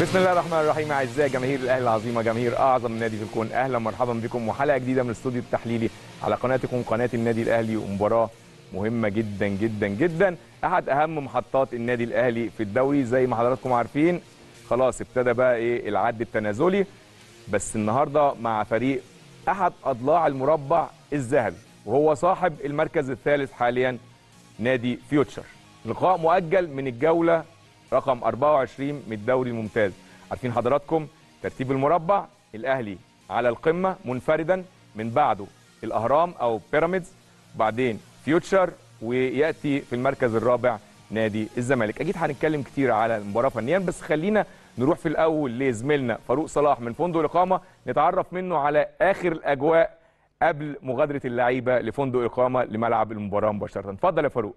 بسم الله الرحمن الرحيم اعزائي جماهير الاهلي العظيمه جماهير اعظم نادي في الكون اهلا ومرحبا بكم وحلقه جديده من الاستوديو التحليلي على قناتكم قناه النادي الاهلي ومباراه مهمه جدا جدا جدا احد اهم محطات النادي الاهلي في الدوري زي ما حضراتكم عارفين خلاص ابتدى بقى ايه العد التنازلي بس النهارده مع فريق احد اضلاع المربع الذهبي وهو صاحب المركز الثالث حاليا نادي فيوتشر لقاء مؤجل من الجوله رقم 24 من الدوري الممتاز عارفين حضراتكم ترتيب المربع الاهلي على القمه منفردا من بعده الاهرام او بيراميدز بعدين فيوتشر وياتي في المركز الرابع نادي الزمالك اكيد هنتكلم كتير على المباراه فنيا بس خلينا نروح في الاول لزميلنا فاروق صلاح من فندق الاقامه نتعرف منه على اخر الاجواء قبل مغادره اللعيبه لفندق الاقامه لملعب المباراه مباشره اتفضل يا فاروق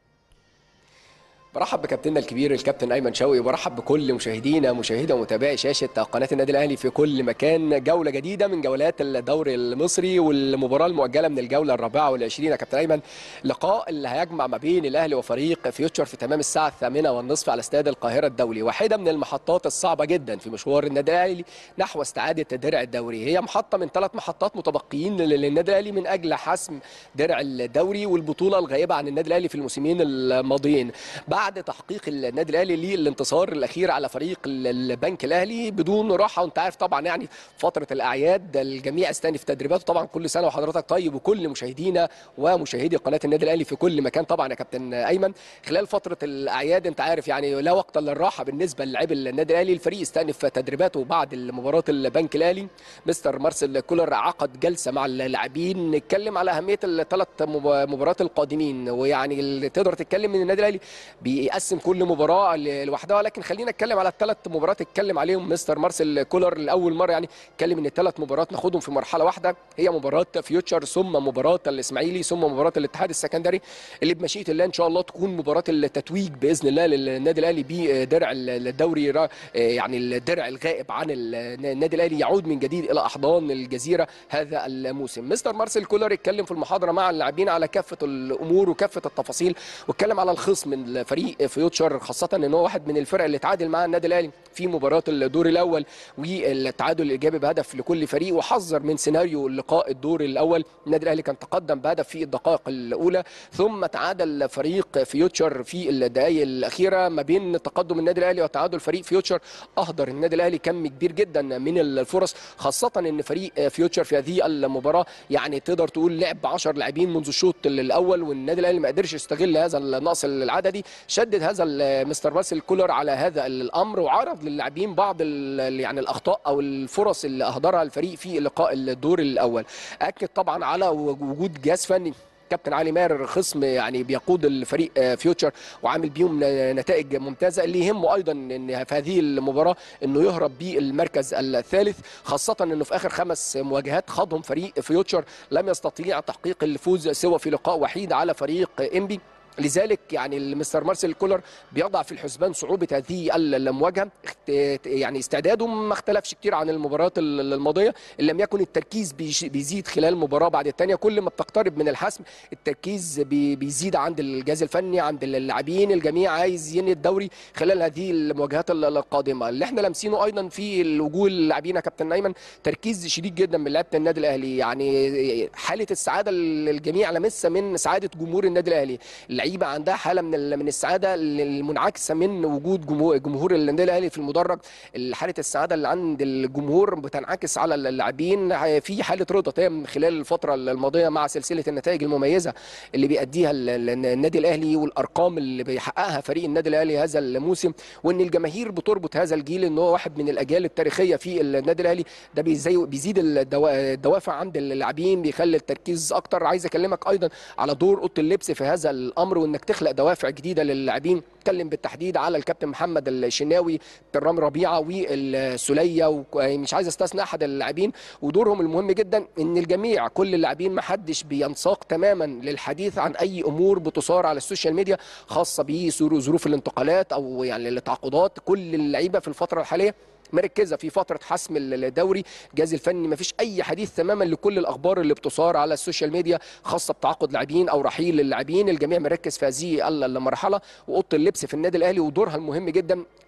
برحب بكابتننا الكبير الكابتن ايمن شوقي وبرحب بكل مشاهدينا مشاهده ومتابعي شاشه قناه النادي الاهلي في كل مكان جوله جديده من جولات الدوري المصري والمباراه المؤجله من الجوله الرابعه والعشرين يا كابتن ايمن لقاء اللي هيجمع ما بين الاهلي وفريق فيوتشر في تمام الساعه الثامنه والنصف على استاد القاهره الدولي واحده من المحطات الصعبه جدا في مشوار النادي الاهلي نحو استعاده درع الدوري هي محطه من ثلاث محطات متبقيين للنادي الاهلي من اجل حسم درع الدوري والبطوله الغائبه عن النادي الاهلي في الموسمين الماضيين بعد تحقيق النادي الاهلي للانتصار الاخير على فريق البنك الاهلي بدون راحه وانت عارف طبعا يعني فتره الاعياد الجميع استأنف تدريباته طبعا كل سنه وحضرتك طيب وكل مشاهدينا ومشاهدي قناه النادي الاهلي في كل مكان طبعا يا كابتن ايمن خلال فتره الاعياد انت عارف يعني لا وقت للراحه بالنسبه للاعبي النادي الاهلي الفريق استأنف تدريباته بعد مباراه البنك الاهلي مستر مارسيل كولر عقد جلسه مع اللاعبين نتكلم على اهميه الثلاث مباريات القادمين ويعني اللي تقدر تتكلم من النادي الاهلي بيقسم كل مباراه لوحدها لكن خلينا نتكلم على الثلاث مباريات اتكلم عليهم مستر مارسيل كولر لاول مره يعني اتكلم ان الثلاث مباريات ناخدهم في مرحله واحده هي مباراه فيوتشر ثم مباراه الاسماعيلي ثم مباراه الاتحاد السكندري اللي بمشيئه الله ان شاء الله تكون مباراه التتويج باذن الله للنادي الاهلي بدرع الدوري يعني الدرع الغائب عن النادي الاهلي يعود من جديد الى احضان الجزيره هذا الموسم مستر مارسيل كولر اتكلم في المحاضره مع اللاعبين على كافه الامور وكافه التفاصيل واتكلم على الخصم من فريق فيوتشر خاصه ان هو واحد من الفرق اللي تعادل مع النادي الاهلي في مباراه الدور الاول والتعادل الايجابي بهدف لكل فريق وحذر من سيناريو اللقاء الدور الاول النادي الاهلي كان تقدم بهدف في الدقائق الاولى ثم تعادل فريق فيوتشر في الدقائق الاخيره ما بين تقدم النادي الاهلي وتعادل فريق فيوتشر اهدر النادي الاهلي كم كبير جدا من الفرص خاصه ان فريق فيوتشر في هذه المباراه يعني تقدر تقول لعب 10 لاعبين منذ الشوط الاول والنادي الاهلي ما قدرش يستغل هذا النقص العددي شدد هذا مستر مارسيل كولر على هذا الامر وعرض للاعبين بعض يعني الاخطاء او الفرص اللي اهدرها الفريق في لقاء الدور الاول اكد طبعا على وجود جهاز فني كابتن علي ماهر خصم يعني بيقود الفريق فيوتشر وعامل بيهم نتائج ممتازه اللي يهمه ايضا ان في هذه المباراه انه يهرب بالمركز الثالث خاصه انه في اخر خمس مواجهات خاضهم فريق فيوتشر لم يستطيع تحقيق الفوز سوى في لقاء وحيد على فريق انبي لذلك يعني المستر مارسيل كولر بيضع في الحسبان صعوبه هذه المواجهه يعني استعداده ما اختلفش كتير عن المباريات الماضيه ان لم يكن التركيز بيزيد خلال مباراه بعد الثانيه كل ما بتقترب من الحسم التركيز بيزيد عند الجهاز الفني عند اللاعبين الجميع عايز ينهي الدوري خلال هذه المواجهات القادمه اللي احنا لامسينه ايضا في الوجوه اللاعبين يا كابتن ايمن تركيز شديد جدا من لعيبه النادي الاهلي يعني حاله السعاده الجميع لمسها من سعاده جمهور النادي الاهلي اللعيبه عندها حاله من من السعاده المنعكسه من وجود جمهور النادي الاهلي في المدرج حاله السعاده اللي عند الجمهور بتنعكس على اللاعبين في حاله رضا تام خلال الفتره الماضيه مع سلسله النتائج المميزه اللي بيأديها النادي الاهلي والارقام اللي بيحققها فريق النادي الاهلي هذا الموسم وان الجماهير بتربط هذا الجيل ان هو واحد من الاجيال التاريخيه في النادي الاهلي ده بيزيد الدوافع عند اللاعبين بيخلي التركيز اكتر عايز اكلمك ايضا على دور اوضه اللبس في هذا الامر وانك تخلق دوافع جديده للاعبين اتكلم بالتحديد على الكابتن محمد الشناوي رامي ربيعه والسوليه ومش عايز استثنى احد اللاعبين ودورهم المهم جدا ان الجميع كل اللاعبين ما حدش بينساق تماما للحديث عن اي امور بتثار على السوشيال ميديا خاصه بظروف الانتقالات او يعني التعاقدات كل اللعيبه في الفتره الحاليه مركزه في فتره حسم الدوري الجهاز الفني ما فيش اي حديث تماما لكل الاخبار اللي بتثار على السوشيال ميديا خاصه بتعاقد لاعبين او رحيل اللاعبين الجميع مركز في هذه المرحله واوضه اللبس في النادي الاهلي ودورها المهم جدا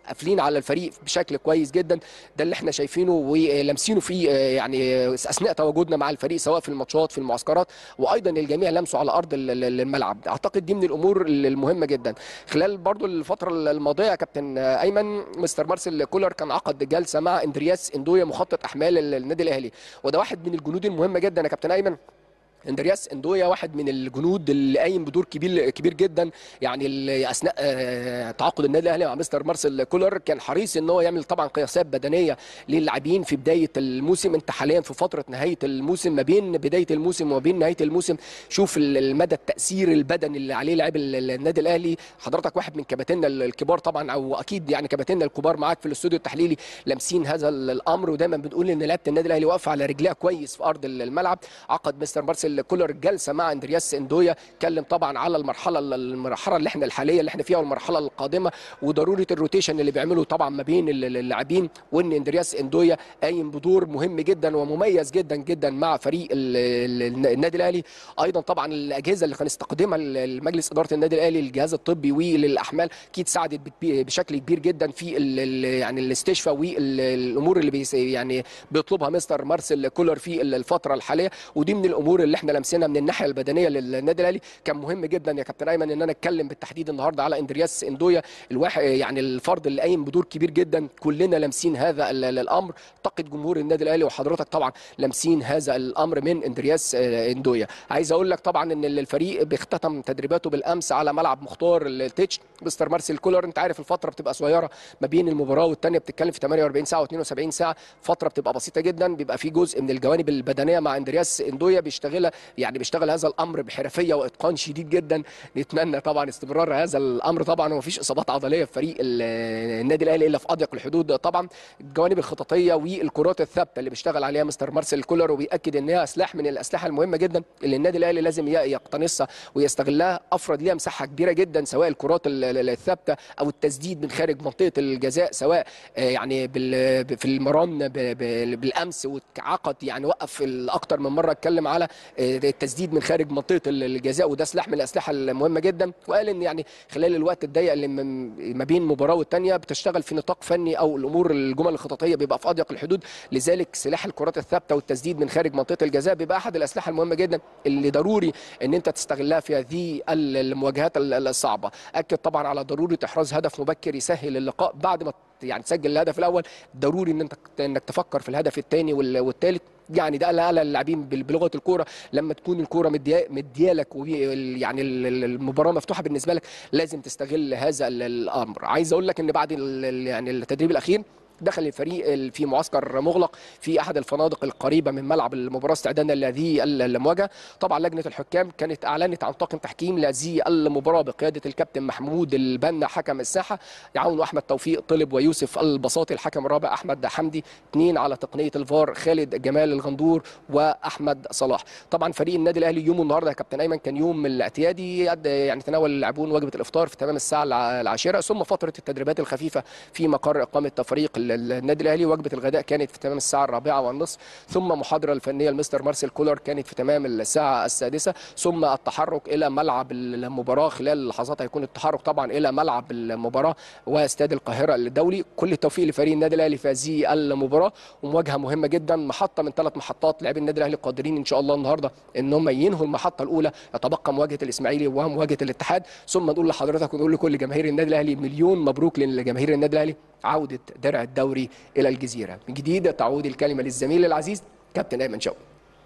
قافلين على الفريق بشكل كويس جدا ده اللي احنا شايفينه ولامسينه في آه، يعني اثناء تواجدنا مع الفريق سواء في الماتشات في المعسكرات وايضا الجميع لمسوا على ارض ال- ال- الملعب اعتقد دي من الامور المهمه جدا خلال برضو الفتره الماضيه يا كابتن ايمن مستر مارسيل كولر كان عقد جلسه مع اندرياس اندويا مخطط احمال النادي الاهلي وده واحد من الجنود المهمه جدا يا كابتن ايمن اندرياس اندويا واحد من الجنود اللي قايم بدور كبير كبير جدا يعني اللي اثناء آه، تعاقد النادي الاهلي مع مستر مارسيل كولر كان حريص ان هو يعمل طبعا قياسات بدنيه للاعبين في بدايه الموسم انت حاليا في فتره نهايه الموسم ما بين بدايه الموسم وما بين نهايه الموسم شوف ال- المدى التاثير البدني اللي عليه لاعب ال- النادي الاهلي حضرتك واحد من كباتننا الكبار طبعا او اكيد يعني كباتننا الكبار معاك في الاستوديو التحليلي لامسين هذا ال- الامر ودايما بنقول ان لعيبه النادي الاهلي واقفه على رجليها كويس في ارض الملعب عقد مستر مارسيل كولر جلسه مع اندرياس اندويا اتكلم طبعا على المرحله المرحله اللي احنا الحاليه اللي احنا فيها والمرحله القادمه وضروره الروتيشن اللي بيعمله طبعا ما بين ال- ال- اللاعبين وان اندرياس اندويا قايم بدور مهم جدا ومميز جدا جدا مع فريق ال- ال- النادي الاهلي ايضا طبعا الاجهزه اللي كان استقدمها المجلس اداره النادي الاهلي الجهاز الطبي وللاحمال اكيد ساعدت بت- بشكل كبير جدا في ال- ال- يعني الاستشفاء والامور اللي بيس يعني بيطلبها مستر مارسيل كولر في الفتره الحاليه ودي من الامور اللي احنا لمسنا من الناحيه البدنيه للنادي الاهلي كان مهم جدا يا كابتن ايمن ان انا اتكلم بالتحديد النهارده على اندرياس اندويا الواحد يعني الفرد اللي قايم بدور كبير جدا كلنا لامسين هذا ال- ال- الامر اعتقد جمهور النادي الاهلي وحضرتك طبعا لامسين هذا الامر من اندرياس آه، اندويا عايز اقول لك طبعا ان الفريق بيختتم تدريباته بالامس على ملعب مختار التتش مستر مارسيل كولر انت عارف الفتره بتبقى صغيره ما بين المباراه والثانيه بتتكلم في 48 ساعه و72 ساعه فتره بتبقى بسيطه جدا بيبقى في جزء من الجوانب البدنيه مع اندرياس اندويا بيشتغلها يعني بيشتغل هذا الامر بحرفيه واتقان شديد جدا نتمنى طبعا استمرار هذا الامر طبعا ومفيش اصابات عضليه في فريق ال- النادي الاهلي الا في اضيق الحدود طبعا الجوانب الخططيه والكرات الثابته اللي بيشتغل عليها مستر مارسيل كولر وبياكد ان هي سلاح من الاسلحه المهمه جدا اللي النادي الاهلي لازم ي- يقتنصها ويستغلها افرد ليها مساحه كبيره جدا سواء الكرات ال- ال- الثابته او التسديد من خارج منطقه الجزاء سواء آه، يعني بال- ب- في المران ب- ب- بالامس وعقد يعني وقف اكتر من مره اتكلم على آه، التسديد من خارج منطقه ال- الجزاء وده سلاح من الاسلحه المهمه جدا وقال ان يعني خلال الوقت الضيق اللي م- ما بين مباراه والتانيه بتشتغل في نطاق فني او الامور الجمل الخططيه بيبقى في اضيق الحدود لذلك سلاح الكرات الثابته والتسديد من خارج منطقه الجزاء بيبقى احد الاسلحه المهمه جدا اللي ضروري ان انت تستغلها في هذه ال- المواجهات ال- الصعبه اكد طبعا على ضروره احراز هدف مبكر يسهل اللقاء بعد ما يعني تسجل الهدف الاول ضروري ان انت انك تفكر في الهدف الثاني والثالث يعني ده على اللاعبين بال- بلغه الكوره لما تكون الكوره مديا- مديالك وبي- يعني ال- ال- المباراه مفتوحه بالنسبه لك لازم تستغل هذا ال- الامر عايز اقول لك ان بعد ال- ال- يعني التدريب الاخير دخل الفريق ال- في معسكر مغلق في احد الفنادق القريبه من ملعب المباراه استعدادا لهذه ال- المواجهه طبعا لجنه الحكام كانت اعلنت عن طاقم تحكيم لهذه المباراه بقياده الكابتن محمود البنا حكم الساحه يعاون احمد توفيق طلب ويوسف البساطي الحكم الرابع احمد حمدي اثنين على تقنيه الفار خالد جمال الغندور واحمد صلاح طبعا فريق النادي الاهلي يومه النهارده يا كابتن ايمن كان يوم الاعتيادي قد- يعني تناول اللاعبون وجبه الافطار في تمام الساعه الع- العاشره ثم فتره التدريبات الخفيفه في مقر اقامه تفريق ال- ال- النادي الاهلي وجبه الغداء كانت في تمام الساعه الرابعه والنصف ثم محاضره الفنيه لمستر مارسيل كولر كانت في تمام الساعه السادسه ثم التحرك الى ملعب المباراه خلال لحظات هيكون التحرك طبعا الى ملعب المباراه واستاد القاهره الدولي كل التوفيق لفريق النادي الاهلي في هذه المباراه ومواجهه مهمه جدا محطه من ثلاث محطات لاعبي النادي الاهلي قادرين ان شاء الله النهارده ان هم ينهوا المحطه الاولى يتبقى مواجهه الاسماعيلي ومواجهه الاتحاد ثم نقول لحضرتك ونقول لكل جماهير النادي الاهلي مليون مبروك لجماهير النادي الاهلي عوده درع الدوري الى الجزيره من جديد تعود الكلمه للزميل العزيز كابتن ايمن شوقي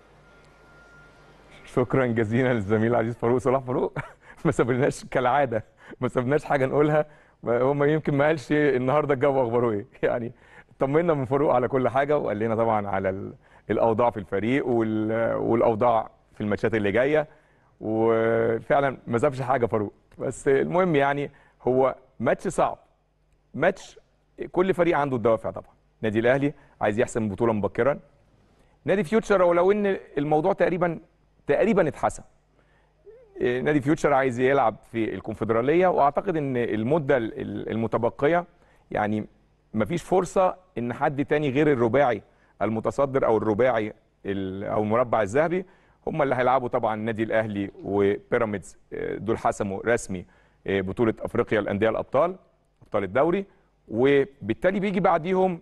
شكرا جزيلا للزميل العزيز فاروق صلاح فاروق ما سابلناش كالعاده ما سابناش حاجه نقولها هو ما يمكن ما قالش النهارده الجو اخباره ايه يعني طمنا من فاروق على كل حاجه وقال لنا طبعا على ال- الاوضاع في الفريق وال- والاوضاع في الماتشات اللي جايه وفعلا ما سابش حاجه فاروق بس المهم يعني هو ماتش صعب ماتش كل فريق عنده الدوافع طبعا النادي الاهلي عايز يحسم البطوله مبكرا نادي فيوتشر ولو ان الموضوع تقريبا تقريبا اتحسم إيه، نادي فيوتشر عايز يلعب في الكونفدراليه واعتقد ان المده ال- ال- المتبقيه يعني مفيش فرصه ان حد تاني غير الرباعي المتصدر او الرباعي ال- او المربع الذهبي هم اللي هيلعبوا طبعا النادي الاهلي وبيراميدز إيه، دول حسموا رسمي إيه، بطوله افريقيا الانديه الابطال ابطال الدوري وبالتالي بيجي بعديهم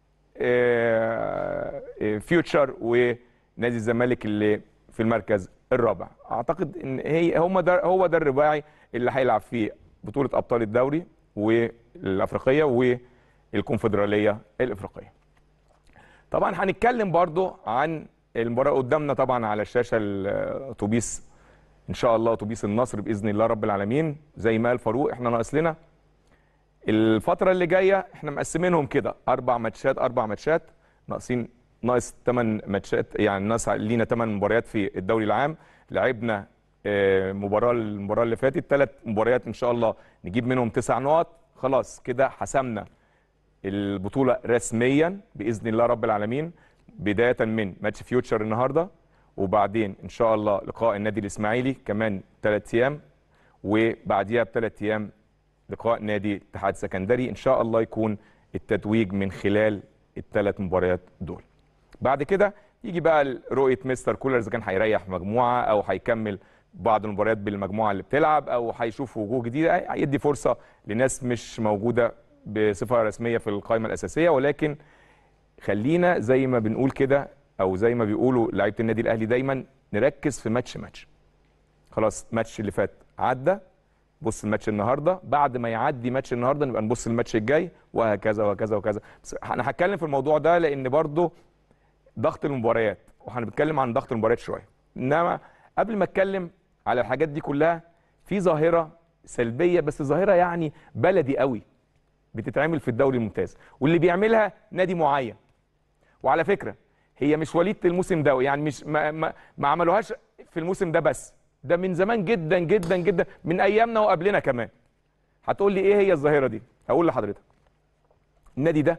آه، آه، فيوتشر ونادي الزمالك اللي في المركز الرابع اعتقد ان هي هم ده هو ده الرباعي اللي هيلعب فيه بطوله ابطال الدوري والافريقيه والكونفدراليه الافريقيه طبعا هنتكلم برضو عن المباراه قدامنا طبعا على الشاشه الاتوبيس ان شاء الله اتوبيس النصر باذن الله رب العالمين زي ما قال فاروق احنا ناقص لنا الفتره اللي جايه احنا مقسمينهم كده اربع ماتشات اربع ماتشات ناقصين ناقص ثمان ماتشات يعني ناقص لينا ثمان مباريات في الدوري العام لعبنا آه، مباراه المباراه اللي فاتت ثلاث مباريات ان شاء الله نجيب منهم تسع نقط خلاص كده حسمنا البطوله رسميا باذن الله رب العالمين بدايه من ماتش فيوتشر النهارده وبعدين ان شاء الله لقاء النادي الاسماعيلي كمان ثلاث ايام وبعديها بثلاث ايام لقاء نادي اتحاد سكندري ان شاء الله يكون التتويج من خلال الثلاث مباريات دول بعد كده يجي بقى رؤيه مستر كولر اذا كان هيريح مجموعه او هيكمل بعض المباريات بالمجموعه اللي بتلعب او هيشوف وجوه جديده هيدي فرصه لناس مش موجوده بصفه رسميه في القائمه الاساسيه ولكن خلينا زي ما بنقول كده او زي ما بيقولوا لعيبه النادي الاهلي دايما نركز في ماتش ماتش خلاص ماتش اللي فات عدى بص الماتش النهارده بعد ما يعدي ماتش النهارده نبقى نبص الماتش الجاي وهكذا وهكذا وهكذا بس انا هتكلم في الموضوع ده لان برضو ضغط المباريات وهنتكلم عن ضغط المباريات شويه انما قبل ما اتكلم على الحاجات دي كلها في ظاهره سلبيه بس ظاهره يعني بلدي قوي بتتعمل في الدوري الممتاز واللي بيعملها نادي معين وعلى فكره هي مش وليده الموسم ده يعني مش ما, ما, ما عملوهاش في الموسم ده بس ده من زمان جدا جدا جدا من ايامنا وقبلنا كمان هتقول لي ايه هي الظاهره دي هقول لحضرتك النادي ده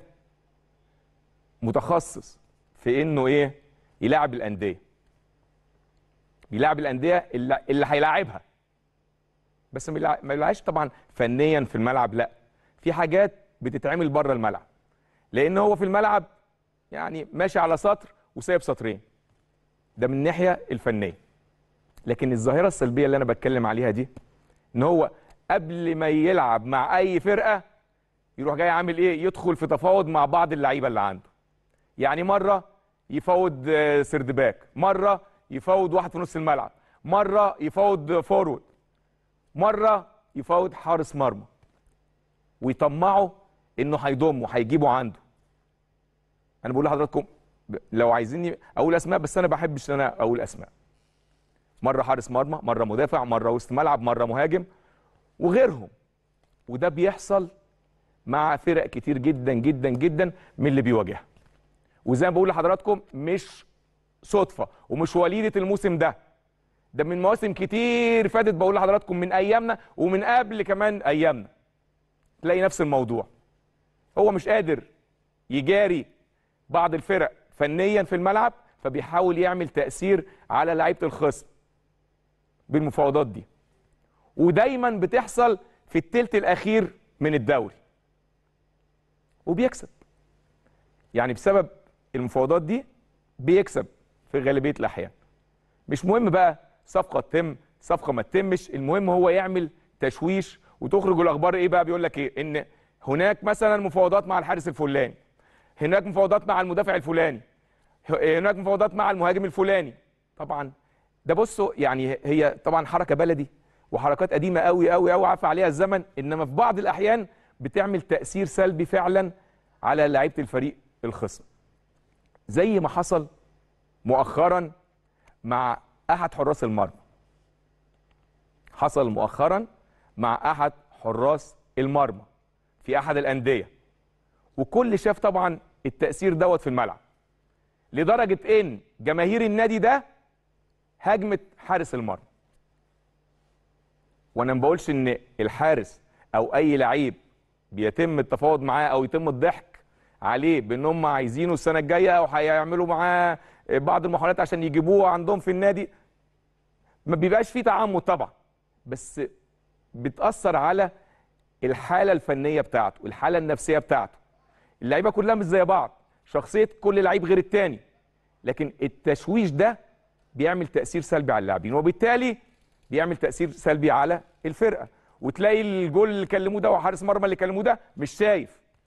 متخصص في انه ايه يلاعب الانديه بيلاعب الانديه اللي, اللي هيلاعبها بس ما يلع- ما يلعبش طبعا فنيا في الملعب لا في حاجات بتتعمل بره الملعب لان هو في الملعب يعني ماشي على سطر وسايب سطرين ده من الناحيه الفنيه لكن الظاهره السلبيه اللي انا بتكلم عليها دي ان هو قبل ما يلعب مع اي فرقه يروح جاي عامل ايه يدخل في تفاوض مع بعض اللعيبه اللي عنده يعني مره يفاوض آه، سردباك مره يفاوض واحد في نص الملعب مره يفاوض فورورد مره يفاوض حارس مرمى ويطمعه انه هيضمه هيجيبه عنده انا بقول لحضراتكم ب- لو عايزيني اقول اسماء بس انا بحبش ان انا اقول اسماء مره حارس مرمى مره مدافع مره وسط ملعب مره مهاجم وغيرهم وده بيحصل مع فرق كتير جدا جدا جدا من اللي بيواجهها وزي ما بقول لحضراتكم مش صدفه ومش وليده الموسم ده ده من مواسم كتير فاتت بقول لحضراتكم من ايامنا ومن قبل كمان ايامنا تلاقي نفس الموضوع هو مش قادر يجاري بعض الفرق فنيا في الملعب فبيحاول يعمل تأثير على لعيبة الخصم بالمفاوضات دي ودايما بتحصل في التلت الأخير من الدوري وبيكسب يعني بسبب المفاوضات دي بيكسب في غالبية الأحيان مش مهم بقى صفقة تتم صفقة ما تتمش المهم هو يعمل تشويش وتخرج الأخبار إيه بقى بيقول لك إيه إن هناك مثلا مفاوضات مع الحارس الفلاني هناك مفاوضات مع المدافع الفلاني هناك مفاوضات مع المهاجم الفلاني طبعا ده بصوا يعني هي طبعا حركه بلدي وحركات قديمه قوي قوي قوي عفى عليها الزمن انما في بعض الاحيان بتعمل تاثير سلبي فعلا على لعيبه الفريق الخصم زي ما حصل مؤخرا مع احد حراس المرمى حصل مؤخرا مع احد حراس المرمى في احد الانديه وكل شاف طبعا التاثير دوت في الملعب لدرجه ان جماهير النادي ده هاجمت حارس المرمى وانا ما بقولش ان الحارس او اي لعيب بيتم التفاوض معاه او يتم الضحك عليه بان هم عايزينه السنه الجايه او هيعملوا معاه بعض المحاولات عشان يجيبوه عندهم في النادي ما بيبقاش فيه تعمد طبعا بس بتاثر على الحاله الفنيه بتاعته الحاله النفسيه بتاعته اللعيبه كلها مش زي بعض شخصيه كل لعيب غير التاني لكن التشويش ده بيعمل تاثير سلبي على اللاعبين وبالتالي بيعمل تاثير سلبي على الفرقه وتلاقي الجول اللي كلموه ده وحارس مرمى اللي كلموه ده مش شايف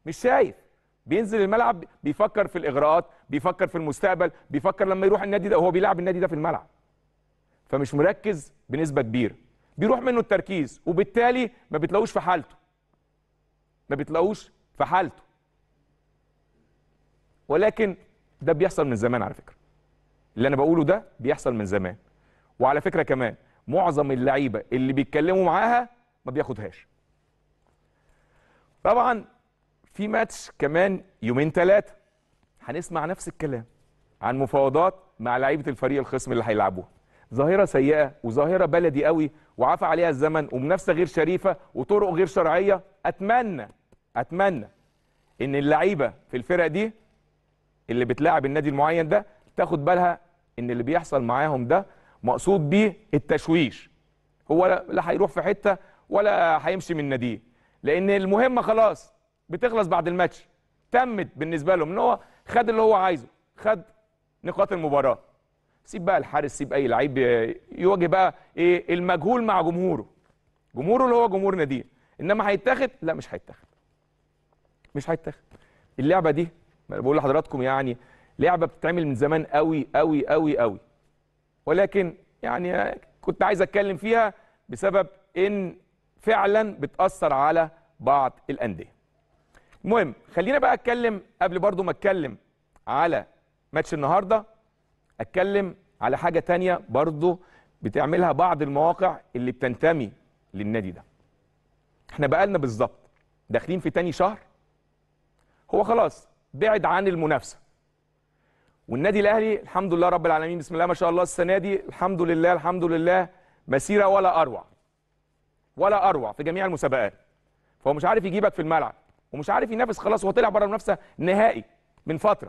مش شايف بينزل الملعب بيفكر في الاغراءات بيفكر في المستقبل بيفكر لما يروح النادي ده وهو بيلعب النادي ده في الملعب فمش مركز بنسبه كبيره بيروح منه التركيز وبالتالي ما بتلاقوش في حالته ما بتلاقوش في حالته ولكن ده بيحصل من زمان على فكره اللي انا بقوله ده بيحصل من زمان وعلى فكره كمان معظم اللعيبه اللي بيتكلموا معاها ما بياخدهاش طبعا في ماتش كمان يومين ثلاثه هنسمع نفس الكلام عن مفاوضات مع لعيبه الفريق الخصم اللي هيلعبوها ظاهره سيئه وظاهره بلدي قوي وعفى عليها الزمن ومنافسه غير شريفه وطرق غير شرعيه اتمنى اتمنى ان اللعيبه في الفرق دي اللي بتلاعب النادي المعين ده تاخد بالها ان اللي بيحصل معاهم ده مقصود بيه التشويش هو لا لا هيروح في حته ولا هيمشي من ناديه لان المهمه خلاص بتخلص بعد الماتش تمت بالنسبه لهم ان هو خد اللي هو عايزه خد نقاط المباراه سيب بقى الحارس سيب اي لعيب يواجه بقى ايه المجهول مع جمهوره جمهوره اللي هو جمهور ناديه انما هيتاخد لا مش هيتاخد مش هيتاخد اللعبه دي ما أنا بقول لحضراتكم يعني لعبه بتتعمل من زمان قوي قوي قوي قوي ولكن يعني كنت عايز اتكلم فيها بسبب ان فعلا بتاثر على بعض الانديه المهم خلينا بقى اتكلم قبل برضو ما اتكلم على ماتش النهارده اتكلم على حاجه تانية برضو بتعملها بعض المواقع اللي بتنتمي للنادي ده احنا بقالنا بالظبط داخلين في تاني شهر هو خلاص بعد عن المنافسه والنادي الاهلي الحمد لله رب العالمين بسم الله ما شاء الله السنه دي الحمد لله الحمد لله مسيره ولا اروع ولا اروع في جميع المسابقات فهو مش عارف يجيبك في الملعب ومش عارف ينافس خلاص هو طلع بره المنافسه نهائي من فتره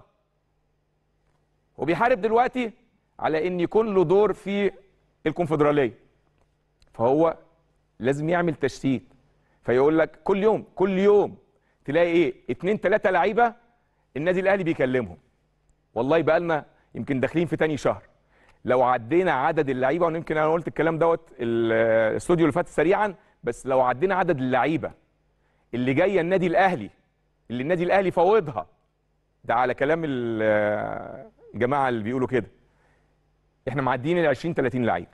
وبيحارب دلوقتي على ان يكون له دور في الكونفدراليه فهو لازم يعمل تشتيت فيقول لك كل يوم كل يوم تلاقي ايه اتنين تلاته لعيبه النادي الاهلي بيكلمهم والله بقى لنا يمكن داخلين في تاني شهر لو عدينا عدد اللعيبه ويمكن انا قلت الكلام دوت ال- الاستوديو اللي فات سريعا بس لو عدينا عدد اللعيبه اللي جايه النادي الاهلي اللي النادي الاهلي فاوضها ده على كلام ال- الجماعه اللي بيقولوا كده احنا معديين ال 20 30 لعيب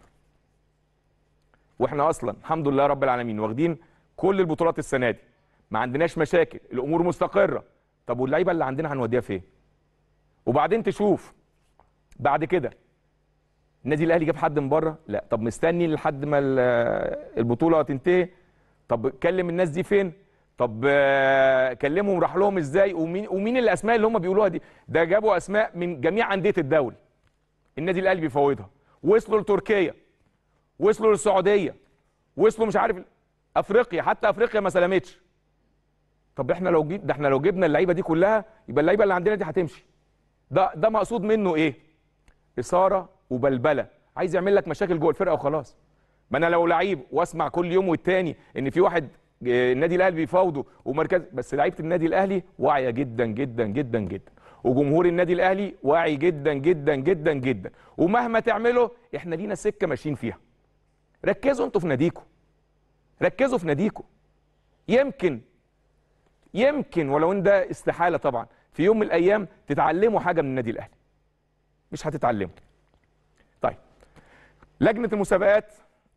واحنا اصلا الحمد لله رب العالمين واخدين كل البطولات السنه دي ما عندناش مشاكل الامور مستقره طب واللعيبه اللي عندنا هنوديها فين وبعدين تشوف بعد كده النادي الاهلي جاب حد من بره لا طب مستني لحد ما ال- البطوله تنتهي طب كلم الناس دي فين طب آه، كلمهم راح لهم ازاي ومين ومين الاسماء اللي هم بيقولوها دي ده جابوا اسماء من جميع انديه الدوري النادي الاهلي بيفوضها وصلوا لتركيا وصلوا للسعوديه وصلوا مش عارف افريقيا حتى افريقيا ما سلمتش طب احنا لو جيب ده احنا لو جبنا اللعيبه دي كلها يبقى اللعيبه اللي عندنا دي هتمشي ده ده مقصود منه ايه اثاره وبلبله عايز يعمل لك مشاكل جوه الفرقه وخلاص ما انا لو لعيب واسمع كل يوم والتاني ان في واحد آه، النادي الاهلي بيفاوضه ومركز بس لعيبه النادي الاهلي واعيه جدا جدا جدا جدا وجمهور النادي الاهلي واعي جدا جدا جدا جدا ومهما تعملوا احنا لينا سكه ماشيين فيها ركزوا انتوا في ناديكم ركزوا في ناديكم يمكن يمكن ولو ان ده استحاله طبعا في يوم من الايام تتعلموا حاجه من النادي الاهلي مش هتتعلموا طيب لجنه المسابقات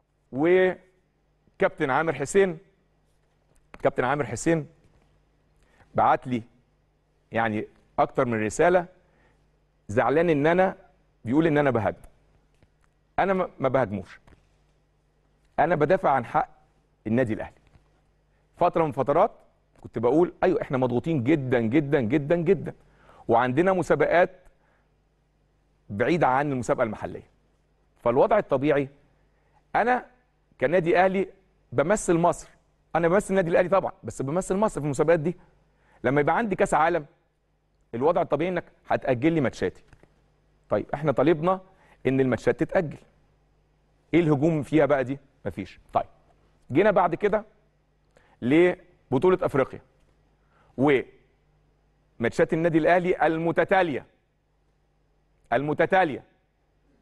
وكابتن عامر حسين كابتن عامر حسين بعت لي يعني اكتر من رساله زعلان ان انا بيقول ان انا بهاجم انا ما ما بهاجموش انا بدافع عن حق النادي الاهلي فتره من فترات كنت بقول ايوه احنا مضغوطين جدا جدا جدا جدا وعندنا مسابقات بعيده عن المسابقه المحليه فالوضع الطبيعي انا كنادي اهلي بمثل مصر انا بمثل النادي الاهلي طبعا بس بمثل مصر في المسابقات دي لما يبقى عندي كاس عالم الوضع الطبيعي انك هتاجل لي ماتشاتي طيب احنا طالبنا ان الماتشات تتاجل ايه الهجوم فيها بقى دي مفيش طيب جينا بعد كده لبطوله افريقيا وماتشات النادي الاهلي المتتاليه المتتاليه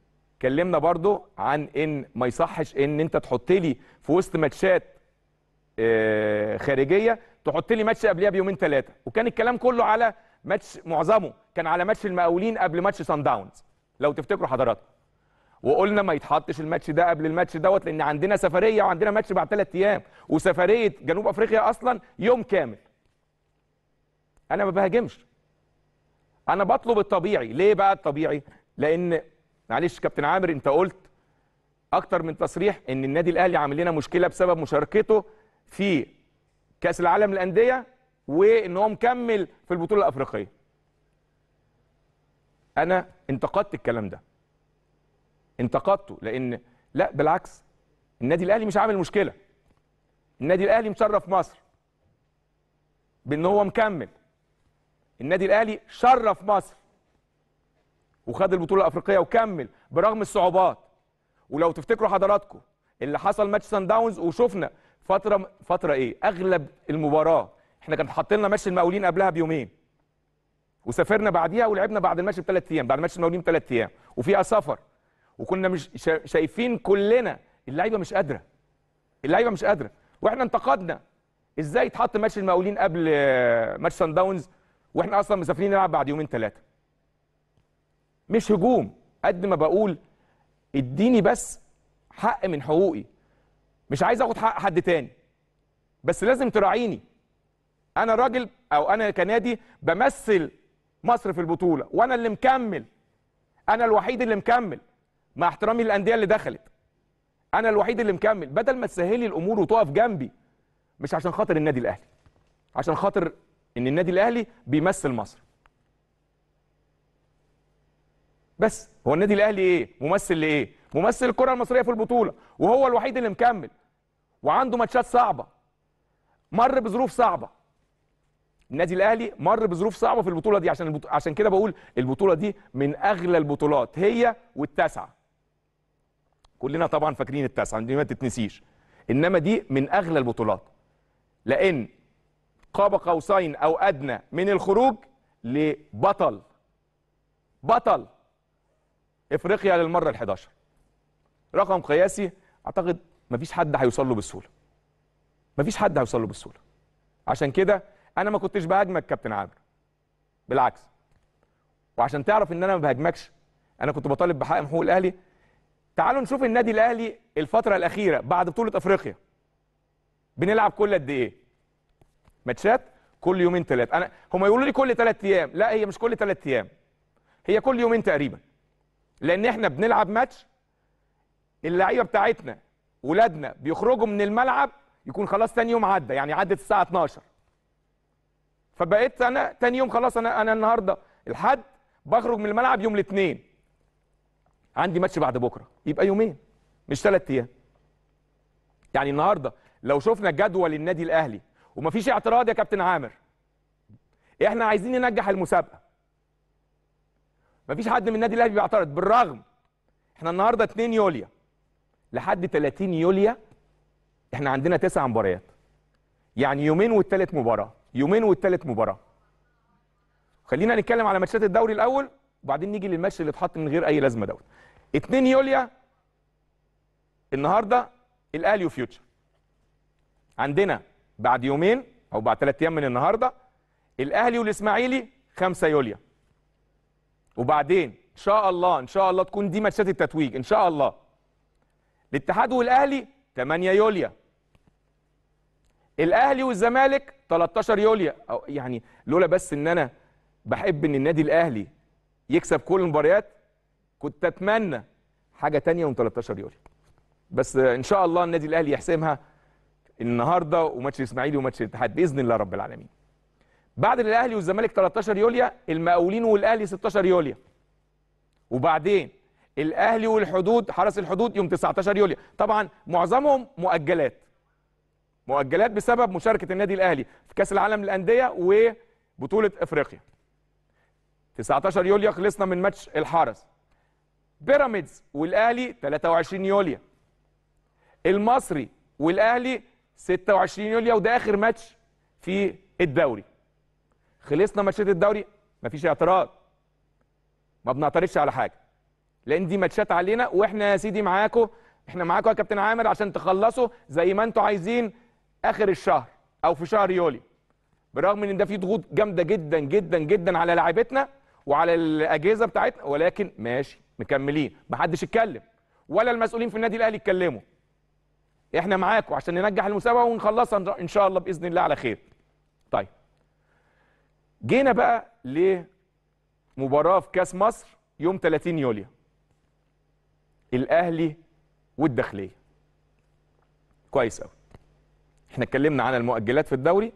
اتكلمنا برضو عن ان ما يصحش ان انت تحط لي في وسط ماتشات آه، خارجيه تحط لي ماتش قبلها بيومين ثلاثه وكان الكلام كله على ماتش معظمه كان على ماتش المقاولين قبل ماتش سان داونز لو تفتكروا حضراتكم وقلنا ما يتحطش الماتش ده قبل الماتش دوت لان عندنا سفريه وعندنا ماتش بعد ثلاث ايام وسفريه جنوب افريقيا اصلا يوم كامل انا ما بهاجمش انا بطلب الطبيعي ليه بقى الطبيعي لان معلش كابتن عامر انت قلت اكتر من تصريح ان النادي الاهلي عامل لنا مشكله بسبب مشاركته في كاس العالم للانديه وان هو مكمل في البطوله الافريقيه انا انتقدت الكلام ده انتقدته لان لا بالعكس النادي الاهلي مش عامل مشكله النادي الاهلي مشرف مصر بان هو مكمل النادي الاهلي شرف مصر وخد البطوله الافريقيه وكمل برغم الصعوبات ولو تفتكروا حضراتكم اللي حصل ماتش سان داونز وشفنا فتره فتره ايه اغلب المباراه احنا كان حاطين لنا ماتش المقاولين قبلها بيومين وسافرنا بعديها ولعبنا بعد الماتش بثلاث ايام بعد ماتش المقاولين بثلاث ايام وفيها سفر وكنا مش شا- شايفين كلنا اللعيبه مش قادره اللعيبه مش قادره واحنا انتقدنا ازاي يتحط ماتش المقاولين قبل آه، ماتش سان داونز واحنا اصلا مسافرين نلعب بعد يومين ثلاثه مش هجوم قد ما بقول اديني بس حق من حقوقي مش عايز اخد حق حد تاني بس لازم تراعيني انا راجل او انا كنادي بمثل مصر في البطوله وانا اللي مكمل انا الوحيد اللي مكمل مع احترامي للانديه اللي دخلت انا الوحيد اللي مكمل بدل ما تسهلي الامور وتقف جنبي مش عشان خاطر النادي الاهلي عشان خاطر ان النادي الاهلي بيمثل مصر بس هو النادي الاهلي ايه ممثل لايه ممثل الكره المصريه في البطوله وهو الوحيد اللي مكمل وعنده ماتشات صعبه مر بظروف صعبه النادي الاهلي مر بظروف صعبه في البطوله دي عشان البطو... عشان كده بقول البطوله دي من اغلى البطولات هي والتاسعه كلنا طبعا فاكرين التاسعه دي ما تتنسيش انما دي من اغلى البطولات لان قاب قوسين او ادنى من الخروج لبطل بطل افريقيا للمره ال11 رقم قياسي اعتقد مفيش حد هيوصل له بالسهوله مفيش حد هيوصل له بالسهوله عشان كده انا ما كنتش بهاجمك كابتن عامر بالعكس وعشان تعرف ان انا ما بهاجمكش انا كنت بطالب بحق حقوق الاهلي تعالوا نشوف النادي الاهلي الفتره الاخيره بعد بطوله افريقيا بنلعب كل قد ايه ماتشات كل يومين ثلاثه انا هم يقولوا لي كل ثلاث ايام لا هي مش كل ثلاث ايام هي كل يومين تقريبا لان احنا بنلعب ماتش اللعيبه بتاعتنا ولادنا بيخرجوا من الملعب يكون خلاص تاني يوم عدى يعني عدت الساعه 12 فبقيت انا تاني يوم خلاص انا انا النهارده الحد بخرج من الملعب يوم الاثنين عندي ماتش بعد بكره يبقى يومين مش ثلاث ايام يعني النهارده لو شفنا جدول النادي الاهلي ومفيش اعتراض يا كابتن عامر احنا عايزين ننجح المسابقه مفيش حد من النادي الاهلي بيعترض بالرغم احنا النهارده 2 يوليو لحد 30 يوليو احنا عندنا تسع مباريات يعني يومين والتالت مباراه يومين والتالت مباراه خلينا نتكلم على ماتشات الدوري الاول وبعدين نيجي للماتش اللي اتحط من غير اي لازمه دوت 2 يوليو النهارده الاهلي وفيوتشر عندنا بعد يومين او بعد ثلاث ايام من النهارده الاهلي والاسماعيلي 5 يوليو وبعدين ان شاء الله ان شاء الله تكون دي ماتشات التتويج ان شاء الله الاتحاد والاهلي 8 يوليو الاهلي والزمالك 13 يوليو أو يعني لولا بس ان انا بحب ان النادي الاهلي يكسب كل المباريات كنت اتمنى حاجه تانية يوم 13 يوليو بس ان شاء الله النادي الاهلي يحسمها النهارده وماتش الاسماعيلي وماتش الاتحاد باذن الله رب العالمين بعد الاهلي والزمالك 13 يوليو المقاولين والاهلي 16 يوليو وبعدين الاهلي والحدود حرس الحدود يوم 19 يوليو طبعا معظمهم مؤجلات مؤجلات بسبب مشاركه النادي الاهلي في كاس العالم للانديه وبطوله افريقيا 19 يوليو خلصنا من ماتش الحرس بيراميدز والاهلي 23 يوليو المصري والاهلي 26 يوليو وده اخر ماتش في الدوري خلصنا ماتشات الدوري مفيش اعتراض ما بنعترضش على حاجه لان دي ماتشات علينا واحنا يا سيدي معاكم احنا معاكم يا كابتن عامر عشان تخلصوا زي ما انتوا عايزين اخر الشهر او في شهر يوليو برغم ان ده فيه ضغوط جامده جدا جدا جدا على لاعيبتنا وعلى الاجهزه بتاعتنا ولكن ماشي مكملين محدش اتكلم ولا المسؤولين في النادي الاهلي اتكلموا احنا معاكم عشان ننجح المسابقه ونخلصها ان شاء الله باذن الله على خير طيب جينا بقى لمباراه في كاس مصر يوم 30 يوليو الاهلي والداخليه كويس قوي احنا اتكلمنا عن المؤجلات في الدوري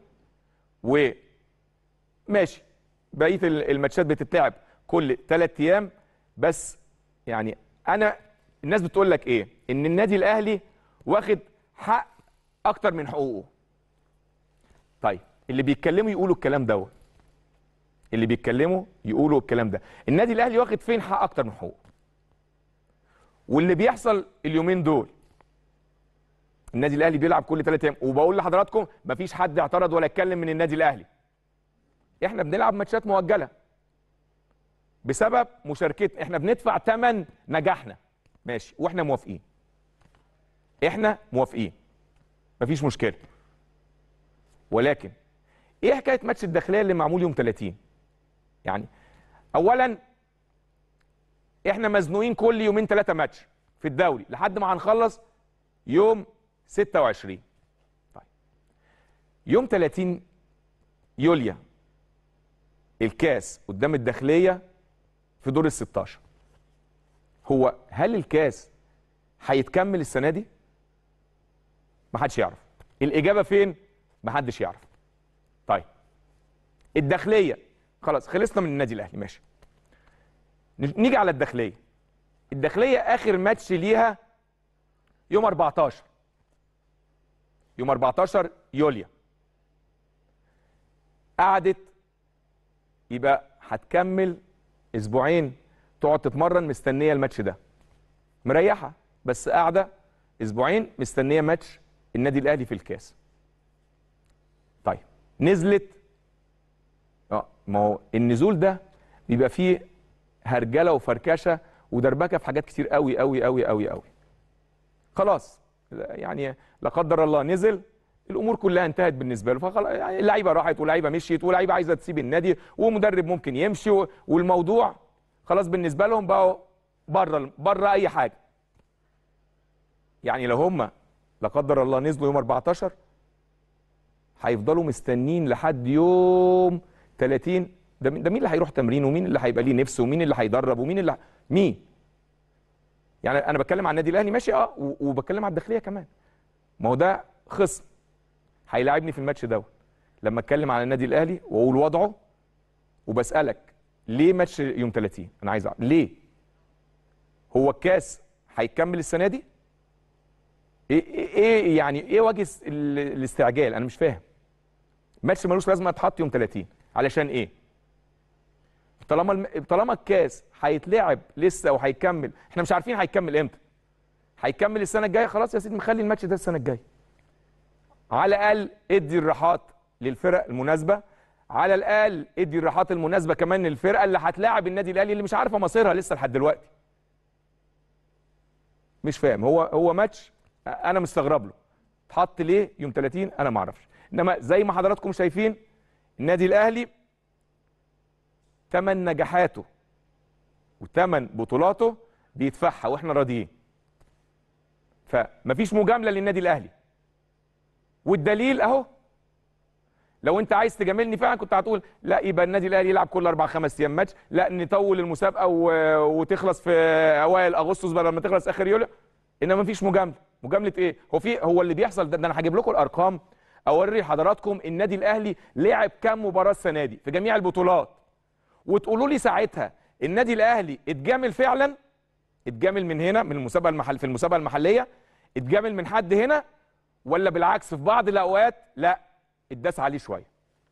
وماشي بقيه الماتشات بتتلعب كل ثلاث ايام بس يعني انا الناس بتقول لك ايه ان النادي الاهلي واخد حق اكتر من حقوقه طيب اللي بيتكلموا يقولوا الكلام دوت اللي بيتكلموا يقولوا الكلام ده النادي الاهلي واخد فين حق اكتر من حقوقه واللي بيحصل اليومين دول النادي الاهلي بيلعب كل ثلاث ايام وبقول لحضراتكم مفيش حد اعترض ولا اتكلم من النادي الاهلي احنا بنلعب ماتشات مؤجله بسبب مشاركتنا احنا بندفع ثمن نجاحنا ماشي واحنا موافقين احنا موافقين مفيش مشكله ولكن ايه حكايه ماتش الداخليه اللي معمول يوم 30 يعني اولا احنا مزنوقين كل يومين ثلاثه ماتش في الدوري لحد ما هنخلص يوم 26 طيب يوم 30 يوليو الكاس قدام الداخليه في دور ال 16 هو هل الكاس هيتكمل السنه دي محدش يعرف الاجابه فين محدش يعرف طيب الداخليه خلاص خلصنا من النادي الاهلي ماشي نيجي على الداخليه الداخليه اخر ماتش ليها يوم 14 يوم 14 يوليو قعدت يبقى هتكمل اسبوعين تقعد تتمرن مستنيه الماتش ده مريحه بس قاعده اسبوعين مستنيه ماتش النادي الاهلي في الكاس طيب نزلت اه ما هو النزول ده بيبقى فيه هرجله وفركشه ودربكه في حاجات كتير قوي قوي قوي قوي قوي خلاص يعني لا قدر الله نزل الامور كلها انتهت بالنسبه له فخلاص يعني اللعيبه راحت واللعيبه مشيت واللعيبه عايزه تسيب النادي ومدرب ممكن يمشي والموضوع خلاص بالنسبه لهم بقوا بره بره اي حاجه يعني لو هم لا قدر الله نزلوا يوم 14 هيفضلوا مستنين لحد يوم 30 ده مين ده مين اللي هيروح تمرين ومين اللي هيبقى ليه نفس ومين اللي هيدرب ومين اللي مين يعني انا بتكلم عن النادي الاهلي ماشي اه وبتكلم على الداخليه كمان ما هو ده خصم هيلاعبني في الماتش دوت لما اتكلم عن النادي الاهلي واقول وضعه وبسالك ليه ماتش يوم 30 انا عايز اعرف ليه هو الكاس هيكمل السنه دي ايه ايه يعني ايه وجه الاستعجال انا مش فاهم ماتش ملوش لازمه يتحط يوم 30 علشان ايه طالما طالما الكاس هيتلعب لسه وهيكمل احنا مش عارفين هيكمل امتى هيكمل السنه الجايه خلاص يا سيدي نخلي الماتش ده السنه الجايه على الاقل ادي الراحات للفرق المناسبه على الاقل ادي الراحات المناسبه كمان للفرقه اللي هتلاعب النادي الاهلي اللي مش عارفه مصيرها لسه لحد دلوقتي مش فاهم هو هو ماتش انا مستغرب له اتحط ليه يوم 30 انا ما اعرفش انما زي ما حضراتكم شايفين النادي الاهلي ثمن نجاحاته وثمن بطولاته بيدفعها واحنا راضيين فمفيش مجامله للنادي الاهلي والدليل اهو لو انت عايز تجاملني فعلا كنت هتقول لا يبقى النادي الاهلي يلعب كل اربع خمس ايام ماتش لا نطول المسابقه و... وتخلص في اوائل اغسطس بدل ما تخلص اخر يوليو انما مفيش مجامله مجامله ايه هو في هو اللي بيحصل ده, ده انا هجيب لكم الارقام اوري حضراتكم النادي الاهلي لعب كام مباراه السنه دي في جميع البطولات وتقولوا لي ساعتها النادي الاهلي اتجامل فعلا اتجامل من هنا من المسابقه المحل في المسابقه المحليه اتجامل من حد هنا ولا بالعكس في بعض الاوقات لا اتداس عليه شويه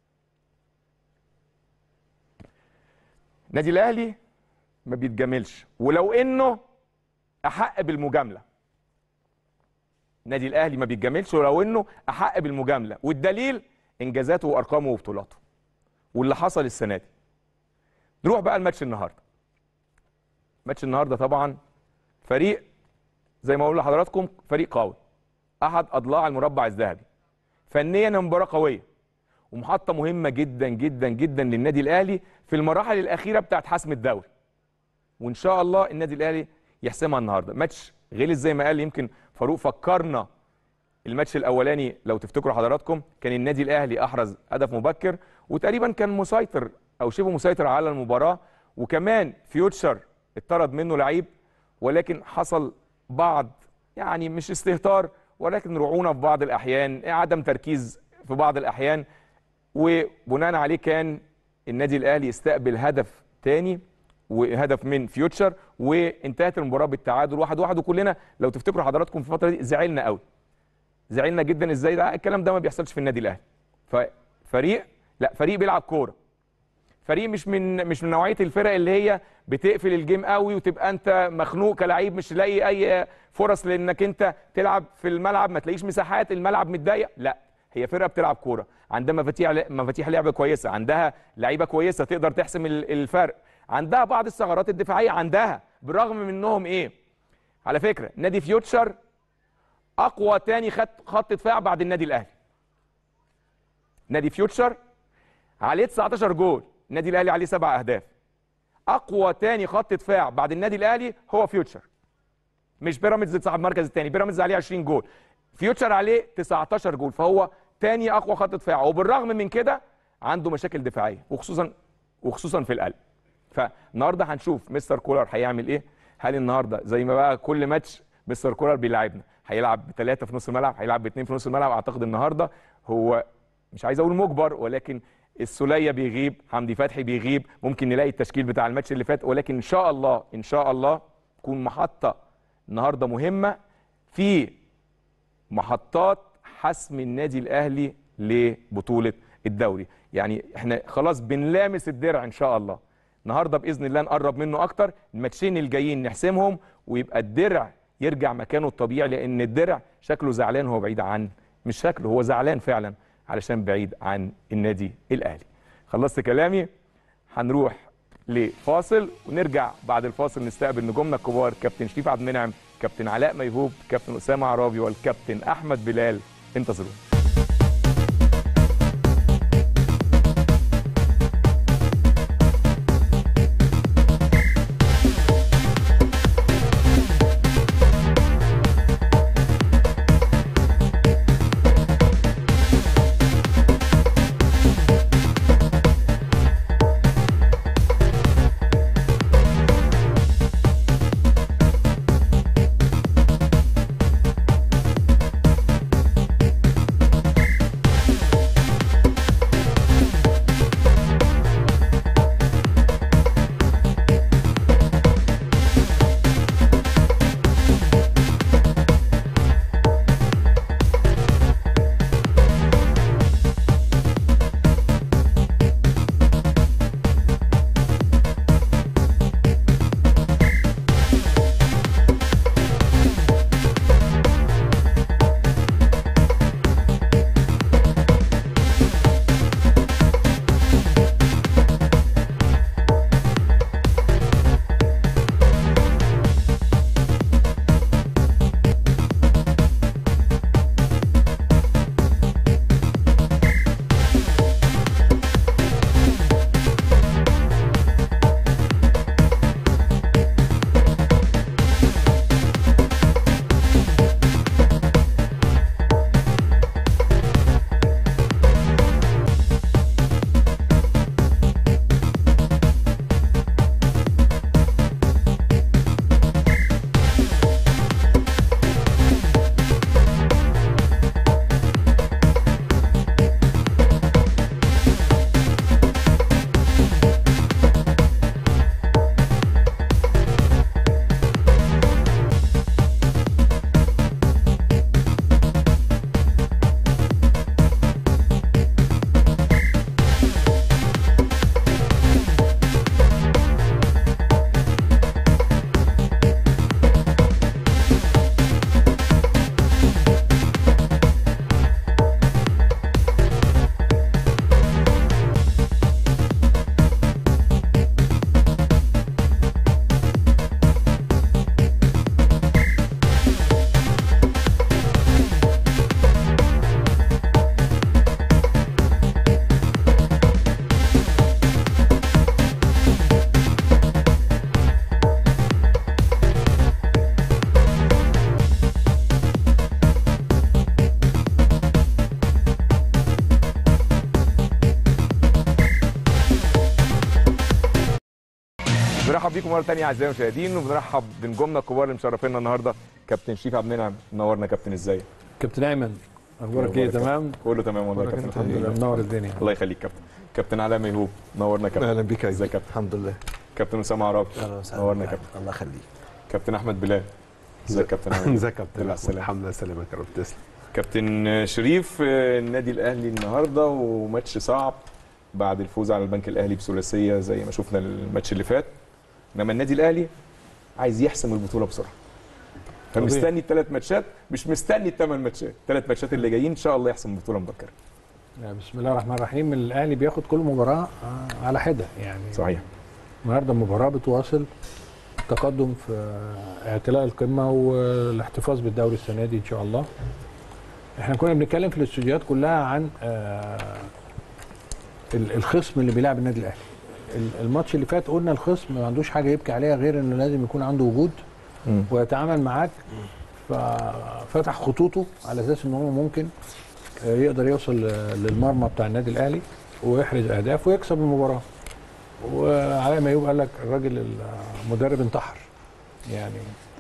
النادي الاهلي ما بيتجاملش ولو انه احق بالمجامله النادي الاهلي ما بيتجاملش ولو انه احق بالمجامله والدليل انجازاته وارقامه وبطولاته واللي حصل السنه دي نروح بقى الماتش النهارده ماتش النهارده طبعا فريق زي ما اقول لحضراتكم فريق قوي احد اضلاع المربع الذهبي فنيا مباراه قويه ومحطه مهمه جدا جدا جدا للنادي الاهلي في المراحل الاخيره بتاعت حسم الدوري وان شاء الله النادي الاهلي يحسمها النهارده ماتش غلس زي ما قال يمكن فاروق فكرنا الماتش الاولاني لو تفتكروا حضراتكم كان النادي الاهلي احرز هدف مبكر وتقريبا كان مسيطر او شبه مسيطر على المباراه وكمان فيوتشر اتطرد منه لعيب ولكن حصل بعض يعني مش استهتار ولكن رعونه في بعض الاحيان عدم تركيز في بعض الاحيان وبناء عليه كان النادي الاهلي استقبل هدف تاني وهدف من فيوتشر وانتهت المباراه بالتعادل واحد واحد وكلنا لو تفتكروا حضراتكم في الفتره دي زعلنا قوي زعلنا جدا ازاي ده الكلام ده ما بيحصلش في النادي الاهلي ففريق لا فريق بيلعب كوره فريق مش من مش من نوعيه الفرق اللي هي بتقفل الجيم قوي وتبقى انت مخنوق كلاعب مش لاقي اي فرص لانك انت تلعب في الملعب ما تلاقيش مساحات الملعب متضيق لا هي فرقه بتلعب كوره عندها مفاتيح مفاتيح لعب كويسه عندها لعيبه كويسه تقدر تحسم الفرق عندها بعض الثغرات الدفاعيه عندها بالرغم من انهم ايه على فكره نادي فيوتشر اقوى تاني خط خط دفاع بعد النادي الاهلي نادي فيوتشر عليه 19 جول النادي الاهلي عليه سبع اهداف اقوى تاني خط دفاع بعد النادي الاهلي هو فيوتشر مش بيراميدز صاحب المركز الثاني بيراميدز عليه 20 جول فيوتشر عليه 19 جول فهو تاني اقوى خط دفاع وبالرغم من كده عنده مشاكل دفاعيه وخصوصا وخصوصا في القلب فالنهارده هنشوف مستر كولر هيعمل ايه هل النهارده زي ما بقى كل ماتش مستر كولر بيلعبنا هيلعب بثلاثه في نص الملعب هيلعب باثنين في نص الملعب اعتقد النهارده هو مش عايز اقول مجبر ولكن السوليه بيغيب حمدي فتحي بيغيب ممكن نلاقي التشكيل بتاع الماتش اللي فات ولكن ان شاء الله ان شاء الله تكون محطه النهارده مهمه في محطات حسم النادي الاهلي لبطوله الدوري يعني احنا خلاص بنلامس الدرع ان شاء الله النهارده باذن الله نقرب منه اكتر الماتشين الجايين نحسمهم ويبقى الدرع يرجع مكانه الطبيعي لان الدرع شكله زعلان وهو بعيد عن مش شكله هو زعلان فعلا علشان بعيد عن النادي الاهلي خلصت كلامي هنروح لفاصل ونرجع بعد الفاصل نستقبل نجومنا الكبار كابتن شريف عبد المنعم كابتن علاء ميهوب كابتن اسامه عرابي والكابتن احمد بلال انتظرونا بنرحب بيكم مره ثانيه اعزائي المشاهدين وبنرحب بنجومنا الكبار اللي مشرفينا النهارده كابتن شريف عبد المنعم منورنا كابتن ازاي كابتن ايمن اخبارك ايه تمام كله تمام والله يا كابتن الحمد لله منور الدنيا الله يخليك كابتن كابتن علاء ميهوب نورنا كابتن اهلا بك يا ازيك يا كابتن الحمد لله كابتن اسامه عرابي اهلا وسهلا نورنا يا بك. كابتن الله يخليك كابتن احمد بلال ازيك يا كابتن عامل إيه؟ ازيك يا الحمد لله على كابتن السلامة. الحمد لله سلامك يا رب تسلم كابتن شريف آه، النادي الاهلي النهارده وماتش صعب بعد الفوز على البنك الاهلي بثلاثيه زي ما شفنا الماتش اللي فات انما النادي الاهلي عايز يحسم البطوله بسرعه فمستني الثلاث ماتشات مش مستني الثمان ماتشات الثلاث ماتشات اللي جايين ان شاء الله يحسم البطوله مبكرا بسم الله الرحمن الرحيم الاهلي بياخد كل مباراه آه، على حده يعني صحيح النهارده المباراه بتواصل التقدم في اعتلاء القمه والاحتفاظ بالدوري السنه دي ان شاء الله احنا كنا بنتكلم في الاستوديوهات كلها عن آه، ال- الخصم اللي بيلعب النادي الاهلي ال- الماتش اللي فات قلنا الخصم ما عندوش حاجه يبكي عليها غير انه لازم يكون عنده وجود ويتعامل معاك ففتح خطوطه على اساس ان هو ممكن آه، يقدر يوصل ل- للمرمى بتاع النادي الاهلي ويحرز اهداف ويكسب المباراه وعلى ما يقول قال لك الراجل المدرب انتحر يعني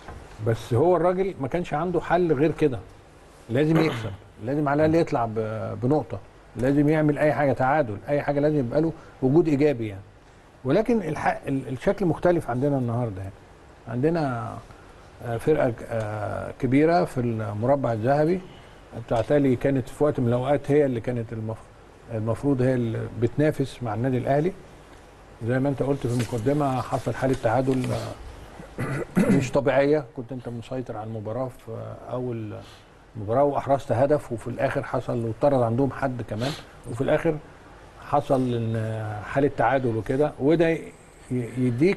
بس هو الراجل ما كانش عنده حل غير كده لازم يكسب لازم على الاقل يطلع ب- بنقطه لازم يعمل اي حاجه تعادل اي حاجه لازم يبقى له وجود ايجابي يعني ولكن الح... ال- الشكل مختلف عندنا النهارده يعني عندنا آه، فرقه آه، كبيره في المربع الذهبي بتاعتالي كانت في وقت من الاوقات هي اللي كانت المف... المفروض هي اللي بتنافس مع النادي الاهلي زي ما انت قلت في المقدمه حصل حاله تعادل آه، مش طبيعيه كنت انت مسيطر على المباراه في اول مباراه واحرزت هدف وفي الاخر حصل وطرد عندهم حد كمان وفي الاخر حصل إن حاله تعادل وكده وده ي- يديك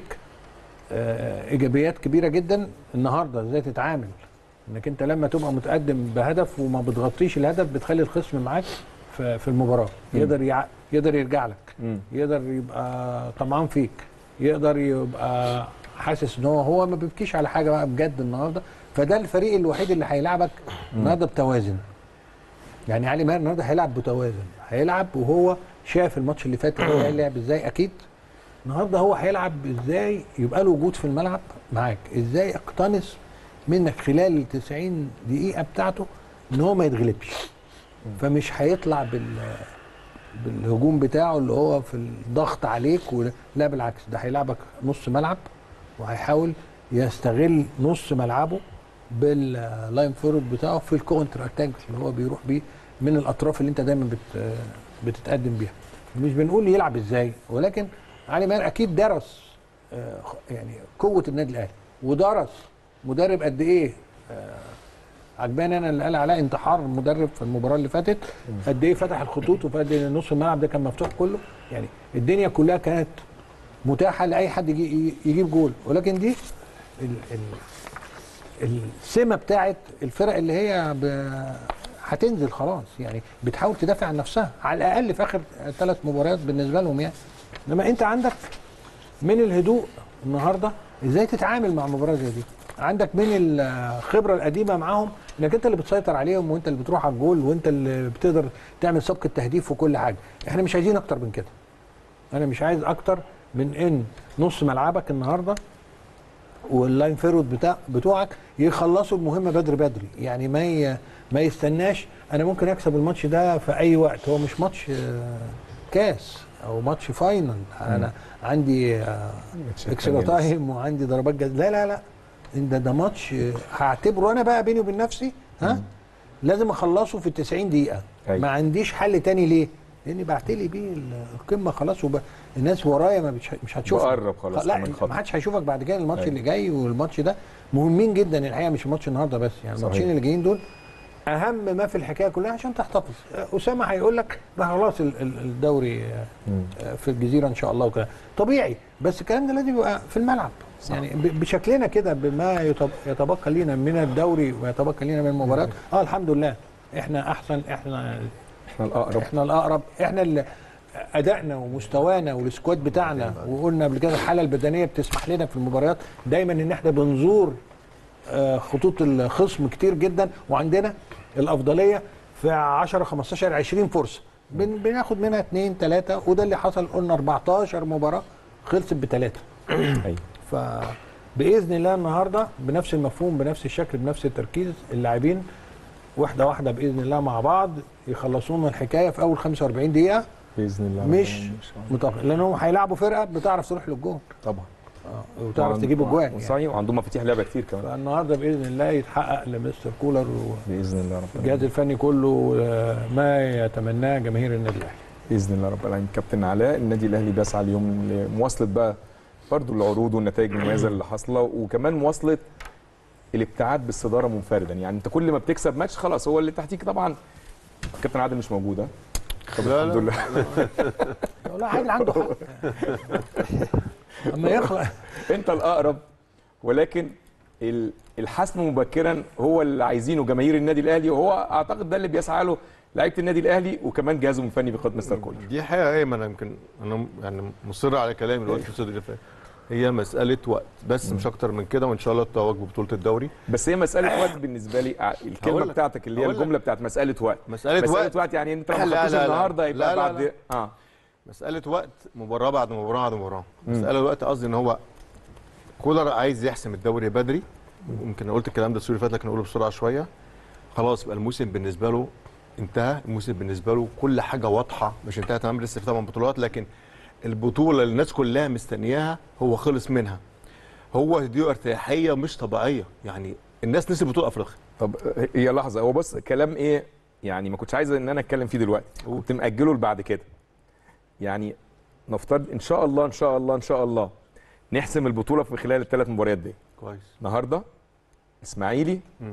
آه، ايجابيات كبيره جدا النهارده ازاي تتعامل انك انت لما تبقى متقدم بهدف وما بتغطيش الهدف بتخلي الخصم معاك في في المباراه يقدر يع... يقدر يرجع لك مم. يقدر يبقى طمعان فيك يقدر يبقى حاسس ان هو هو ما بيبكيش على حاجه بقى بجد النهارده فده الفريق الوحيد اللي هيلعبك النهارده بتوازن يعني علي ماهر النهارده هيلعب بتوازن هيلعب وهو شاف الماتش اللي فات الاهلي لعب ازاي اكيد النهارده هو هيلعب ازاي يبقى له وجود في الملعب معاك ازاي اقتنص منك خلال ال 90 دقيقه بتاعته ان هو ما يتغلبش فمش هيطلع بال بالهجوم بتاعه اللي هو في الضغط عليك و... لا بالعكس ده هيلعبك نص ملعب وهيحاول يستغل نص ملعبه باللاين فورورد بتاعه في الكونتر اتاك اللي هو بيروح بيه من الاطراف اللي انت دايما بت... بتتقدم بيها مش بنقول يلعب ازاي ولكن علي ماهر اكيد درس آه، يعني قوه النادي الاهلي ودرس مدرب قد ايه آه، عجباني انا اللي قال عليها انتحار المدرب في المباراه اللي فاتت قد ايه فتح الخطوط وقد ايه نص الملعب ده كان مفتوح كله يعني الدنيا كلها كانت متاحه لاي حد يجي يجيب جول ولكن دي ال ال السمه بتاعت الفرق اللي هي ب... هتنزل خلاص يعني بتحاول تدافع عن نفسها على الاقل في اخر ثلاث مباريات بالنسبه لهم يعني انما انت عندك من الهدوء النهارده ازاي تتعامل مع مباراه زي دي عندك من الخبره القديمه معاهم انك انت اللي بتسيطر عليهم وانت اللي بتروح على الجول وانت اللي بتقدر تعمل سبق التهديف وكل حاجه احنا مش عايزين اكتر من كده انا مش عايز اكتر من ان نص ملعبك النهارده واللاين فيرود بتاع بتوعك يخلصوا المهمه بدري بدري يعني ما ي... ما يستناش انا ممكن اكسب الماتش ده في اي وقت هو مش ماتش آه، كاس او ماتش فاينل انا عندي آه، اكسترا تايم وعندي ضربات جزاء لا لا لا ده ده ماتش آه، هعتبره انا بقى بيني وبين نفسي ها لازم اخلصه في ال 90 دقيقه أيوة. ما عنديش حل تاني ليه لاني بعتلي بيه ال- القمه خلاص وب... الناس ورايا ما بتش... مش هتشوفك بقرب خلاص لا كمان خطوة. ما حدش هيشوفك بعد كده الماتش أيوة. اللي جاي والماتش ده مهمين جدا الحقيقه مش الماتش النهارده بس يعني صحيح. الماتشين اللي جايين دول اهم ما في الحكايه كلها عشان تحتفظ اسامه هيقول لك ده خلاص ال- ال- الدوري آه، في الجزيره ان شاء الله وكده طبيعي بس الكلام ده لازم يبقى في الملعب صح. يعني ب- بشكلنا كده بما يتب- يتبقى لينا من الدوري ويتبقى لينا من المباريات اه الحمد لله احنا احسن احنا احنا الاقرب احنا الاقرب احنا اللي ادائنا ومستوانا والسكواد بتاعنا وقلنا قبل كده الحاله البدنيه بتسمح لنا في المباريات دايما ان احنا بنزور آه، خطوط الخصم كتير جدا وعندنا الافضليه في 10 15 20 فرصه بن بناخد منها اثنين ثلاثه وده اللي حصل قلنا 14 مباراه خلصت بثلاثه ايوه فباذن الله النهارده بنفس المفهوم بنفس الشكل بنفس التركيز اللاعبين واحده واحده باذن الله مع بعض يخلصونا الحكايه في اول 45 دقيقه باذن الله مش متفق لانهم هيلعبوا فرقه بتعرف تروح للجون طبعا وتعرف تجيب اجوان يعني. صحيح وعندهم مفاتيح لعبه كتير كمان فالنهارده باذن الله يتحقق لمستر كولر باذن الله رب والجهاز الفني كله آه، ما يتمناه جماهير النادي الاهلي باذن الله رب العالمين كابتن علاء النادي الاهلي بيسعى اليوم لمواصله بقى برضه العروض والنتائج المميزه اللي حاصله وكمان مواصله الابتعاد بالصداره منفردا يعني انت كل ما بتكسب ماتش خلاص هو اللي تحتيك طبعا كابتن عادل مش موجود ها طب لا، الحمد لا. لله لا عادل عنده حق اما يخلق انت الاقرب ولكن ال- الحسم مبكرا هو اللي عايزينه جماهير النادي الاهلي وهو اعتقد ده اللي بيسعى له لعيبه النادي الاهلي وكمان جهازه الفني بقياده مستر كولر دي حقيقه ايه ما انا يمكن انا يعني مصر على كلامي الوقت في صدري فات هي مساله وقت بس مش اكتر من كده وان شاء الله التوج ببطوله الدوري بس هي مساله وقت بالنسبه لي ع- الكلمه هقول لك- بتاعتك اللي هي هقول لك. الجمله بتاعت مساله وقت مساله, مساله وقت وقت يعني انت لو لا، ما لا، خدتوش لا، لا. النهارده يبقى لا، لا، بعد لا. اه مساله وقت مباراه بعد مباراه بعد مباراه مساله الوقت قصدي ان هو كولر عايز يحسم الدوري بدري يمكن أنا قلت الكلام ده السوري فات لكن اقوله بسرعه شويه خلاص بقى الموسم بالنسبه له انتهى الموسم بالنسبه له كل حاجه واضحه مش انتهى تمام لسه في طبعا بطولات لكن البطوله اللي الناس كلها مستنياها هو خلص منها هو دي ارتياحيه مش طبيعيه يعني الناس نسي بطوله افريقيا طب هي لحظه هو بص كلام ايه يعني ما كنتش عايز ان انا اتكلم فيه دلوقتي كنت مأجله لبعد كده يعني نفترض ان شاء الله ان شاء الله ان شاء الله نحسم البطوله في خلال الثلاث مباريات دي كويس النهارده اسماعيلي مم.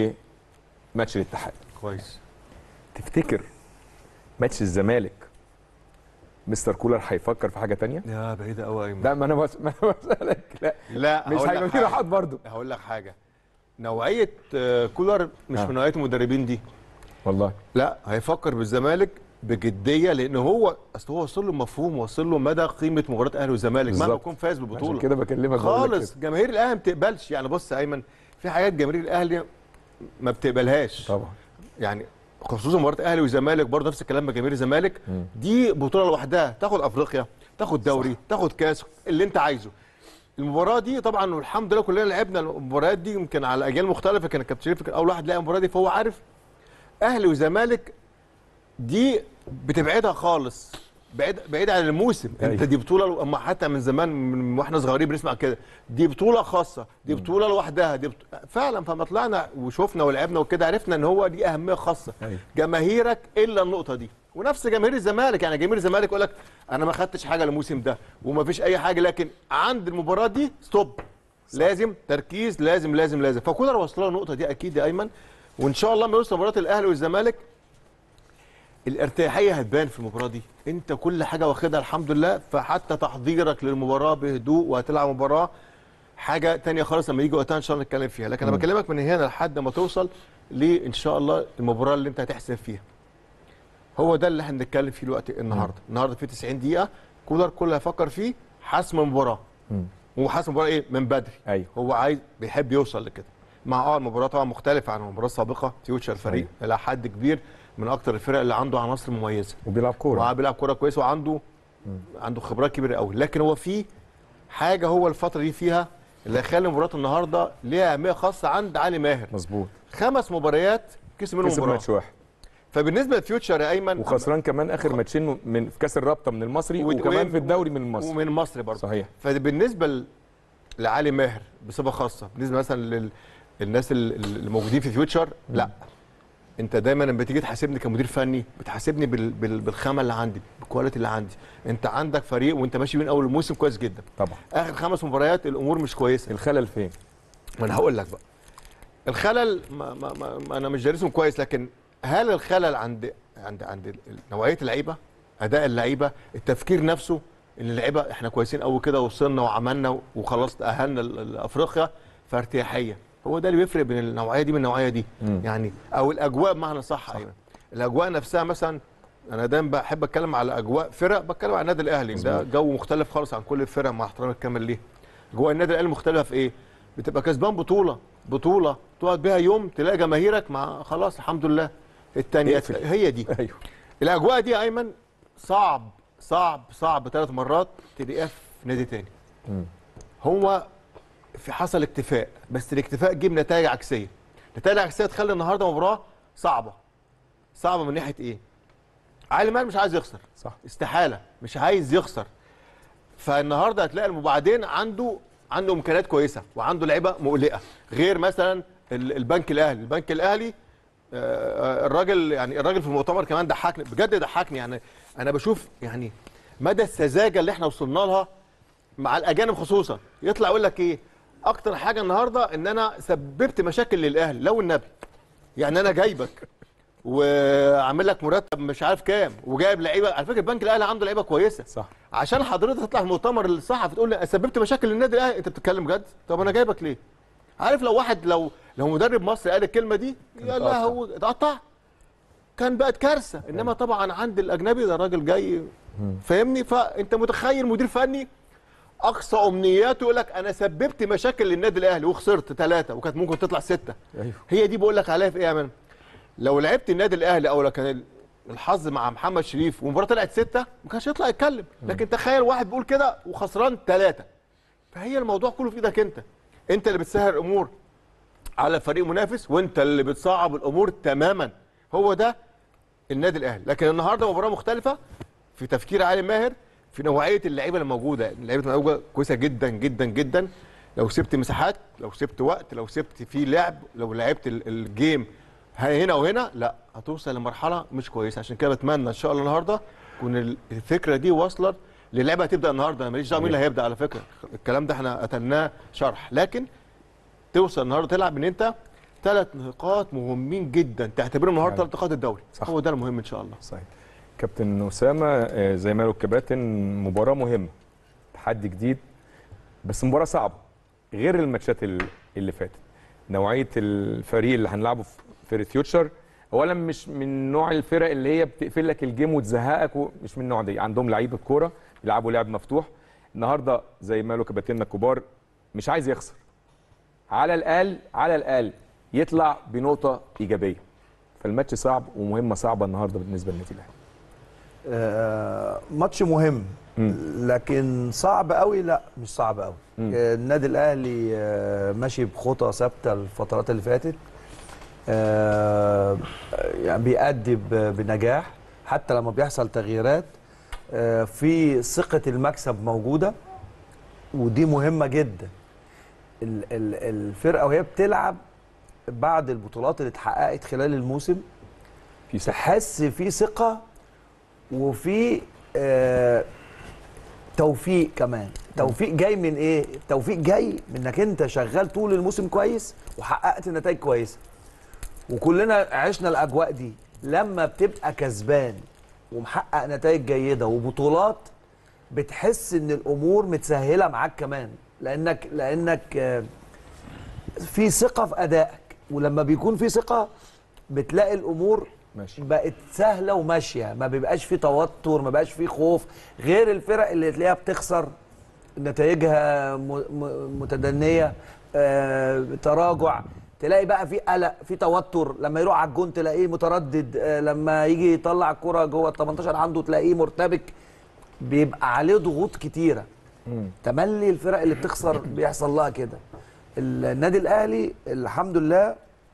وماتش الاتحاد كويس تفتكر ماتش الزمالك مستر كولر هيفكر في حاجه تانية يا بعيده قوي ايمن لا ما انا بس ما انا بسالك لا لا مش هقول لك هيبقى في حاجة. راحات برضه هقول لك حاجه نوعيه آه، كولر مش آه. من نوعيه المدربين دي والله لا هيفكر بالزمالك بجديه لان هو اصل هو وصل له مفهوم وصل له مدى قيمه مباراه اهلي والزمالك مهما بالظبط. يكون فاز عشان بالبطوله كده بكلمك بقول لك خالص كده. جماهير الاهلي ما بتقبلش يعني بص يا ايمن في حاجات جماهير الاهلي ما بتقبلهاش طبعا يعني خصوصا مباراه اهلي وزمالك برضه نفس الكلام مع جماهير الزمالك مم. دي بطوله لوحدها تاخد افريقيا تاخد دوري تاخد كاس اللي انت عايزه المباراه دي طبعا والحمد لله كلنا لعبنا المباريات دي يمكن على اجيال مختلفه كان الكابتن شريف كان اول واحد لعب المباراه دي فهو عارف اهلي وزمالك دي بتبعدها خالص بعيد بعيد عن الموسم أيوة. انت دي بطوله اما حتى من زمان من واحنا صغيرين بنسمع كده دي بطوله خاصه دي بطوله لوحدها دي بط... فعلا فما طلعنا وشفنا ولعبنا وكده عرفنا ان هو دي اهميه خاصه أيوة. جماهيرك الا النقطه دي ونفس جماهير الزمالك يعني جماهير الزمالك يقول لك انا ما خدتش حاجه الموسم ده وما فيش اي حاجه لكن عند المباراه دي ستوب لازم تركيز لازم لازم لازم فكولر وصل له النقطه دي اكيد يا ايمن وان شاء الله لما يوصل مباراه الاهلي والزمالك الارتياحيه هتبان في المباراه دي انت كل حاجه واخدها الحمد لله فحتى تحضيرك للمباراه بهدوء وهتلعب مباراه حاجه تانية خالص لما يجي وقتها ان شاء الله نتكلم فيها لكن انا بكلمك من هنا لحد ما توصل لان شاء الله المباراه اللي انت هتحسن فيها هو ده اللي احنا بنتكلم فيه دلوقتي النهارده النهارده في 90 دقيقه كولر كل اللي هيفكر فيه حسم المباراه مم. هو حسم المباراه ايه من بدري ايوه هو عايز بيحب يوصل لكده مع اه المباراه طبعا مختلفه عن المباراه السابقه فيوتشر فريق الى حد كبير من اكتر الفرق اللي عنده عناصر مميزه وبيلعب كوره وبيلعب كوره كويس وعنده عنده خبرات كبيره قوي لكن هو في حاجه هو الفتره دي فيها اللي هيخلي مباراه النهارده ليها اهميه خاصه عند علي ماهر مظبوط خمس مباريات كسب منهم كسب مباراه ماتش واحد فبالنسبه لفيوتشر يا ايمن وخسران كمان اخر ماتشين من في كاس الرابطه من المصري ود- وكمان و- في الدوري من المصري ومن مصر برضه صحيح فبالنسبه ل- لعلي ماهر بصفه خاصه بالنسبه مثلا للناس ال- ال- اللي موجودين في فيوتشر لا انت دايما لما تيجي تحاسبني كمدير فني بتحاسبني بال بال بالخامه اللي عندي بالكواليتي اللي عندي انت عندك فريق وانت ماشي من اول الموسم كويس جدا طبعا اخر خمس مباريات الامور مش كويسه الخلل فين ما انا هقول لك بقى الخلل ما ما ما ما انا مش دارسهم كويس لكن هل الخلل عند عند عند ال- ال- نوعيه اللعيبه اداء اللعيبه التفكير نفسه ان اللعيبه احنا كويسين قوي كده وصلنا وعملنا وخلاص تاهلنا ل- لافريقيا فارتياحيه هو ده اللي بيفرق بين النوعيه دي من النوعيه دي مم. يعني او الاجواء بمعنى صح ايوه الاجواء نفسها مثلا انا دايما بحب اتكلم على اجواء فرق بتكلم على النادي الاهلي ده جو مختلف خالص عن كل الفرق مع احترامي الكامل ليه جوه النادي الاهلي مختلفه في ايه بتبقى كسبان بطوله بطوله تقعد بيها يوم تلاقي جماهيرك مع خلاص الحمد لله التانية اقفل. هي دي ايوه الاجواء دي يا ايمن صعب صعب صعب ثلاث مرات تلاقيها في نادي تاني مم. هو في حصل اكتفاء بس الاكتفاء جه بنتائج عكسيه نتائج عكسيه تخلي النهارده مباراه صعبه صعبه من ناحيه ايه علي مال مش عايز يخسر صح استحاله مش عايز يخسر فالنهارده هتلاقي المبعدين عنده عنده امكانيات كويسه وعنده لعيبه مقلقه غير مثلا ال- البنك الاهلي البنك الاهلي آه، الراجل يعني الراجل في المؤتمر كمان ضحكني بجد ضحكني يعني انا بشوف يعني مدى السذاجه اللي احنا وصلنا لها مع الاجانب خصوصا يطلع يقول لك ايه اكتر حاجه النهارده ان انا سببت مشاكل للاهلي لو النبي يعني انا جايبك وعامل لك مرتب مش عارف كام وجايب لعيبه على فكره البنك الاهلي عنده لعيبه كويسه صح عشان حضرتك تطلع في المؤتمر الصحفي تقول لي سببت مشاكل للنادي الاهلي انت بتتكلم جد طب انا جايبك ليه عارف لو واحد لو لو مدرب مصري قال الكلمه دي يا لا هو اتقطع كان بقت كارثه انما طبعا عند الاجنبي ده راجل جاي فاهمني فانت متخيل مدير فني اقصى امنياته يقول لك انا سببت مشاكل للنادي الاهلي وخسرت ثلاثه وكانت ممكن تطلع سته ايوه هي دي بقول لك عليها في ايه يا مان لو لعبت النادي الاهلي او لو كان الحظ مع محمد شريف والمباراه طلعت سته ما كانش يطلع يتكلم لكن تخيل واحد بيقول كده وخسران ثلاثه فهي الموضوع كله في ايدك انت انت اللي بتسهل الامور على فريق منافس وانت اللي بتصعب الامور تماما هو ده النادي الاهلي لكن النهارده مباراه مختلفه في تفكير علي ماهر في نوعيه اللعيبه اللي موجوده اللعيبه اللي موجوده كويسه جدا جدا جدا لو سبت مساحات لو سبت وقت لو سبت فيه لعب لو لعبت ال- الجيم هنا وهنا لا هتوصل لمرحله مش كويسه عشان كده بتمنى ان شاء الله النهارده تكون ال- الفكره دي واصله للعبه هتبدا النهارده انا ماليش دعوه مين اللي هيبدا على فكره الكلام ده احنا قتلناه شرح لكن توصل النهارده تلعب ان انت ثلاث نقاط مهمين جدا تعتبرهم النهارده فعلا. ثلاث نقاط الدوري صح. هو ده المهم ان شاء الله صحيح كابتن اسامه آه، زي ما قالوا الكباتن مباراه مهمه تحدي جديد بس مباراه صعبه غير الماتشات ال- اللي فاتت نوعيه الفريق اللي هنلعبه في فريق فيوتشر اولا مش من نوع الفرق اللي هي بتقفل لك الجيم وتزهقك مش من النوع دي عندهم لعيبه كوره بيلعبوا لعب مفتوح النهارده زي ما قالوا كباتننا الكبار مش عايز يخسر على الاقل على الاقل يطلع بنقطه ايجابيه فالماتش صعب ومهمه صعبه النهارده بالنسبه للنادي الاهلي آه، ماتش مهم لكن صعب قوي لا مش صعب قوي مم. آه، النادي الاهلي آه، ماشي بخطى ثابته الفترات اللي فاتت آه، يعني بيأدي ب- بنجاح حتى لما بيحصل تغييرات آه، في ثقه المكسب موجوده ودي مهمه جدا ال- ال- الفرقه وهي بتلعب بعد البطولات اللي اتحققت خلال الموسم في صح تحس في ثقه وفي آه توفيق كمان توفيق جاي من ايه توفيق جاي من انك انت شغال طول الموسم كويس وحققت نتائج كويسه وكلنا عشنا الاجواء دي لما بتبقى كسبان ومحقق نتائج جيده وبطولات بتحس ان الامور متسهله معاك كمان لانك لانك آه، في ثقه في ادائك ولما بيكون في ثقه بتلاقي الامور ماشي بقت سهله وماشيه ما بيبقاش في توتر ما بقاش في خوف غير الفرق اللي تلاقيها بتخسر نتائجها م- م- متدنيه آه، تراجع تلاقي بقى في قلق في توتر لما يروح على الجون تلاقيه متردد آه، لما يجي يطلع الكره جوه ال 18 عنده تلاقيه مرتبك بيبقى عليه ضغوط كتيره تملي الفرق اللي بتخسر بيحصل لها كده النادي الاهلي الحمد لله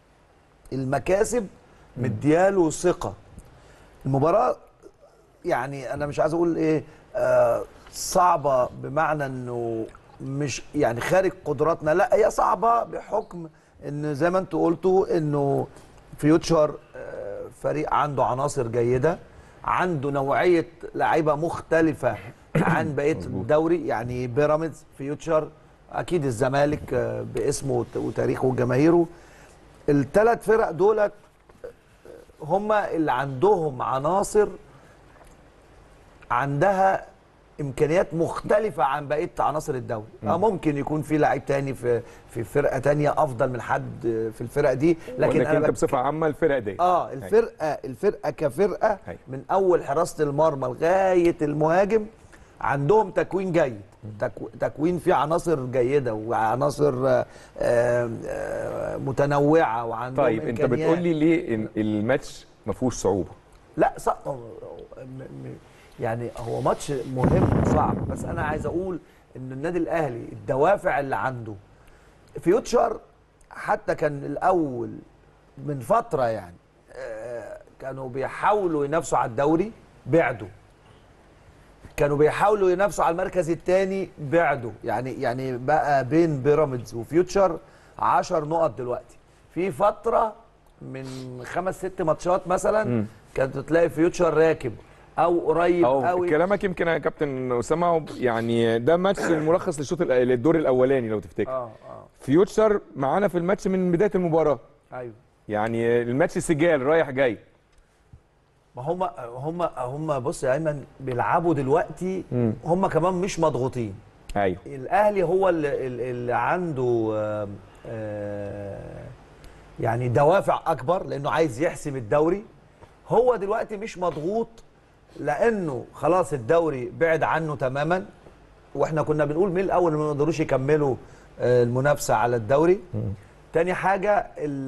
المكاسب مدياله ثقه المباراه يعني انا مش عايز اقول ايه آه صعبه بمعنى انه مش يعني خارج قدراتنا لا هي صعبه بحكم ان زي ما انتوا قلتوا انه فيوتشر آه فريق عنده عناصر جيده عنده نوعيه لعيبه مختلفه عن بقيه الدوري يعني بيراميدز فيوتشر اكيد الزمالك آه باسمه وت- وتاريخه وجماهيره الثلاث فرق دولت هم اللي عندهم عناصر عندها امكانيات مختلفه عن بقيه عناصر الدوري آه ممكن يكون في لعيب تاني في في فرقه تانية افضل من حد في الفرقه دي لكن لكن انا انت بك- بصفه عامه الفرق دي اه الفرقه الفرقه كفرقه هي. من اول حراسه المرمى لغايه المهاجم عندهم تكوين جيد تكو- تكوين فيه عناصر جيده وعناصر آه، آه، آه، متنوعه وعندهم طيب انت إمكانيات. بتقول لي ليه إن الماتش ما فيهوش صعوبه لا صح م- م- يعني هو ماتش مهم وصعب بس انا عايز اقول ان النادي الاهلي الدوافع اللي عنده فيوتشر حتى كان الاول من فتره يعني آه، كانوا بيحاولوا ينافسوا على الدوري بعدوا كانوا بيحاولوا ينافسوا على المركز الثاني بعدوا يعني يعني بقى بين بيراميدز وفيوتشر 10 نقط دلوقتي في فتره من خمس ست ماتشات مثلا كانت تلاقي فيوتشر راكب او قريب او قوي كلامك يمكن يا كابتن اسامه يعني ده ماتش الملخص للشوط الأ- للدور الاولاني لو تفتكر اه اه فيوتشر معانا في الماتش من بدايه المباراه ايوه يعني الماتش سجال رايح جاي ما هم هم هم بص يا ايمن بيلعبوا دلوقتي هم كمان مش مضغوطين ايوه الاهلي هو اللي, اللي عنده آه، آه، يعني دوافع اكبر لانه عايز يحسم الدوري هو دلوقتي مش مضغوط لانه خلاص الدوري بعد عنه تماما واحنا كنا بنقول من الاول إنه ما يقدروش يكملوا آه، المنافسه على الدوري تاني حاجه ال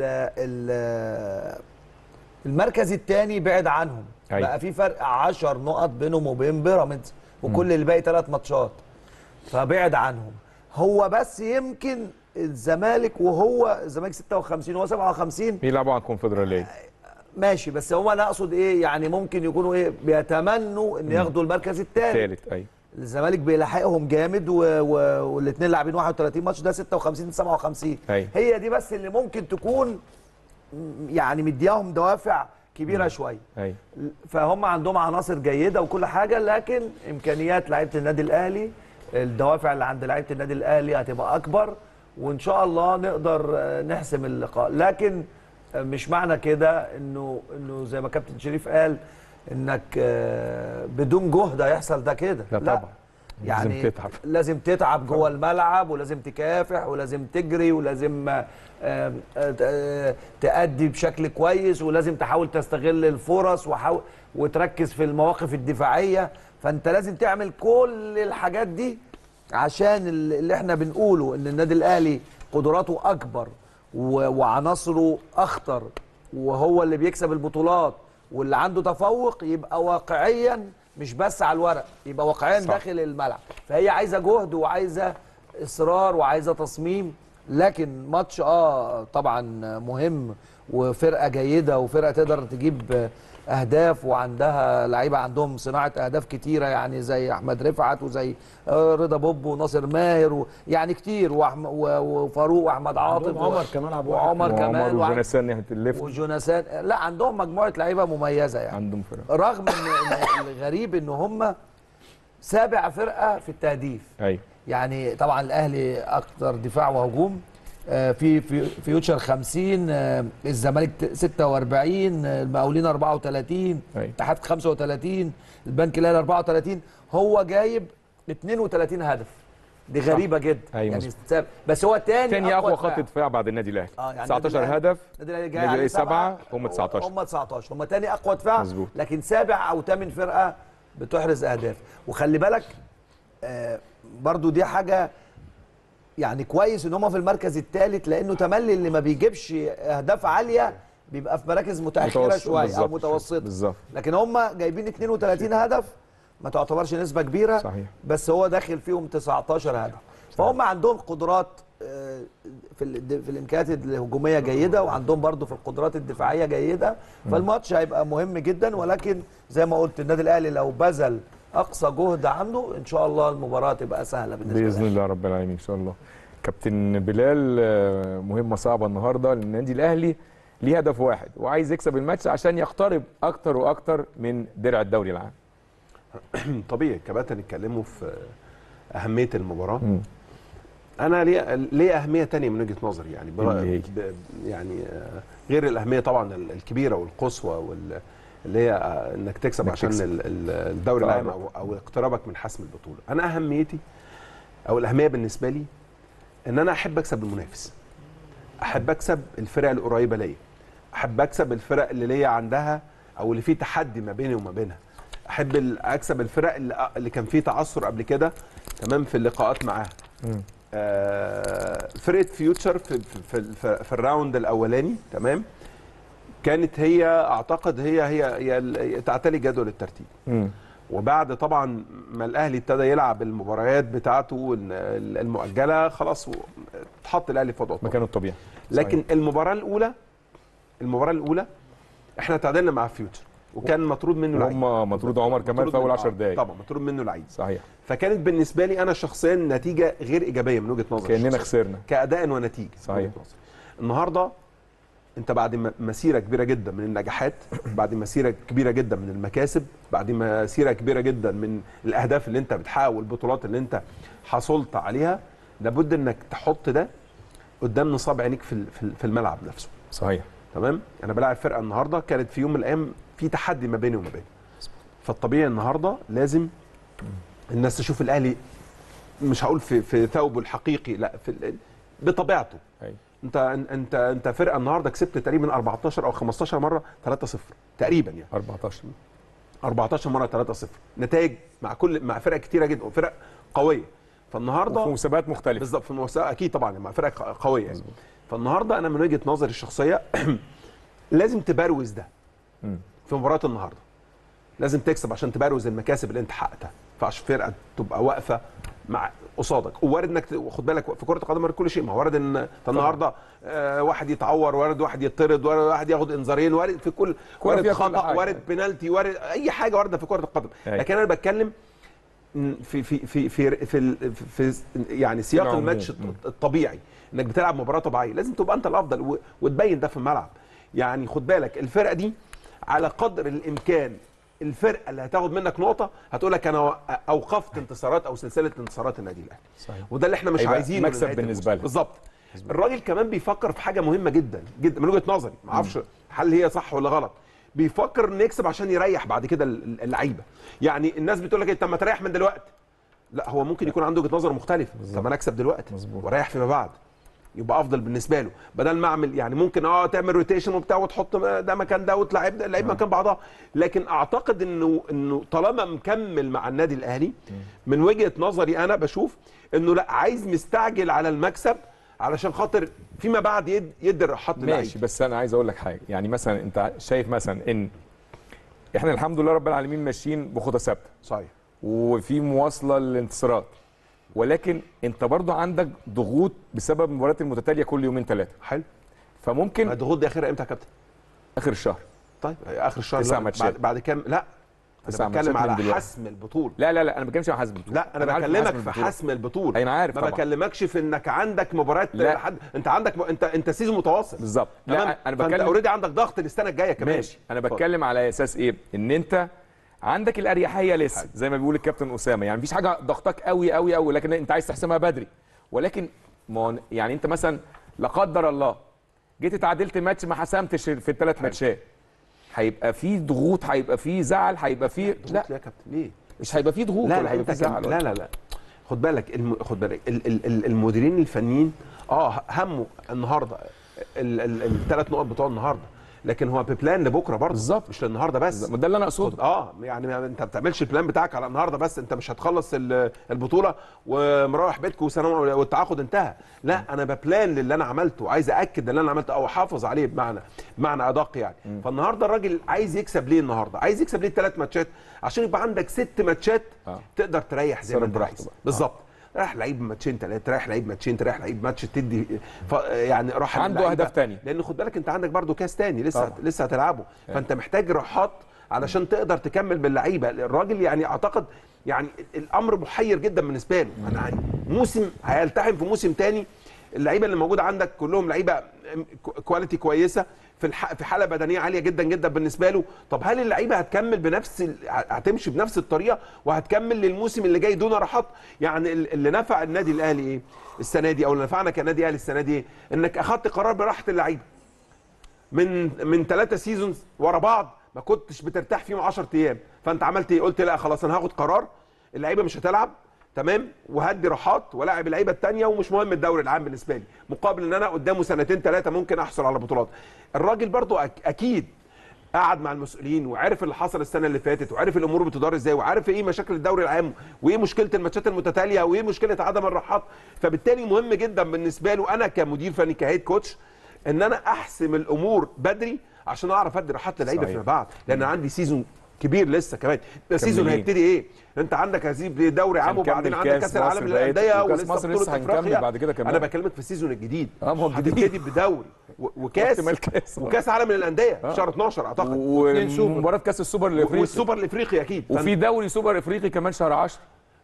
ال المركز الثاني بعد عنهم أيوة. بقى في فرق 10 نقط بينهم وبين بيراميدز وكل اللي باقي ثلاث ماتشات فبعد عنهم هو بس يمكن الزمالك وهو الزمالك 56 وهو 57 بيلعبوا على الكونفدراليه ماشي بس هو انا اقصد ايه يعني ممكن يكونوا ايه بيتمنوا ان ياخدوا المركز الثالث ثالث ايوه الزمالك بيلاحقهم جامد و... و... والاثنين لاعبين 31 ماتش ده 56 57 أيوة. هي دي بس اللي ممكن تكون م- يعني مدياهم دوافع كبيره شويه ايوه فهم عندهم عناصر جيده وكل حاجه لكن امكانيات لعيبه النادي الاهلي الدوافع اللي عند لعيبه النادي الاهلي هتبقى اكبر وان شاء الله نقدر آه، نحسم اللقاء لكن آه، مش معنى كده انه انه زي ما كابتن شريف قال انك آه، بدون جهد هيحصل ده كده لا طبعا. يعني لازم تتعب. لازم تتعب جوه الملعب ولازم تكافح ولازم تجري ولازم آه، آه، آه، تأدي بشكل كويس ولازم تحاول تستغل الفرص وحاول وتركز في المواقف الدفاعية فأنت لازم تعمل كل الحاجات دي عشان ال- اللي احنا بنقوله ان النادي الأهلي قدراته أكبر و- وعناصره أخطر وهو اللي بيكسب البطولات واللي عنده تفوق يبقى واقعيا مش بس على الورق يبقى واقعيا صح. داخل الملعب فهي عايزه جهد وعايزه اصرار وعايزه تصميم لكن ماتش اه طبعا مهم وفرقه جيده وفرقه تقدر تجيب اهداف وعندها لعيبه عندهم صناعه اهداف كتيره يعني زي احمد رفعت وزي آه، رضا بوب وناصر ماهر و- يعني كتير وأحم- و- وفاروق واحمد عاطف عندهم عمر كمال عبد الواحد. وعمر كمال وعمر وع- وجوناثان ناحيه الليفت وجوناثان لا عندهم مجموعه لعيبه مميزه يعني عندهم فرق رغم ان إن الغريب ان هم سابع فرقه في التهديف ايوه يعني طبعا الاهلي اكثر دفاع وهجوم آه، في في فيوتشر 50 آه، الزمالك ت- 46 آه، المقاولين 34 أيوة. اتحاد 35 البنك الاهلي 34 هو جايب 32 هدف دي غريبه جدا أيوة يعني مظبوط. ساب- بس هو تاني تاني اقوى دفاع. خط دفاع بعد النادي الاهلي اه يعني 19 النادي الأهلي- هدف النادي الاهلي جاي النادي عليه الأهلي سبعه سبعة، هم 19. هم 19 هم تاني اقوى دفاع مظبوط. لكن سابع او ثامن فرقه بتحرز اهداف وخلي بالك آه برضو دي حاجه يعني كويس ان هم في المركز الثالث لانه تملي اللي ما بيجيبش اهداف عاليه بيبقى في مراكز متاخره متوسط- شويه او بالظبط. متوسطه بالظبط. لكن هم جايبين 32 هدف ما تعتبرش نسبه كبيره صحيح. بس هو داخل فيهم 19 هدف فهم عندهم قدرات آه، في ال- في الامكانيات الهجوميه جيده وعندهم برضو في القدرات الدفاعيه جيده فالماتش هيبقى مهم جدا ولكن زي ما قلت النادي الاهلي لو بذل اقصى جهد عنده ان شاء الله المباراه تبقى سهله بالنسبه باذن له الله رب العالمين ان شاء الله كابتن بلال آه، مهمه صعبه النهارده لان النادي الاهلي ليه هدف واحد وعايز يكسب الماتش عشان يقترب اكتر واكتر من درع الدوري العام طبيعي الكباتن اتكلموا في اهميه المباراه مم. انا ليه ليه اهميه تانية من وجهه نظري يعني برا- اللي هي؟ ب- يعني آه، غير الاهميه طبعا ال- الكبيره والقصوى وال اللي هي آه، انك تكسب إنك عشان تكسب. ال- ال- الدوري طبعاً. العام او او اقترابك من حسم البطوله انا اهميتي او الاهميه بالنسبه لي ان انا احب اكسب المنافس احب اكسب الفرق القريبه ليا احب اكسب الفرق اللي ليا عندها او اللي فيه تحدي ما بيني وما بينها احب ال- اكسب الفرق اللي, اللي كان فيه تعثر قبل كده تمام في اللقاءات معاها مم. آه، فرقه فيوتشر في في, في, في الراوند الاولاني تمام كانت هي اعتقد هي هي, هي ال- تعتلي جدول الترتيب مم. وبعد طبعا ما الاهلي ابتدى يلعب المباريات بتاعته ال- المؤجله خلاص و- اتحط الاهلي في وضعه مكانه الطبيعي لكن المباراه الاولى المباراه الاولى احنا تعادلنا مع فيوتشر وكان مطرود منه لعيب هم مطرود عمر كمال مطرود في اول منه- 10 آه، دقائق طبعا مطرود منه لعيب صحيح فكانت بالنسبه لي انا شخصيا نتيجه غير ايجابيه من وجهه نظري كاننا الشخصية. خسرنا كاداء ونتيجه من صحيح. وجهة نظري. النهارده انت بعد م- مسيره كبيره جدا من النجاحات بعد مسيره كبيره جدا من المكاسب بعد مسيره كبيره جدا من الاهداف اللي انت بتحقق والبطولات اللي انت حصلت عليها لابد انك تحط ده قدام نصاب عينيك في ال- في ال- في الملعب نفسه صحيح تمام انا بلاعب فرقه النهارده كانت في يوم من الايام في تحدي ما بيني وما بينه فالطبيعي النهارده لازم الناس تشوف الاهلي مش هقول في في ثوبه الحقيقي لا في ال- بطبيعته أيوة. انت انت انت فرقه النهارده كسبت تقريبا 14 او 15 مره 3-0 تقريبا يعني 14 14 مره 3-0 نتائج مع كل مع فرق كتيره جدا وفرق قويه فالنهارده وفي مسابقات مختلفه بالظبط في المسابقه اكيد طبعا مع فرق قويه يعني فالنهارده انا من وجهه نظري الشخصيه لازم تبروز ده مم. في مباراه النهارده لازم تكسب عشان تبروز المكاسب اللي انت حققتها ما ينفعش فرقه تبقى واقفه مع قصادك ووارد انك ت- خد بالك في كره القدم وارد كل شيء ما هو وارد ان أنت النهارده آه واحد يتعور وارد واحد يطرد وارد واحد ياخد انذارين وارد في كل كرة وارد فيها كل خطا حاجة. وارد بنالتي وارد اي حاجه وارده في كره القدم أيوة. لكن انا بتكلم في في في في في, ال- في, في يعني سياق العموم. الماتش مم. الطبيعي انك بتلعب مباراه طبيعيه لازم تبقى انت الافضل و- وتبين ده في الملعب يعني خد بالك الفرقه دي على قدر الامكان الفرقه اللي هتاخد منك نقطه هتقول لك انا اوقفت انتصارات او سلسله انتصارات النادي الاهلي صحيح. وده اللي احنا مش هيبقى عايزينه مكسب لنهاية بالنسبة الموسم. لها. بالظبط الراجل كمان بيفكر في حاجه مهمه جدا جدا من وجهه نظري ما اعرفش هل هي صح ولا غلط بيفكر انه يكسب عشان يريح بعد كده ال- اللعيبه يعني الناس بتقول لك إيه، طب ما تريح من دلوقتي لا هو ممكن يكون عنده وجهه نظر مختلفه طب انا اكسب دلوقتي مظبوط. واريح فيما بعد يبقى افضل بالنسبه له بدل ما اعمل يعني ممكن اه تعمل روتيشن وبتاع وتحط ده مكان ده وتلعب ده لعيب مكان بعضها لكن اعتقد انه انه طالما مكمل مع النادي الاهلي من وجهه نظري انا بشوف انه لا عايز مستعجل على المكسب علشان خاطر فيما بعد يد يدي الراحات للعيب ماشي بس انا عايز اقول لك حاجه يعني مثلا انت شايف مثلا ان احنا الحمد لله رب العالمين ماشيين بخطى ثابته صحيح وفي مواصله للانتصارات ولكن انت برضو عندك ضغوط بسبب المباريات المتتاليه كل يومين ثلاثه حلو فممكن الضغوط دي اخرها امتى يا كابتن اخر الشهر طيب اخر الشهر تسع لا، ماتشات. بعد, بعد كام لا تسع انا بتكلم ماتشات من على دلوقتي. حسم البطوله لا لا لا انا ما بتكلمش عن حسم البطوله لا انا عارف إن بكلمك حسم في البطولة. حسم البطوله انا عارف ما طبعا بكلمكش في انك عندك مباريات لا. لحد انت عندك م... انت انت سيزون متواصل بالظبط تمام لا انا فانت بتكلم اوريدي عندك ضغط السنه الجايه كمان ماشي انا اتفضل. بتكلم على اساس ايه ان انت عندك الاريحيه لسه زي ما بيقول الكابتن اسامه يعني مفيش حاجه ضغطك قوي قوي قوي لكن انت عايز تحسمها بدري ولكن ما هو يعني انت مثلا لا قدر الله جيت اتعادلت ماتش ما حسمتش في الثلاث ماتشات هيبقى في ضغوط هيبقى في زعل هيبقى في لا لا يا كابتن ليه مش هيبقى في ضغوط لا ولا لا هيبقى انت في زعل كم... ولا- لا لا لا خد بالك الم... خد بالك ال... ال... ال- المديرين الفنيين اه همه النهارده الثلاث نقط بتوع النهارده لكن هو ببلان لبكره برضه بالظبط. مش للنهارده بس ده اللي انا اقصده خد اه يعني ما- انت ما بتعملش البلان بتاعك على النهارده بس انت مش هتخلص ال- البطوله ومروح بيتك وسلام والتعاقد انتهى لا انا ببلان للي انا عملته عايز ااكد اللي انا عملته او احافظ عليه بمعنى بمعنى ادق يعني فالنهارده الراجل عايز يكسب ليه النهارده عايز يكسب ليه الثلاث ماتشات عشان يبقى عندك ست ماتشات آه. تقدر تريح زي ما تصرف انت براحته عايز بقى. بالظبط رايح لعيب ماتشين ثلاثه رايح لعيب ماتشين رايح لعيب ماتش تدي ف... يعني راحه عنده للعيبة. أهداف تانية. لان خد بالك انت عندك برضو كاس تاني لسه طبعا. لسه هتلعبه فانت محتاج راحات علشان تقدر تكمل باللعيبه الراجل يعني اعتقد يعني الامر محير جدا بالنسبه له انا يعني موسم هيلتحم في موسم تاني اللعيبه اللي موجوده عندك كلهم لعيبه كواليتي كويسه في الح... في حاله بدنيه عاليه جدا جدا بالنسبه له طب هل اللعيبه هتكمل بنفس ال... هتمشي بنفس الطريقه وهتكمل للموسم اللي جاي دون راحات يعني ال- اللي نفع النادي الاهلي ايه السنه دي او اللي نفعنا كنادي اهلي السنه دي ايه انك اخذت قرار براحه اللعيبه من من ثلاثة سيزونز ورا بعض ما كنتش بترتاح فيهم 10 ايام فانت عملت ايه قلت لا خلاص انا هاخد قرار اللعيبه مش هتلعب تمام وهدي راحات ولاعب اللعيبه الثانيه ومش مهم الدوري العام بالنسبه لي مقابل ان انا قدامه سنتين ثلاثه ممكن احصل على بطولات الراجل برضو أك اكيد قعد مع المسؤولين وعرف اللي حصل السنه اللي فاتت وعرف الامور بتدار ازاي وعارف ايه مشاكل الدوري العام وايه مشكله الماتشات المتتاليه وايه مشكله عدم الراحات فبالتالي مهم جدا بالنسبه له انا كمدير فني كهيد كوتش ان انا احسم الامور بدري عشان اعرف ادي راحات للعيبه صحيح. فيما بعد لان عندي سيزون كبير لسه كمان ده السيزون كملين. هيبتدي ايه انت عندك هزيب دوري عام هنكمل وبعدين عندك كاس كاس العالم مصر بقيت- للانديه وكاس ولسه مصر بطولة لسه هنكمل أفريقيا. بعد كده كمان. انا بكلمك في السيزون الجديد اه ما هو الجديد. هتبتدي بدوري و- وكاس واحتمال كاس. وكاس عالم للانديه في شهر 12 اعتقد ومباراه كاس السوبر الافريقي والسوبر الافريقي اكيد وفي دوري سوبر افريقي كمان شهر 10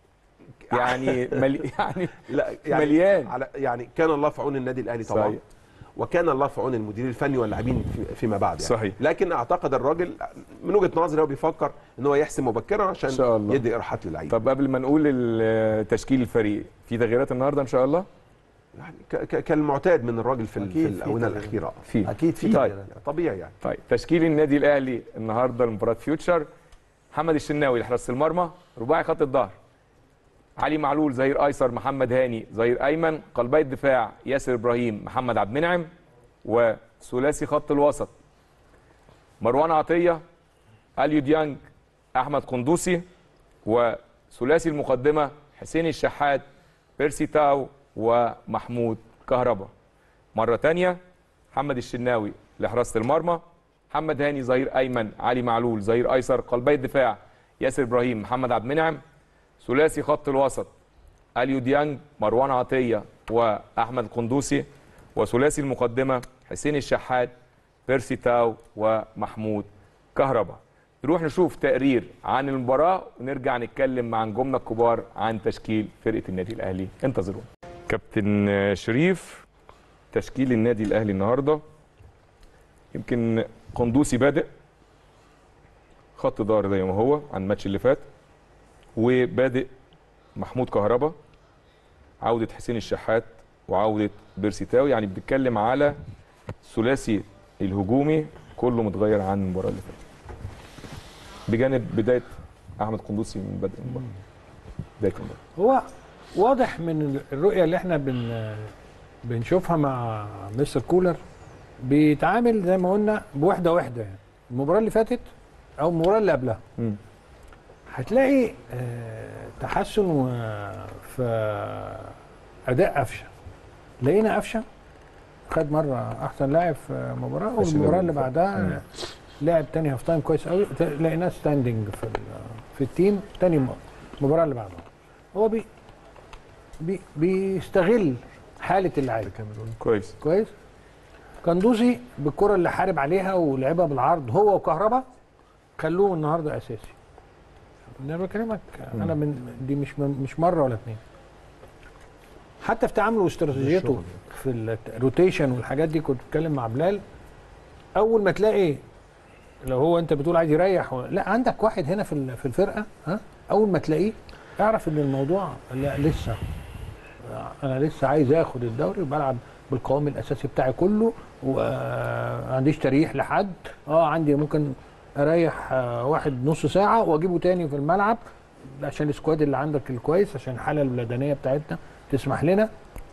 يعني ملي يعني لا يعني مليان. على يعني كان الله في عون النادي الاهلي طبعا صحيح. وكان الله في عون المدير الفني واللاعبين في- فيما بعد يعني. صحيح. لكن اعتقد الراجل من وجهه نظري هو بيفكر ان هو يحسم مبكرا عشان إن شاء الله. يدي اراحات للعيبه طب قبل ما نقول ال- تشكيل الفريق في تغييرات النهارده ان شاء الله يعني ك- ك- كالمعتاد من الراجل في, ال- أكيد في في الاونه تغييرات. الاخيره في اكيد في طيب تغييرات. طبيعي يعني طيب تشكيل النادي الاهلي النهارده لمباراه فيوتشر محمد الشناوي لحراسه المرمى رباعي خط الظهر علي معلول ظهير ايسر محمد هاني ظهير ايمن قلبي الدفاع ياسر ابراهيم محمد عبد المنعم وثلاثي خط الوسط مروان عطيه اليو ديانج احمد قندوسي وثلاثي المقدمه حسين الشحات بيرسي تاو ومحمود كهربا مره تانية محمد الشناوي لحراسه المرمى محمد هاني ظهير ايمن علي معلول ظهير ايسر قلبي الدفاع ياسر ابراهيم محمد عبد المنعم ثلاثي خط الوسط اليو ديانج مروان عطيه واحمد قندوسي وثلاثي المقدمه حسين الشحات بيرسي تاو ومحمود كهربا نروح نشوف تقرير عن المباراه ونرجع نتكلم مع نجومنا الكبار عن تشكيل فرقه النادي الاهلي انتظرونا كابتن شريف تشكيل النادي الاهلي النهارده يمكن قندوسي بادئ خط ظهر زي ما هو عن الماتش اللي فات وبادئ محمود كهربا عودة حسين الشحات وعودة بيرسي تاو يعني بنتكلم على ثلاثي الهجومي كله متغير عن المباراة اللي فاتت بجانب بداية أحمد قندوسي من بدء المباراة بداية المباراة هو واضح من الرؤيه اللي احنا بن بنشوفها مع مستر كولر بيتعامل زي ما قلنا بوحده وحده يعني المباراه اللي فاتت او المباراه اللي قبلها مم. هتلاقي آه، تحسن و- في اداء قفشه لقينا قفشه خد مره احسن لاعب في مباراه ماشي والمباراه اللي اللي بعدها لعب تاني هاف تايم كويس قوي ت- لقيناه ستاندنج في ال- في التيم تاني م- المباراه اللي بعدها هو بي بي بيستغل حاله اللعيبه كويس كويس كندوزي بالكره اللي حارب عليها ولعبها بالعرض هو وكهربا خلوه النهارده اساسي انا بكلمك انا من دي مش مش مره ولا اتنين حتى في تعامله واستراتيجيته في الروتيشن والحاجات دي كنت بتكلم مع بلال اول ما تلاقي لو هو انت بتقول عايز يريح و... لا عندك واحد هنا في ال- في الفرقه ها اول ما تلاقيه اعرف ان الموضوع لا لسه انا لسه عايز اخد الدوري وبلعب بالقوام الاساسي بتاعي كله وما عنديش تريح لحد اه عندي ممكن اريح آه، واحد نص ساعه واجيبه تاني في الملعب عشان السكواد اللي عندك الكويس عشان الحاله البدنيه بتاعتنا تسمح لنا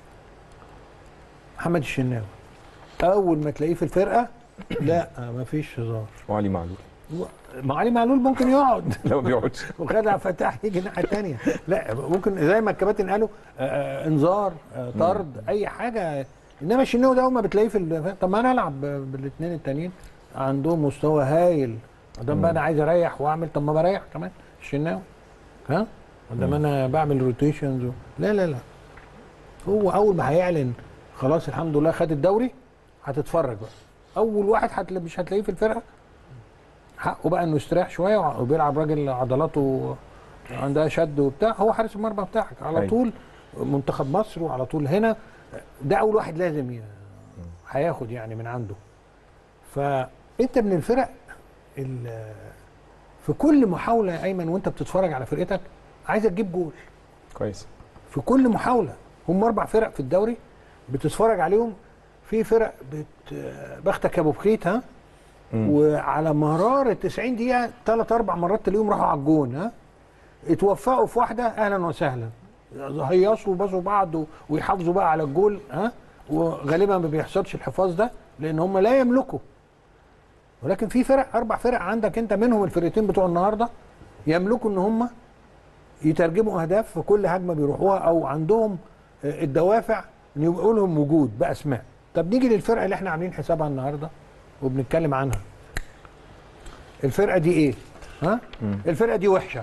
محمد الشناوي اول ما تلاقيه في الفرقه لا مفيش هزار وعلي معلول ما علي معلول ممكن يقعد لا ما بيقعدش وخدع فتح يجي الناحيه الثانيه لا ممكن زي ما الكباتن قالوا آه، آه، انذار آه، طرد اي حاجه انما الشناوي ده اول ما بتلاقيه في ال- طب ما انا العب بالاثنين التانيين عندهم مستوى هايل ده بقى انا عايز اريح واعمل طب ما بريح كمان الشناوي ها ده ما انا بعمل روتيشنز و... لا لا لا هو اول ما هيعلن خلاص الحمد لله خد الدوري هتتفرج بقى اول واحد هتلا- مش هتلاقيه في الفرقه حقه بقى انه يستريح شويه وع- وبيلعب راجل عضلاته عندها شد وبتاع هو حارس المرمى بتاعك على أيوة. طول منتخب مصر وعلى طول هنا ده اول واحد لازم ي- هياخد يعني من عنده فانت من الفرق ال- في كل محاوله يا ايمن وانت بتتفرج على فرقتك عايزك تجيب جول كويس في كل محاوله هم اربع فرق في الدوري بتتفرج عليهم في فرق بت بختك يا ابو بخيت ها وعلى مرار ال 90 دقيقه ثلاث اربع مرات تلاقيهم راحوا على الجون ها اتوفقوا في واحده اهلا وسهلا هيصوا وبازوا بعض و- ويحافظوا بقى على الجول ها وغالبا ما بيحصلش الحفاظ ده لان هم لا يملكوا ولكن في فرق اربع فرق عندك انت منهم الفرقتين بتوع النهارده يملكوا ان هم يترجموا اهداف في كل هجمه بيروحوها او عندهم آه، الدوافع ان يبقوا لهم وجود باسماء طب نيجي للفرقه اللي احنا عاملين حسابها النهارده وبنتكلم عنها الفرقه دي ايه ها الفرقه دي وحشه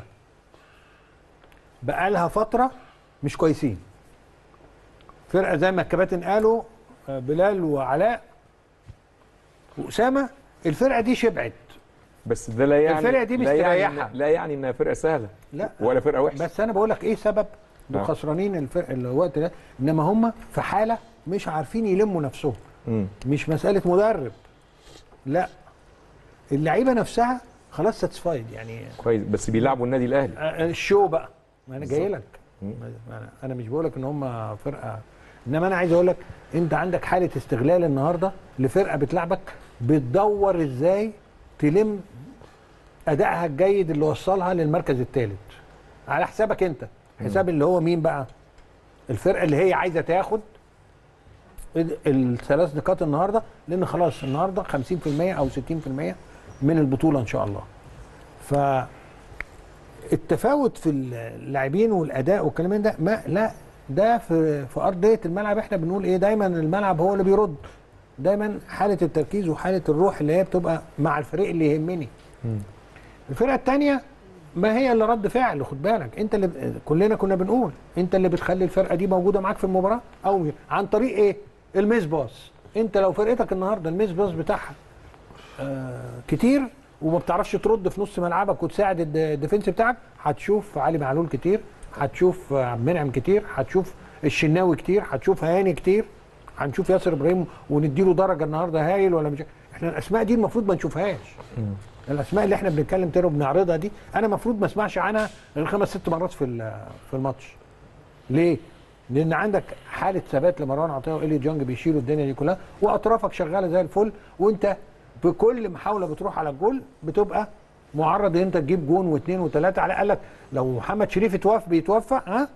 بقالها فتره مش كويسين فرقه زي ما الكباتن قالوا آه، بلال وعلاء واسامه الفرقه دي شبعت بس ده لا يعني الفرقة دي لا يعني مستريحة. إن- لا يعني انها فرقه سهله لا ولا فرقه وحشه بس انا بقول لك ايه سبب نعم. خسرانين الفرق الوقت ده انما هم في حاله مش عارفين يلموا نفسهم مم. مش مساله مدرب لا اللعيبه نفسها خلاص ساتسفايد يعني كويس بس بيلعبوا النادي الاهلي آه، الشو بقى ما انا جاي بالظبط. لك انا انا مش بقول لك ان هم فرقه انما انا عايز اقول لك انت عندك حاله استغلال النهارده لفرقه بتلعبك بتدور ازاي تلم ادائها الجيد اللي وصلها للمركز الثالث على حسابك انت حساب اللي هو مين بقى الفرقه اللي هي عايزه تاخد ال- الثلاث نقاط النهارده لان خلاص النهارده 50% او 60% من البطوله ان شاء الله ف التفاوت في اللاعبين والاداء والكلام من ده ما لا ده في في ارضيه الملعب احنا بنقول ايه دايما الملعب هو اللي بيرد دايما حاله التركيز وحاله الروح اللي هي بتبقى مع الفريق اللي يهمني الفرقه الثانيه ما هي اللي رد فعل خد بالك انت اللي ب... كلنا كنا بنقول انت اللي بتخلي الفرقه دي موجوده معاك في المباراه او عن طريق ايه الميس باص انت لو فرقتك النهارده الميس باص بتاعها آه كتير وما بتعرفش ترد في نص ملعبك وتساعد الد- الديفنس بتاعك هتشوف علي معلول كتير هتشوف آه، عبد المنعم كتير هتشوف الشناوي كتير هتشوف هاني كتير هنشوف ياسر ابراهيم ونديله درجه النهارده هايل ولا مش احنا الاسماء دي المفروض ما نشوفهاش الاسماء اللي احنا بنتكلم تاني وبنعرضها دي انا المفروض ما اسمعش عنها غير خمس ست مرات في ال- في الماتش ليه؟ لان عندك حاله ثبات لمروان عطيه وايلي جونج بيشيلوا الدنيا دي كلها واطرافك شغاله زي الفل وانت بكل محاوله بتروح على الجول بتبقى معرض ان انت تجيب جون واثنين وثلاثه على الاقل لو محمد شريف اتوفى بيتوفى ها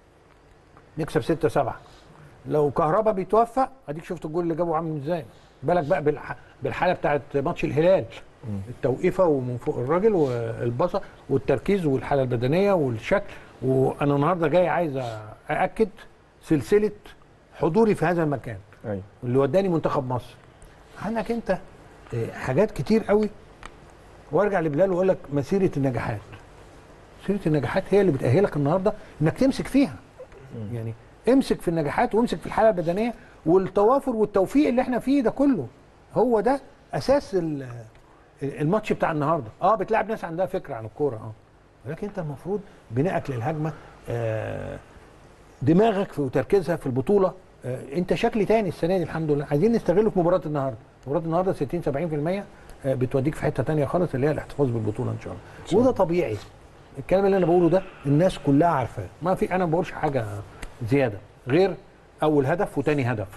نكسب ستة سبعة لو كهربا بيتوفى اديك شفت الجول اللي جابه عامل ازاي بالك بقى بالح... بالحاله بتاعت ماتش الهلال التوقيفه ومن فوق الراجل والبصه والتركيز والحاله البدنيه والشكل وانا النهارده جاي عايز ااكد سلسله حضوري في هذا المكان ايوه اللي وداني منتخب مصر عندك انت آه، حاجات كتير قوي وارجع لبلال واقول لك مسيره النجاحات مسيره النجاحات هي اللي بتاهلك النهارده انك تمسك فيها يعني امسك في النجاحات وامسك في الحاله البدنيه والتوافر والتوفيق اللي احنا فيه ده كله هو ده اساس ال- الماتش بتاع النهارده اه بتلعب ناس عندها فكره عن الكوره اه ولكن انت المفروض بنائك للهجمه آه دماغك في وتركيزها في البطوله آه، انت شكل تاني السنه دي الحمد لله عايزين نستغله في مباراه النهارده مباراه النهارده 60 70% آه، بتوديك في حته تانية خالص اللي هي الاحتفاظ بالبطوله ان شاء الله وده طبيعي الكلام اللي انا بقوله ده الناس كلها عارفاه ما في انا ما بقولش حاجه زياده غير اول هدف وتاني هدف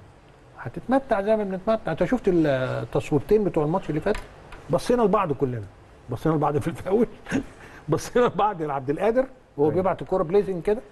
هتتمتع زي ما بنتمتع انت شفت التصويرتين بتوع الماتش اللي فات بصينا لبعض كلنا بصينا لبعض في الفاول بصينا لبعض لعبد القادر وهو بيبعت الكوره بليزنج كده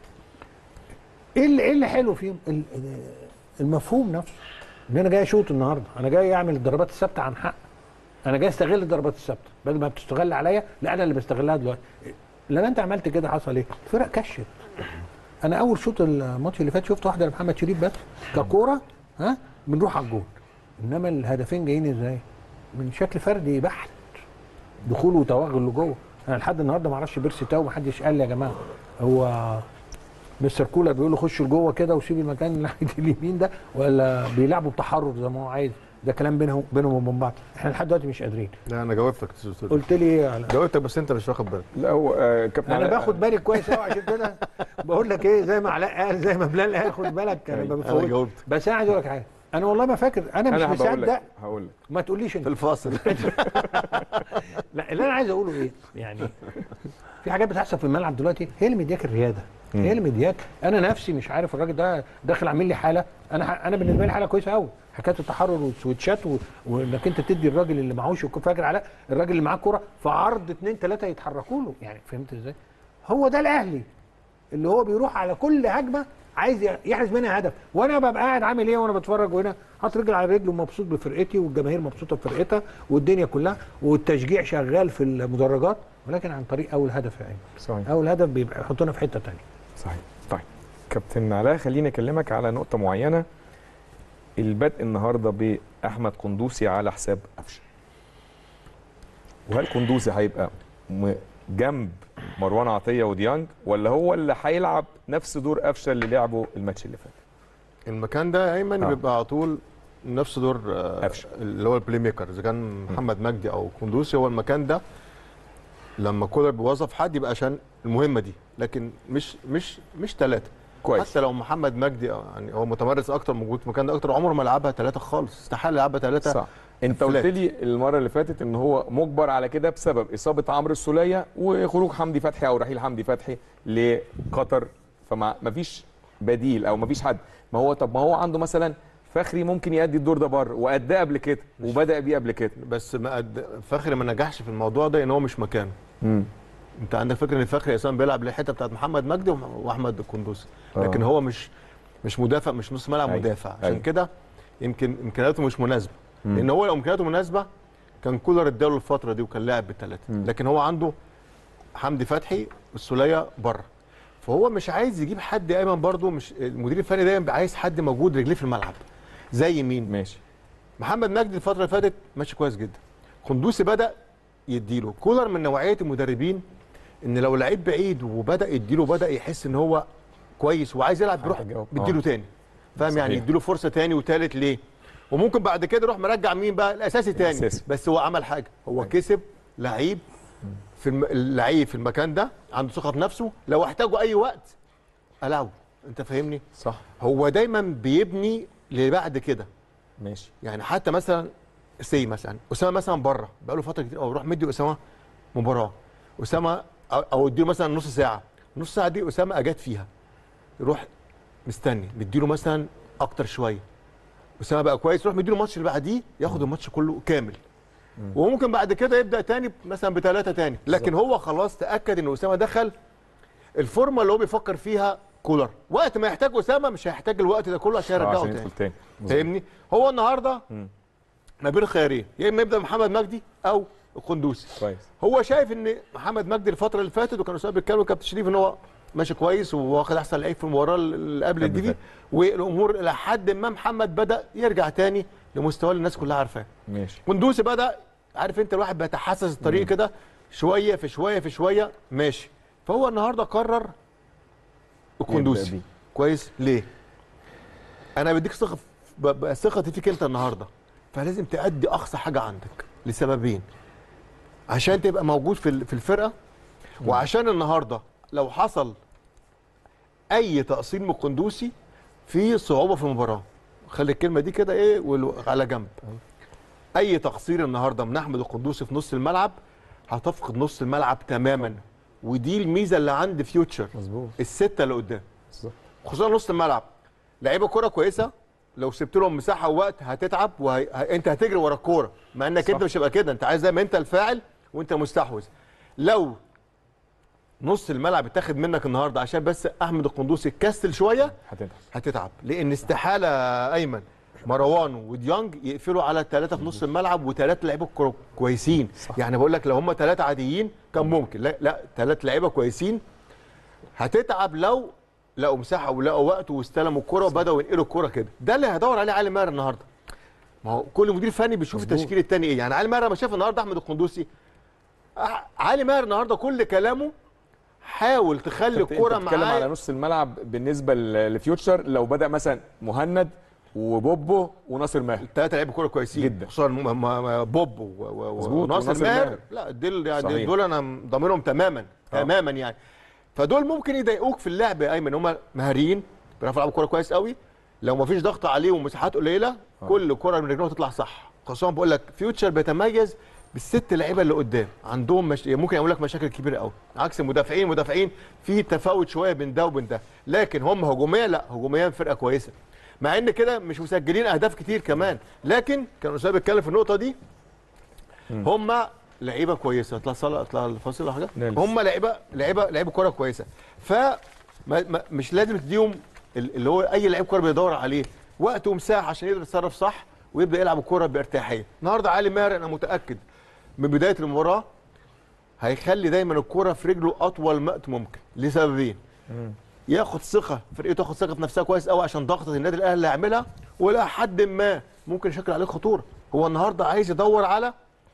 ايه اللي ايه اللي حلو فيهم ال- ال- المفهوم نفسه ان انا جاي اشوط النهارده انا جاي اعمل الضربات الثابته عن حق انا جاي استغل الضربات الثابته بدل ما بتستغل عليا لا انا اللي بستغلها دلوقتي لما انت عملت كده حصل ايه الفرق كشت انا اول شوط الماتش اللي فات شفت واحده لمحمد شريف بس ككوره ها بنروح على الجول انما الهدفين جايين ازاي من شكل فردي بحت دخول وتوغل لجوه انا لحد النهارده ما اعرفش بيرسي تاو ما حدش قال لي يا جماعه هو مستر كولر بيقول له خش لجوه كده وسيب المكان ناحيه اليمين ده ولا بيلعبوا بتحرر زي ما هو عايز ده كلام بينهم بينهم وبين بعض احنا لحد دلوقتي مش قادرين لا انا جاوبتك تقول. قلت لي ايه على- جاوبتك بس انت مش واخد بالك لا هو آه، كابتن انا علاء- باخد بالي كويس قوي عشان كده بقول لك ايه زي ما علاء قال زي ما بلال قال خد بالك انا ما انا بفوت جاوبت بس انا عايز اقول لك حاجه انا والله ما فاكر انا مش انا هقول مصدق لك هقول لك ما تقوليش انت في الفاصل لا اللي انا عايز اقوله ايه يعني في حاجات بتحصل في الملعب دلوقتي هي اللي مدياك الرياده هي اللي مدياك انا نفسي مش عارف الراجل ده داخل عامل لي حاله انا ح- انا بالنسبه لي حاله كويسه قوي حكايه التحرر والسويتشات و... وانك انت تدي الراجل اللي معهوش وك- فاكر علاء الراجل اللي معاه كوره في عرض اثنين ثلاثه يتحركوا له يعني فهمت ازاي؟ هو ده الاهلي اللي هو بيروح على كل هجمه عايز يحرز منها هدف وانا ببقى قاعد عامل ايه وانا بتفرج وهنا حاطط رجل على رجل ومبسوط بفرقتي والجماهير مبسوطه بفرقتها والدنيا كلها والتشجيع شغال في المدرجات ولكن عن طريق اول هدف يا عيني صحيح اول هدف بيبقى يحطنا في حته ثانيه صحيح طيب كابتن علاء خليني اكلمك على نقطه معينه البدء النهارده باحمد قندوسي على حساب قفشه وهل قندوسي هيبقى م- جنب مروان عطيه وديانج ولا هو اللي هيلعب نفس دور قفشه اللي لعبه الماتش اللي فات المكان ده ايمن آه. بيبقى على طول نفس دور آه، قفشة. اللي هو البلاي ميكر اذا كان محمد مجدي او كندوسي هو المكان ده لما كولر بيوظف حد يبقى عشان المهمه دي لكن مش مش مش ثلاثه كويس حتى لو محمد مجدي آه، يعني هو متمرس اكتر موجود في المكان ده اكتر عمره ما لعبها ثلاثه خالص استحاله يلعبها ثلاثه صح انت قلت فلات. لي المره اللي فاتت ان هو مجبر على كده بسبب اصابه عمرو السوليه وخروج حمدي فتحي او رحيل حمدي فتحي لقطر فما مفيش بديل او مفيش حد ما هو طب ما هو عنده مثلا فخري ممكن يأدي الدور ده بره وأداه قبل كده وبدأ بيه قبل كده بس ما قد فخري ما نجحش في الموضوع ده ان هو مش مكانه انت عندك فكره ان فخري اساسا بيلعب الحته بتاعت محمد مجدي وم- واحمد القندوسي لكن آه. هو مش مش مدافع مش نص ملعب أيوة. مدافع عشان أيوة. كده يمكن امكانياته مش مناسبه لان هو لو امكانياته مناسبه كان كولر اداله الفتره دي وكان لاعب بالثلاثه لكن هو عنده حمدي فتحي والسوليه بره فهو مش عايز يجيب حد ايمن برضه مش المدير الفني دايما بيبقى عايز حد موجود رجليه في الملعب زي مين ماشي محمد مجدي الفتره اللي فاتت ماشي كويس جدا قندوسي بدا يديله كولر من نوعيه المدربين ان لو لعيب بعيد وبدا يديله بدا يحس ان هو كويس وعايز يلعب بيروح هتجاوب. بيديله آه. تاني فاهم يعني صحيح. يديله فرصه تاني وتالت ليه وممكن بعد كده يروح مرجع مين بقى الاساسي تاني الأساسي. بس هو عمل حاجه هو كسب لعيب في الم... اللعيب في المكان ده عنده ثقه في نفسه لو احتاجه اي وقت العبه انت فاهمني صح هو دايما بيبني لبعد كده ماشي يعني حتى مثلا سي مثلا اسامه مثلا بره بقى له فتره كتير قوي روح مدي اسامه مباراه اسامه او أو اديله مثلا نص ساعه نص ساعه دي اسامه اجاد فيها يروح مستني مديله مثلا اكتر شويه اسامه بقى كويس يروح مديله الماتش اللي بعديه ياخد الماتش كله كامل وممكن بعد كده يبدا تاني مثلا بثلاثه تاني لكن هو خلاص تاكد ان اسامه دخل الفورمه اللي هو بيفكر فيها كولر وقت ما يحتاج اسامه مش هيحتاج الوقت ده كله عشان آه، يرجعه عشان تاني يدخل تاني فاهمني هو النهارده ما بين خيارين يا اما يبدا محمد مجدي او القندوسي كويس هو شايف ان محمد مجدي الفتره اللي فاتت وكان اسامه بيتكلم كابتن شريف ان هو ماشي كويس وواخد احسن لعيب في المباراه اللي قبل قبل دي, دي فاتت. والامور الى حد ما محمد بدا يرجع تاني لمستواه اللي الناس كلها عارفاه ماشي قندوسي بدا عارف انت الواحد بيتحسس الطريق كده شويه في شويه في شويه ماشي فهو النهارده قرر يبدأ القندوسي بيه. كويس ليه؟ انا بديك ثقه في- ب- ب- ثقتي فيك انت النهارده فلازم تأدي اقصى حاجه عندك لسببين عشان تبقى موجود في ال- في الفرقه وعشان النهارده لو حصل اي تقصير من القندوسي في صعوبه في المباراه خلي الكلمه دي كده ايه ولو- على جنب اي تقصير النهارده من احمد القندوسي في نص الملعب هتفقد نص الملعب تماما ودي الميزه اللي عند فيوتشر مظبوط السته اللي قدام بالظبط خصوصا نص الملعب لعيبه كوره كويسه لو سبت لهم مساحه ووقت هتتعب وانت هتجري ورا الكوره مع انك صح. انت مش هيبقى كده انت عايز دايما انت الفاعل وانت مستحوذ لو نص الملعب اتاخد منك النهارده عشان بس احمد القندوسي كسل شويه هتتعب هتتعب لان استحاله ايمن مروان وديانج يقفلوا على ثلاثه في نص الملعب وثلاثه لعيبه كرة كويسين صح. يعني بقول لك لو هم ثلاثه عاديين كان ممكن لا لا ثلاث لعيبه كويسين هتتعب لو لقوا مساحه ولقوا وقت واستلموا الكره وبداوا ينقلوا الكره كده ده اللي هيدور عليه علي ماهر النهارده ما هو كل مدير فني بيشوف مظبوط. التشكيل الثاني ايه يعني علي ماهر لما شاف النهارده احمد القندوسي أح- علي ماهر النهارده كل كلامه حاول تخلي انت الكره بتتكلم على معاه نص الملعب بالنسبه ل- لفيوتشر لو بدا مثلا مهند وبوبو وناصر ماهر ثلاثه لعيبه كوره كويسين جدا. خصوصا م- م- م- بوب و- و- مظبوط، وناصر وناصر ماهر ماهر. لا دول يعني صحيح. دول انا ضامنهم تماما آه. تماما يعني فدول ممكن يضايقوك في اللعب يا ايمن هم مهاريين بيعرفوا يلعبوا كوره كويس قوي لو ما فيش ضغط عليهم ومساحات قليله كل كره من رجلهم تطلع صح خصوصا بقول لك فيوتشر بيتميز بالست لعيبه اللي قدام عندهم مش... ممكن يعمل لك مشاكل كبيره قوي عكس المدافعين المدافعين في تفاوت شويه بين ده وبين ده لكن هم هجوميا لا هجوميا فرقه كويسه مع ان كده مش مسجلين اهداف كتير كمان لكن كان اسامه بيتكلم في النقطه دي هم لعيبه كويسه اطلع صلاح اطلع الفاصل ولا حاجه لا، لسه. هم لعيبه لعيبه لعيبه كوره كويسه ف ما ما مش لازم تديهم ال- اللي هو اي لعيب كوره بيدور عليه وقت ومساحه عشان يقدر يتصرف صح ويبدا يلعب الكوره بارتياحيه النهارده علي ماهر انا متاكد من بدايه المباراه هيخلي دايما الكوره في رجله اطول وقت ممكن لسببين ياخد ثقه فرقته تاخد ثقه في نفسها كويس قوي عشان ضغطه النادي الاهلي اللي هيعملها ولا حد ما ممكن يشكل عليه خطوره هو النهارده عايز يدور على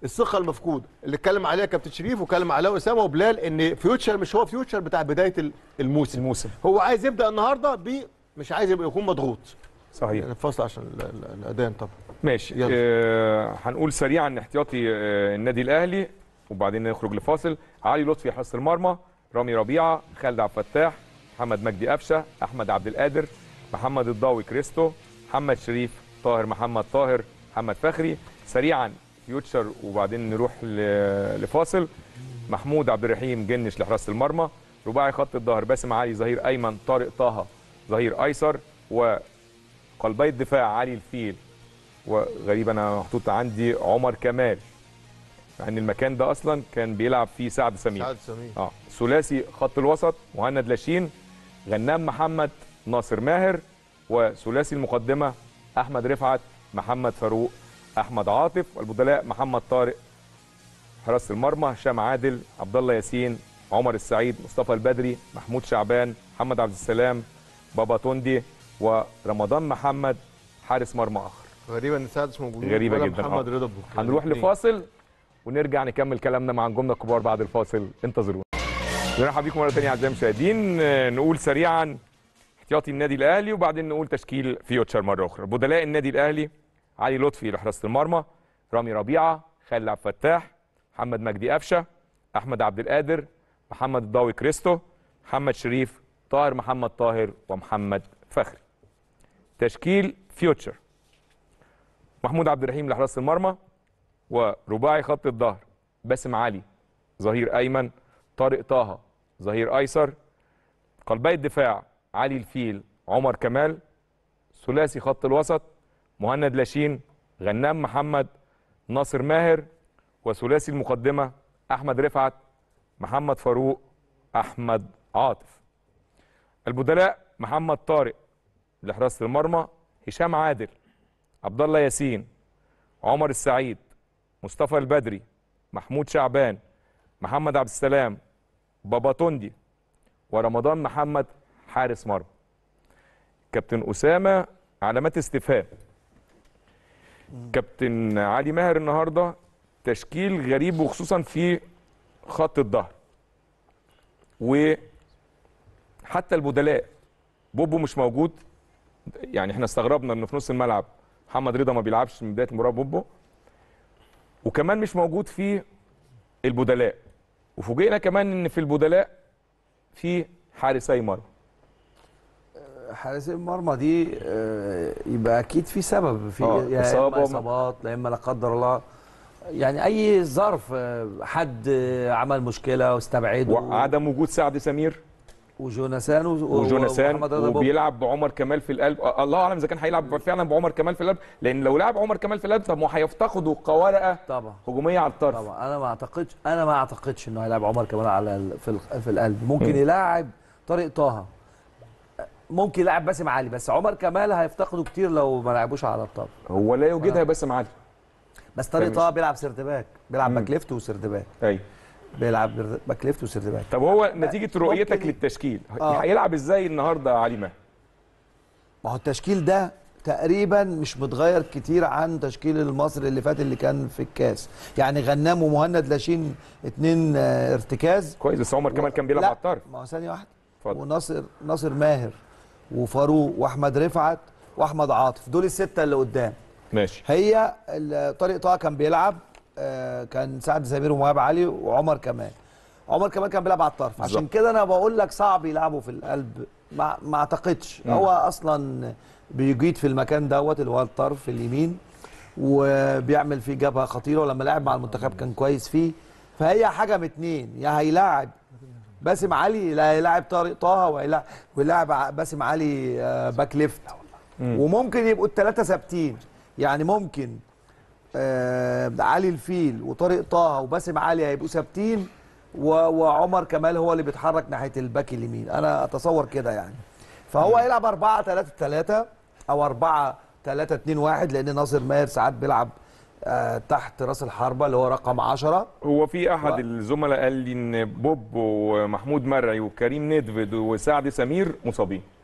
الثقه المفقوده اللي اتكلم عليها كابتن شريف واتكلم عليها اسامه وبلال ان فيوتشر مش هو فيوتشر بتاع بدايه ال- الموسم الموسم هو عايز يبدا النهارده ب مش عايز يبقى يكون مضغوط صحيح يعني فاصل عشان ال- ال- الاذان طبعا ماشي يلا. آه هنقول سريعا احتياطي آه النادي الاهلي وبعدين نخرج لفاصل علي لطفي حراسه المرمى رامي ربيعه خالد عبد الفتاح محمد مجدي قفشه احمد عبد القادر محمد الضاوي كريستو محمد شريف طاهر محمد طاهر محمد فخري سريعا فيوتشر وبعدين نروح ل- لفاصل محمود عبد الرحيم جنش لحراسه المرمى رباعي خط الظهر باسم علي ظهير ايمن طارق طه ظهير ايسر وقلبي الدفاع علي الفيل وغريب انا محطوط عندي عمر كمال مع ان المكان ده اصلا كان بيلعب فيه سعد سمير سعد سمير اه ثلاثي خط الوسط مهند لاشين غنام محمد ناصر ماهر وثلاثي المقدمه احمد رفعت محمد فاروق احمد عاطف والبدلاء محمد طارق حراسه المرمى هشام عادل عبد الله ياسين عمر السعيد مصطفى البدري محمود شعبان محمد عبد السلام بابا توندي ورمضان محمد حارس مرمى اخر غريبه ان سعد مش موجود غريبة ولا جدا، محمد آه. رضا بوخ. هنروح الاتنين. لفاصل ونرجع نكمل كلامنا مع نجومنا الكبار بعد الفاصل انتظرونا نرحب بيكم مره ثانيه اعزائي المشاهدين آه، نقول سريعا احتياطي النادي الاهلي وبعدين نقول تشكيل فيوتشر مره اخرى بدلاء النادي الاهلي علي لطفي لحراسه المرمى رامي ربيعه خالد عبد الفتاح محمد مجدي قفشه احمد عبد القادر محمد الضاوي كريستو محمد شريف طاهر محمد طاهر ومحمد فخري تشكيل فيوتشر محمود عبد الرحيم لحراسه المرمى ورباعي خط الظهر باسم علي ظهير ايمن طارق طه ظهير ايسر قلبي الدفاع علي الفيل عمر كمال ثلاثي خط الوسط مهند لاشين غنام محمد ناصر ماهر وثلاثي المقدمه احمد رفعت محمد فاروق احمد عاطف البدلاء محمد طارق لحراسه المرمى هشام عادل عبد الله ياسين عمر السعيد مصطفى البدري محمود شعبان محمد عبد السلام بابا توندي ورمضان محمد حارس مرمى كابتن أسامة علامات استفهام كابتن علي ماهر النهارده تشكيل غريب وخصوصا في خط الظهر وحتى البدلاء بوبو مش موجود يعني احنا استغربنا انه في نص الملعب محمد رضا ما بيلعبش من بدايه المباراه بوبو وكمان مش موجود في البدلاء وفوجئنا كمان ان في البدلاء في حارسي مرمى حارس المرمى دي آه، يبقى اكيد في سبب في آه، يا إصابة اما ما- اصابات لا اما لا قدر الله يعني اي ظرف آه، حد آه، عمل مشكله واستبعده وعدم وجود سعد سمير وجوناثان و- وجوناثان ومحمد رضا بوب. وبيلعب بعمر كمال في القلب آه، الله اعلم اذا كان هيلعب فعلا بعمر كمال في القلب لان لو لعب عمر كمال في القلب طب ما هو هيفتقدوا كورقه طبعا هجوميه على الطرف طبعا انا ما اعتقدش انا ما اعتقدش انه هيلاعب عمر كمال على ال- في ال- في القلب ممكن يلاعب طارق طه ممكن يلاعب باسم علي بس عمر كمال هيفتقده كتير لو ما لعبوش على الطرف هو لا يوجدها باسم علي بس طارق فمش- طه بيلعب سيرد باك بيلعب باك ليفت وسيرد باك ايوه بيلعب بر- باك ليفت وسيرد باك طب هو نتيجه رؤيتك ممكن- للتشكيل آه. هيلعب ازاي النهارده علي ماهر ما هو التشكيل ده تقريبا مش متغير كتير عن تشكيل المصري اللي فات اللي كان في الكاس يعني غنام ومهند لاشين اتنين آه، ارتكاز كويس بس عمر كمال كان بيلعب لا، على الطرف ما هو ثانيه واحده اتفضل. وناصر ناصر ماهر وفاروق واحمد رفعت واحمد عاطف دول السته اللي قدام ماشي هي ال- طارق طه كان بيلعب آه، كان سعد سمير ومهاب علي وعمر كمال عمر كمال كان بيلعب على الطرف عشان بالظبط. كده انا بقول لك صعب يلعبوا في القلب ما, ما اعتقدش هو اصلا بيجيد في المكان دوت اللي هو الطرف اليمين وبيعمل فيه جبهه خطيره ولما لعب مع المنتخب كان كويس فيه فهي حاجه من اتنين يا هيلاعب باسم علي لا هيلاعب طارق طه وهيلاعب ويلاعب ع- باسم علي آه، باك ليفت وممكن يبقوا الثلاثه ثابتين يعني ممكن آه علي الفيل وطارق طه وباسم علي هيبقوا ثابتين و- وعمر كمال هو اللي بيتحرك ناحيه الباك اليمين انا اتصور كده يعني فهو هيلعب 4 3 3 او 4 3 2 1 لان ناصر ماهر ساعات بيلعب آه تحت راس الحربه اللي هو رقم 10 هو في احد و- الزملاء قال لي ان بوب ومحمود مرعي وكريم ندفد وسعد سمير مصابين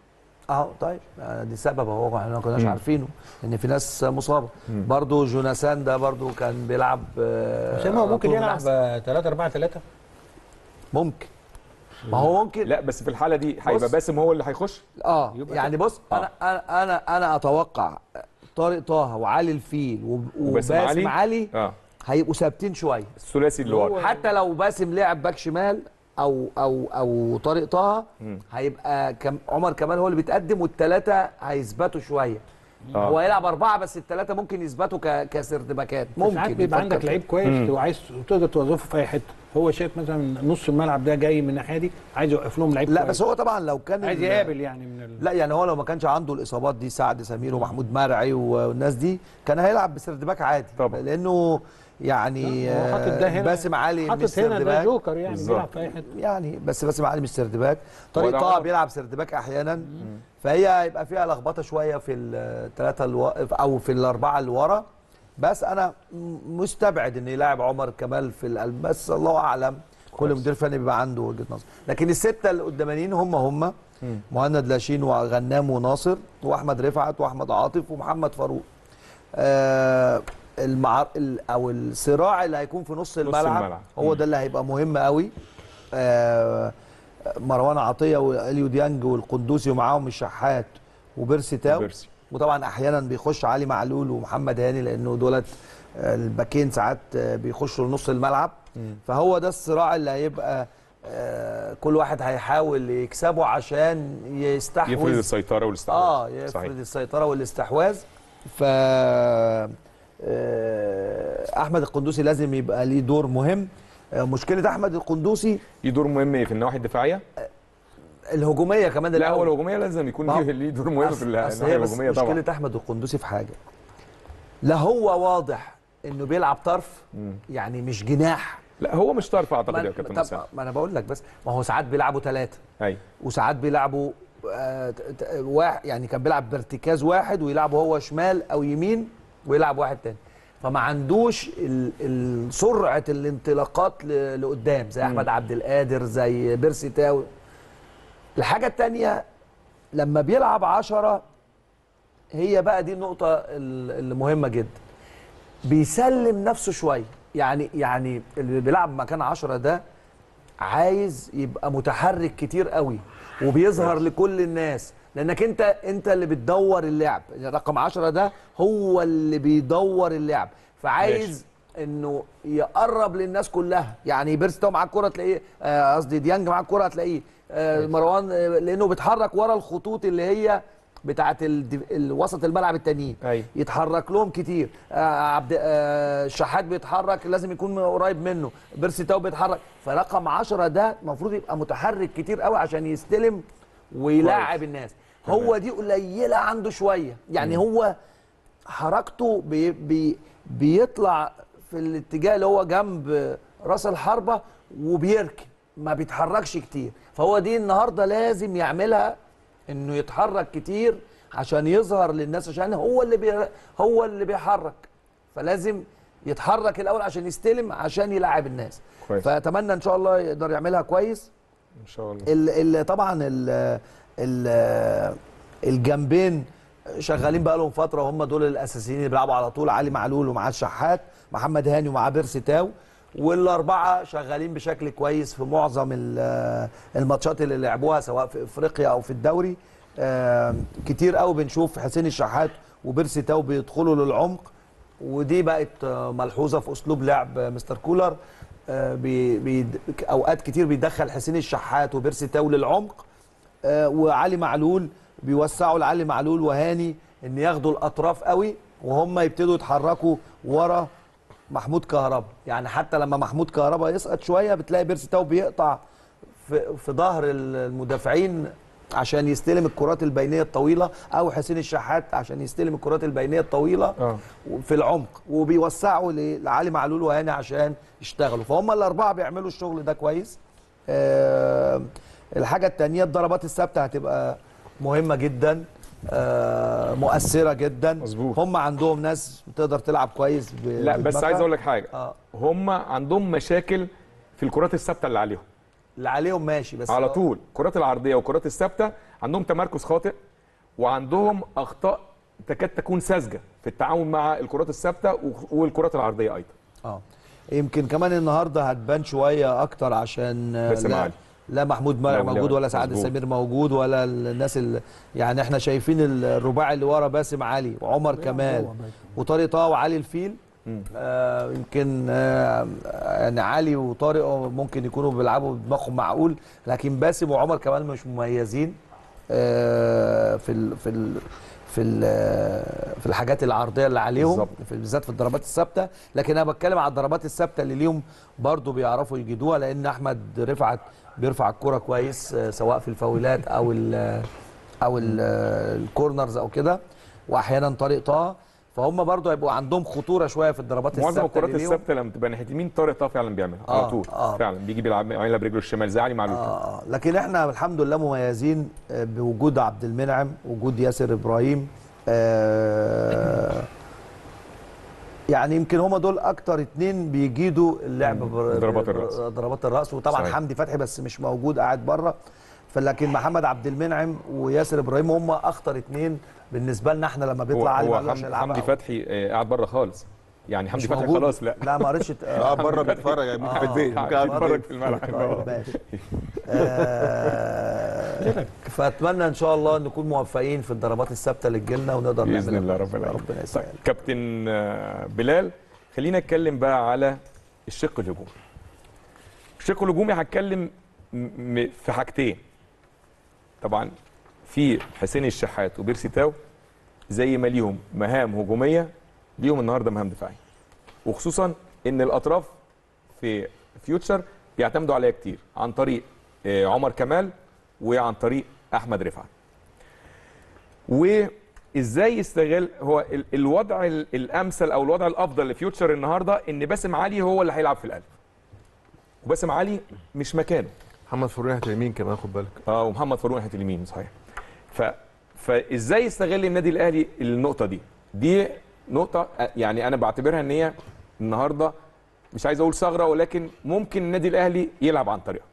اهو طيب آه، دي سبب اهو احنا ما كناش عارفينه ان في ناس مصابه برضو جوناثان ده برضو كان بيلعب آه، بس هو ممكن طول يلعب الأحسن. 3 4 3 ممكن ما هو ممكن لا بس في الحاله دي هيبقى بص. باسم هو اللي هيخش اه يبقى يعني بص انا انا انا انا اتوقع طارق طه وعلي الفيل وب- وباسم وباسم علي. علي اه هيبقوا ثابتين شويه الثلاثي اللي ورا حتى لو باسم لعب باك شمال او او او طارق طه هيبقى كم عمر كمال هو اللي بيتقدم والثلاثه هيثبتوا شويه آه. هو هيلعب اربعه بس الثلاثه ممكن يثبتوا ك- كسردباكات ممكن ممكن بيبقى يفكر عندك كده. لعيب كويس وعايز تقدر توظفه في اي حته هو شايف مثلا نص الملعب ده جاي من الناحيه دي عايز يوقف لهم لعيب لا كويس. بس هو طبعا لو كان عايز ال- يقابل يعني من ال... لا يعني هو لو ما كانش عنده الاصابات دي سعد سمير ومحمود مرعي والناس دي كان هيلعب بسردباك عادي طبعا. لانه يعني هو حاطط ده هنا باسم علي مش حاطط هنا ده سردباك جوكر يعني بالظبط. بيلعب في اي حته يعني بس باسم علي مش سردباك طريق ولا طه عمر. بيلعب سردباك احيانا فهي هيبقى فيها لخبطه شويه في الثلاثه الو... او في الاربعه اللي ورا بس انا م- مستبعد ان يلاعب عمر كمال في القلب بس الله اعلم كل مدير فني بيبقى عنده وجهه نظر لكن السته اللي قدامانيين هم هم مهند لاشين وغنام وناصر واحمد رفعت واحمد عاطف ومحمد فاروق آه المعر... ال- او الصراع اللي هيكون في نص الملعب, الملعب. هو ده اللي هيبقى مهم قوي آه مروان عطيه واليو ديانج والقندوسي ومعاهم الشحات وبيرسي تاو وبيرسي. وطبعا احيانا بيخش علي معلول ومحمد هاني لانه دولت آه، الباكين ساعات آه، بيخشوا لنص الملعب فهو ده الصراع اللي هيبقى آه، كل واحد هيحاول يكسبه عشان يستحوذ يفرض السيطره والاستحواذ اه يفرض صحيح. السيطره والاستحواذ ف آه، احمد القندوسي لازم يبقى ليه دور مهم آه، مشكله احمد القندوسي ليه دور مهم إيه في النواحي الدفاعيه الهجوميه كمان لا هو الأول. الهجوميه لازم يكون ما هو- ليه ليه دور مهم في أصل- الناحيه أصل هي بس الهجوميه طبعا مشكله احمد القندوسي في حاجه لا هو واضح انه بيلعب طرف يعني مش جناح لا هو مش طرف اعتقد ما, يا كابتن طب اسامه ما انا بقول لك بس ما هو ساعات بيلعبوا ثلاثه ايوه وساعات بيلعبوا آه، ت- ت- واحد يعني كان بيلعب بارتكاز واحد ويلعبه هو شمال او يمين ويلعب واحد تاني فما عندوش ال- ال- سرعه الانطلاقات ل- لقدام زي احمد عبد القادر زي بيرسي تاو الحاجه التانيه لما بيلعب عشرة هي بقى دي النقطه ال- اللي مهمه جدا بيسلم نفسه شويه يعني يعني اللي بيلعب مكان عشرة ده عايز يبقى متحرك كتير قوي وبيظهر لكل الناس لانك انت انت اللي بتدور اللعب رقم 10 ده هو اللي بيدور اللعب فعايز انه يقرب للناس كلها يعني بيرستو معاه الكوره تلاقيه آه، قصدي ديانج معاه الكوره هتلاقيه آه، مروان آه، لانه بيتحرك ورا الخطوط اللي هي بتاعه الدف- الوسط الملعب التانيين أيوة. يتحرك لهم كتير آه عبد آه الشحات بيتحرك لازم يكون قريب منه بيرسي تاو بيتحرك فرقم 10 ده المفروض يبقى متحرك كتير قوي عشان يستلم ويلاعب الناس هو دي قليله عنده شويه يعني هو حركته بي بي بيطلع في الاتجاه اللي هو جنب راس الحربه وبيركن ما بيتحركش كتير فهو دي النهارده لازم يعملها انه يتحرك كتير عشان يظهر للناس عشان هو اللي بي هو اللي بيحرك فلازم يتحرك الاول عشان يستلم عشان يلاعب الناس كويس. فاتمنى ان شاء الله يقدر يعملها كويس ان شاء الله ال ال طبعا ال ال الجنبين شغالين بقى لهم فتره وهم دول الاساسيين اللي بيلعبوا على طول علي معلول ومعاه الشحات محمد هاني ومعاه بيرسي تاو والاربعه شغالين بشكل كويس في معظم ال- الماتشات اللي لعبوها سواء في افريقيا او في الدوري آم، كتير قوي بنشوف حسين الشحات وبيرسي تاو بيدخلوا للعمق ودي بقت آه، ملحوظه في اسلوب لعب آه، مستر كولر آه، بي بي اوقات كتير بيدخل حسين الشحات وبيرسي تاو للعمق آه، وعلي معلول بيوسعوا لعلي معلول وهاني ان ياخدوا الاطراف قوي وهم يبتدوا يتحركوا ورا محمود كهربا يعني حتى لما محمود كهربا يسقط شويه بتلاقي بيرسي تاو بيقطع في في ظهر المدافعين عشان يستلم الكرات البينيه الطويله او حسين الشحات عشان يستلم الكرات البينيه الطويله اه في العمق وبيوسعوا ل- لعلي معلول وهاني عشان يشتغلوا فهم الاربعه بيعملوا الشغل ده كويس آه الحاجه الثانيه الضربات الثابته هتبقى مهمه جدا آه مؤثره جدا مظبوط. هم عندهم ناس بتقدر تلعب كويس ب- لا بس بدماغها. عايز اقول لك حاجه اه هم عندهم مشاكل في الكرات الثابته اللي عليهم اللي عليهم ماشي بس على طول الكرات العرضيه والكرات الثابته عندهم تمركز خاطئ وعندهم اخطاء تكاد تكون ساذجه في التعامل مع الكرات الثابته و- والكرات العرضيه ايضا اه يمكن كمان النهارده هتبان شويه اكتر عشان آه، باسم لا, علي. لا محمود مرعي لا، لا، موجود ولا سعد مظبوط. السمير موجود ولا الناس اللي يعني احنا شايفين الرباعي اللي ورا باسم علي وعمر كمال وطارق طه وعلي الفيل آه يمكن آه يعني علي وطارق ممكن يكونوا بيلعبوا بدماغهم معقول لكن باسم وعمر كمال مش مميزين آه في ال في ال في ال- في الحاجات العرضيه اللي عليهم بالظبط. في بالذات في الضربات الثابته لكن انا بتكلم على الضربات الثابته اللي ليهم برضو بيعرفوا يجدوها لان احمد رفعت بيرفع الكرة كويس آه، سواء في الفاولات او ال او ال الكورنرز او كده واحيانا طارق طه فهم برضو هيبقوا عندهم خطوره شويه في الضربات الثابته معظم الكرات اللي ليهم. الثابته لما تبقى ناحيه اليمين طارق طه فعلا بيعملها آه، على طول آه. فعلا بيجي بيلعب يعملها برجله الشمال زي علي معلول كده. آه لكن احنا الحمد لله مميزين آه، بوجود عبد المنعم وجود ياسر ابراهيم آه يعني يمكن هما دول اكتر اتنين بيجيدوا اللعب بر- ضربات بر- الرأس. ضربات الراس وطبعا صحيح. حمدي فتحي بس مش موجود قاعد بره فلكن محمد عبد المنعم وياسر ابراهيم هم اخطر اتنين بالنسبه لنا احنا لما هو, بيطلع علي هو معلول حمدي, عشان يلعبها. حمدي فتحي آه، قاعد بره خالص يعني حمدي مش فتحي موجود. خلاص لا لا ما قريتش اه بره بيتفرج يعني ممكن آه. في البيت ممكن قاعد قاعد بيتفرج في الملعب طيب ماشي آه، فاتمنى ان شاء الله نكون موفقين في الضربات الثابته اللي تجيلنا ونقدر باذن نعملها. الله رب العالمين ربنا طيب يسهل كابتن آه، بلال خلينا نتكلم بقى على الشق الهجومي الشق الهجومي هتكلم م- م- في حاجتين طبعا في حسين الشحات وبيرسي تاو زي ما ليهم مهام هجوميه ليهم النهارده مهام دفاعيه وخصوصا ان الاطراف في فيوتشر بيعتمدوا عليها كتير عن طريق آه، عمر كمال وعن طريق احمد رفعت وازاي يستغل هو ال- الوضع ال- الامثل او الوضع الافضل لفيوتشر النهارده ان باسم علي هو اللي هيلعب في القلب وباسم علي مش مكانه محمد فاروق ناحيه اليمين كمان خد بالك اه ومحمد فاروق ناحيه اليمين صحيح ف فازاي يستغل النادي الاهلي النقطه دي دي نقطه آه، يعني انا بعتبرها ان هي النهارده مش عايز اقول ثغره ولكن ممكن النادي الاهلي يلعب عن طريقها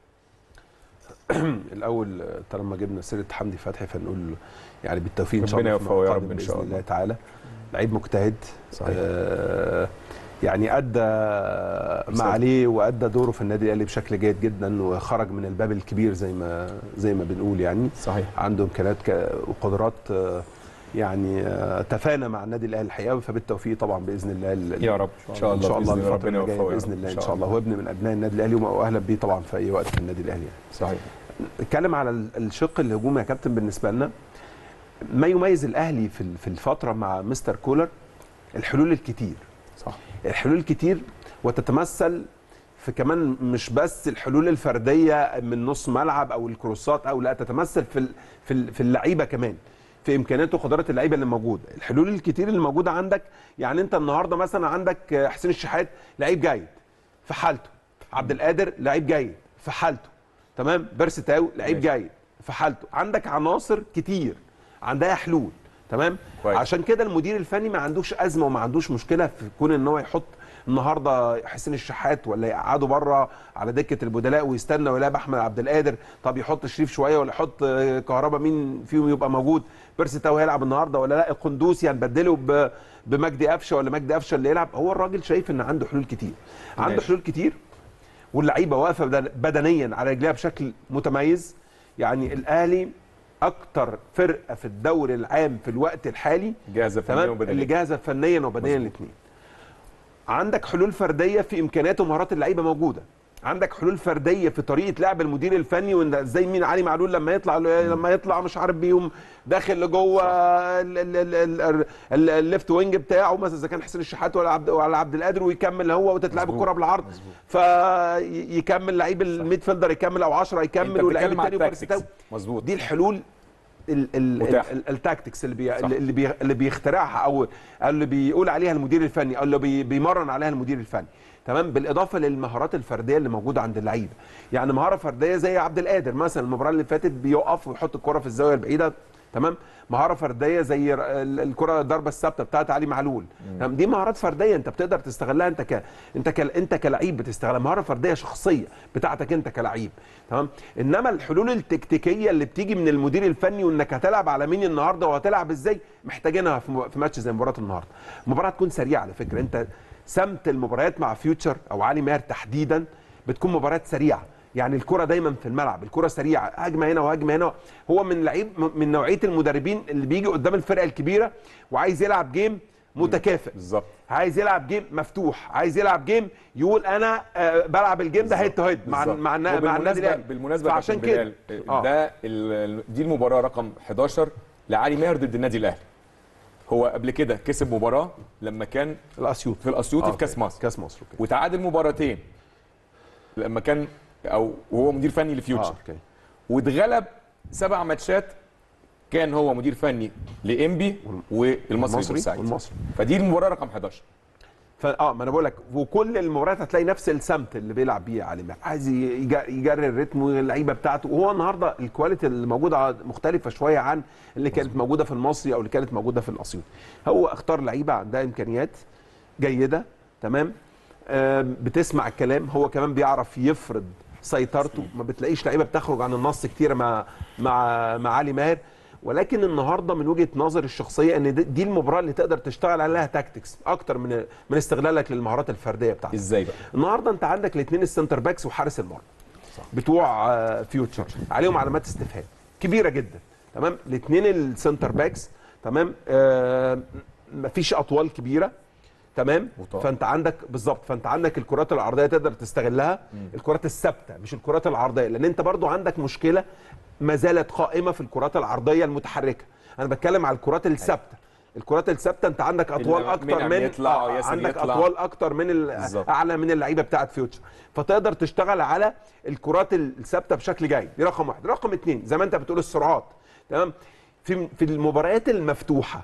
الاول آه، طالما جبنا سيره حمدي فتحي فنقول يعني بالتوفيق ان شاء ربنا الله فيما يوفقه يا قادم رب إن بإذن شاء الله. الله تعالى لعيب مجتهد صحيح. آه يعني ادى ما صحيح. عليه وادى دوره في النادي الاهلي بشكل جيد جدا وخرج من الباب الكبير زي ما زي ما بنقول يعني صحيح عنده امكانيات ك- وقدرات آه، يعني آه، تفانى مع النادي الاهلي الحقيقه فبالتوفيق طبعا باذن الله ال- يا رب ان شاء ان الله شاء الله بإذن الله الفتره ربنا اللي جايه يوفقه يا باذن رب. الله ان شاء الله هو ابن من ابناء النادي الاهلي واهلا بيه طبعا في اي وقت في النادي الاهلي يعني. صحيح نتكلم على ال- الشق الهجومي يا كابتن بالنسبه لنا ما يميز الاهلي في ال- في الفتره مع مستر كولر الحلول الكتير صح الحلول الكتير وتتمثل في كمان مش بس الحلول الفرديه من نص ملعب او الكروسات او لا تتمثل في ال- في ال- في اللعيبه كمان في امكانيات وقدرات اللعيبه اللي موجوده الحلول الكتير اللي موجوده عندك يعني انت النهارده مثلا عندك حسين الشحات لعيب جيد في حالته عبد القادر لعيب جيد في حالته تمام بيرسي تاو لعيب ماشي. جيد في حالته عندك عناصر كتير عندها حلول تمام كويس. عشان كده المدير الفني ما عندوش ازمه وما عندوش مشكله في كون ان هو يحط النهارده حسين الشحات ولا يقعده بره على دكه البدلاء ويستنى ويلعب احمد عبد القادر طب يحط شريف شويه ولا يحط آه، كهربا مين فيهم يبقى موجود بيرسي تاو هيلعب النهارده ولا لا القندوسي هنبدله ب- بمجدي قفشه ولا مجدي قفشه اللي يلعب هو الراجل شايف ان عنده حلول كتير عنده ماشي. حلول كتير واللعيبه واقفه بدن- بدنيا على رجليها بشكل متميز يعني الاهلي اكتر فرقه في الدوري العام في الوقت الحالي جاهزه فنيا تمام اللي وبدنيا جاهزه فنيا وبدنيا الاثنين عندك حلول فرديه في امكانيات ومهارات اللعيبه موجوده عندك حلول فرديه في طريقه لعب المدير الفني وان ازاي مين علي معلول لما يطلع لما يطلع مش عارف بيقوم داخل لجوه ال- ال- ال- ال- ال- الليفت وينج بتاعه مثلا اذا كان حسين الشحات ولا عبد ولا عبد القادر ويكمل هو وتتلعب مظبوط. الكره بالعرض فيكمل لعيب الميد فيلدر يكمل او 10 انت يكمل واللعيب بتتكلم على الثاني وبيرسي تاو التاكتكس مظبوط دي الحلول ال ال متاح. ال التاكتكس اللي بي صح. اللي بي اللي بيخترعها او أو اللي بيقول عليها المدير الفني او اللي بي بيمرن عليها المدير الفني تمام بالاضافه للمهارات الفرديه اللي موجوده عند اللعيبه يعني مهاره فرديه زي عبد القادر مثلا المباراه اللي فاتت بيقف ويحط الكره في الزاويه البعيده تمام مهاره فرديه زي ر- ال- الكره الضربه الثابته بتاعت علي معلول تمام دي مهارات فرديه انت بتقدر تستغلها انت ك انت ك انت كلعيب بتستغلها مهاره فرديه شخصيه بتاعتك انت كلعيب تمام انما الحلول التكتيكيه اللي بتيجي من المدير الفني وانك هتلعب على مين النهارده وهتلعب ازاي محتاجينها في م- في ماتش زي مباراه النهارده المباراه تكون سريعه على فكره انت سمت المباريات مع فيوتشر او علي ماهر تحديدا بتكون مباريات سريعه يعني الكره دايما في الملعب الكره سريعه هجمه هنا وهجمه هنا هو من لعيب من نوعيه المدربين اللي بيجي قدام الفرقه الكبيره وعايز يلعب جيم متكافئ بالظبط عايز يلعب جيم مفتوح عايز يلعب جيم يقول انا آه بلعب الجيم ده هيد تو هيد مع بالظبط. مع النا- هو مع النادي بالمناسبة- الاهلي بالمناسبه فعشان كابتن كده بلال، آه. ده ال- دي المباراه رقم 11 لعلي ماهر ضد النادي الاهلي هو قبل كده كسب مباراه لما كان الاسيوط في الاسيوطي آه، في كاس أوكي. مصر كاس مصر اوكي وتعادل مباراتين لما كان او وهو مدير فني اه لفيوتشر اوكي واتغلب سبع ماتشات كان هو مدير فني لانبي والمصري المصري بورسعيد والمصري فدي المباراه رقم 11 فا اه ما انا بقول لك وكل المباريات هتلاقي نفس السمت اللي بيلعب بيه علي ماهر عايز يج- يجري الريتم واللعيبه بتاعته وهو النهارده الكواليتي اللي موجوده مختلفه شويه عن اللي كانت موجوده في المصري او اللي كانت موجوده في الاسيوط هو اختار لعيبه عندها امكانيات جيده تمام آه بتسمع الكلام هو كمان بيعرف يفرض سيطرته ما بتلاقيش لعيبه بتخرج عن النص كتير مع مع مع علي ماهر ولكن النهارده من وجهه نظري الشخصيه ان دي- دي المباراه اللي تقدر تشتغل عليها تاكتكس اكتر من من استغلالك للمهارات الفرديه بتاعتك ازاي بقى النهارده انت عندك الاثنين السنتر باكس وحارس المرمى بتوع آه، فيوتشر عليهم علامات استفهام كبيره جدا تمام الاثنين السنتر باكس تمام آه مفيش اطوال كبيره تمام وطاقة. فانت عندك بالظبط فانت عندك الكرات العرضيه تقدر تستغلها الكرات الثابته مش الكرات العرضيه لان انت برضو عندك مشكله ما زالت قائمه في الكرات العرضيه المتحركه انا بتكلم على الكرات الثابته الكرات الثابته انت عندك اطوال اللي اكتر منعم من يطلع آه، وياسر عندك يطلع. اطوال اكتر من ال- بالظبط. اعلى من اللعيبه بتاعت فيوتشر فتقدر تشتغل على الكرات الثابته بشكل جيد دي رقم واحد رقم اثنين زي ما انت بتقول السرعات تمام في في المباريات المفتوحه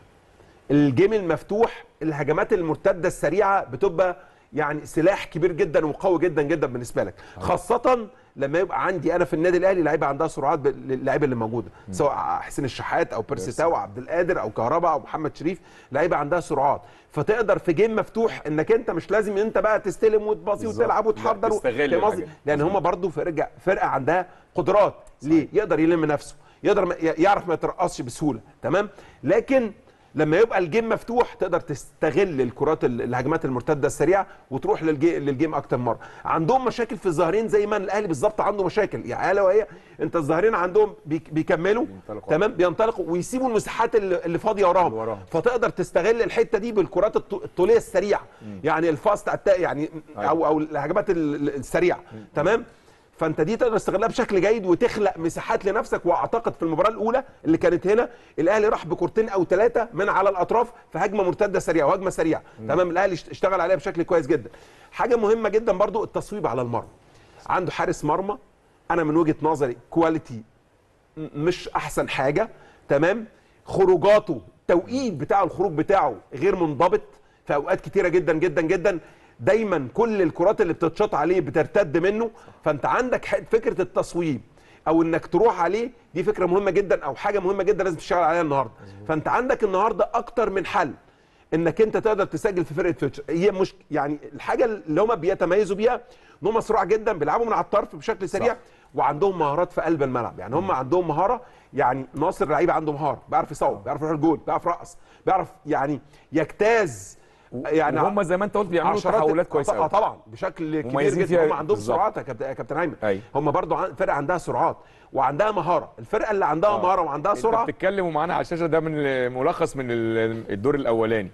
الجيم المفتوح الهجمات المرتده السريعه بتبقى يعني سلاح كبير جدا وقوي جدا جدا بالنسبه لك خاصه لما يبقى عندي انا في النادي الاهلي لعيبه عندها سرعات باللعيبه اللي موجوده سواء حسين الشحات او بيرسي تاو او عبد القادر او كهربا او محمد شريف لعيبه عندها سرعات فتقدر في جيم مفتوح انك انت مش لازم انت بقى تستلم وتباصي بالظبط. وتلعب لا، وتحضر و- تستغل فاهم قصدي؟ الحاجات. لان هم برضو فرقه فرقه عندها قدرات ليه يقدر يلم نفسه يقدر ما- يعرف ما يترقصش بسهوله تمام لكن لما يبقى الجيم مفتوح تقدر تستغل الكرات ال- الهجمات المرتده السريعه وتروح للجي للجيم اكتر مره عندهم مشاكل في الظاهرين زي ما الاهلي بالظبط عنده مشاكل يعني الا وهي انت الظاهرين عندهم بيك- بيكملوا بينطلقوا. تمام بينطلقوا ويسيبوا المساحات اللي اللي فاضيه وراهم اللي وراهم. فتقدر تستغل الحته دي بالكرات الط- الطوليه السريعه يعني الفاست أتا- يعني او او الهجمات ال- ال- السريعه تمام فانت دي تقدر تستغلها بشكل جيد وتخلق مساحات لنفسك واعتقد في المباراه الاولى اللي كانت هنا الاهلي راح بكورتين او ثلاثه من على الاطراف في هجمه مرتده سريعه وهجمه سريعه تمام الاهلي اشت- اشتغل عليها بشكل كويس جدا حاجه مهمه جدا برضو التصويب على المرمى عنده حارس مرمى انا من وجهه نظري كواليتي م- مش احسن حاجه تمام خروجاته التوقيت بتاع الخروج بتاعه غير منضبط في اوقات كتيره جدا جدا جدا دايما كل الكرات اللي بتتشاط عليه بترتد منه فانت عندك ح- فكره التصويب او انك تروح عليه دي فكره مهمه جدا او حاجه مهمه جدا لازم تشتغل عليها النهارده فانت عندك النهارده اكتر من حل انك انت تقدر تسجل في فرقه فيوتشر هي مش يعني الحاجه اللي هم بيتميزوا بيها ان هم سرعه جدا بيلعبوا من على الطرف بشكل سريع صح. وعندهم مهارات في قلب الملعب يعني هم عندهم مهاره يعني ناصر لعيب عنده مهاره بيعرف يصوب بيعرف يروح الجول بيعرف يرقص بيعرف يعني يجتاز يعني وهم زي ما انت قلت بيعملوا عشرات- تحولات كويسه اه قوي طبعا بشكل كبير مميزين جدا فيها هم عندهم بالظبط. سرعات يا كابتن يا كابتن ايمن أيوة. هم برضو عن- فرقه عندها سرعات وعندها مهاره الفرقه اللي عندها آه. مهاره وعندها انت سرعه بتتكلم ومعانا على الشاشه ده من ملخص من ال- الدور الاولاني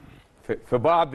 في في بعض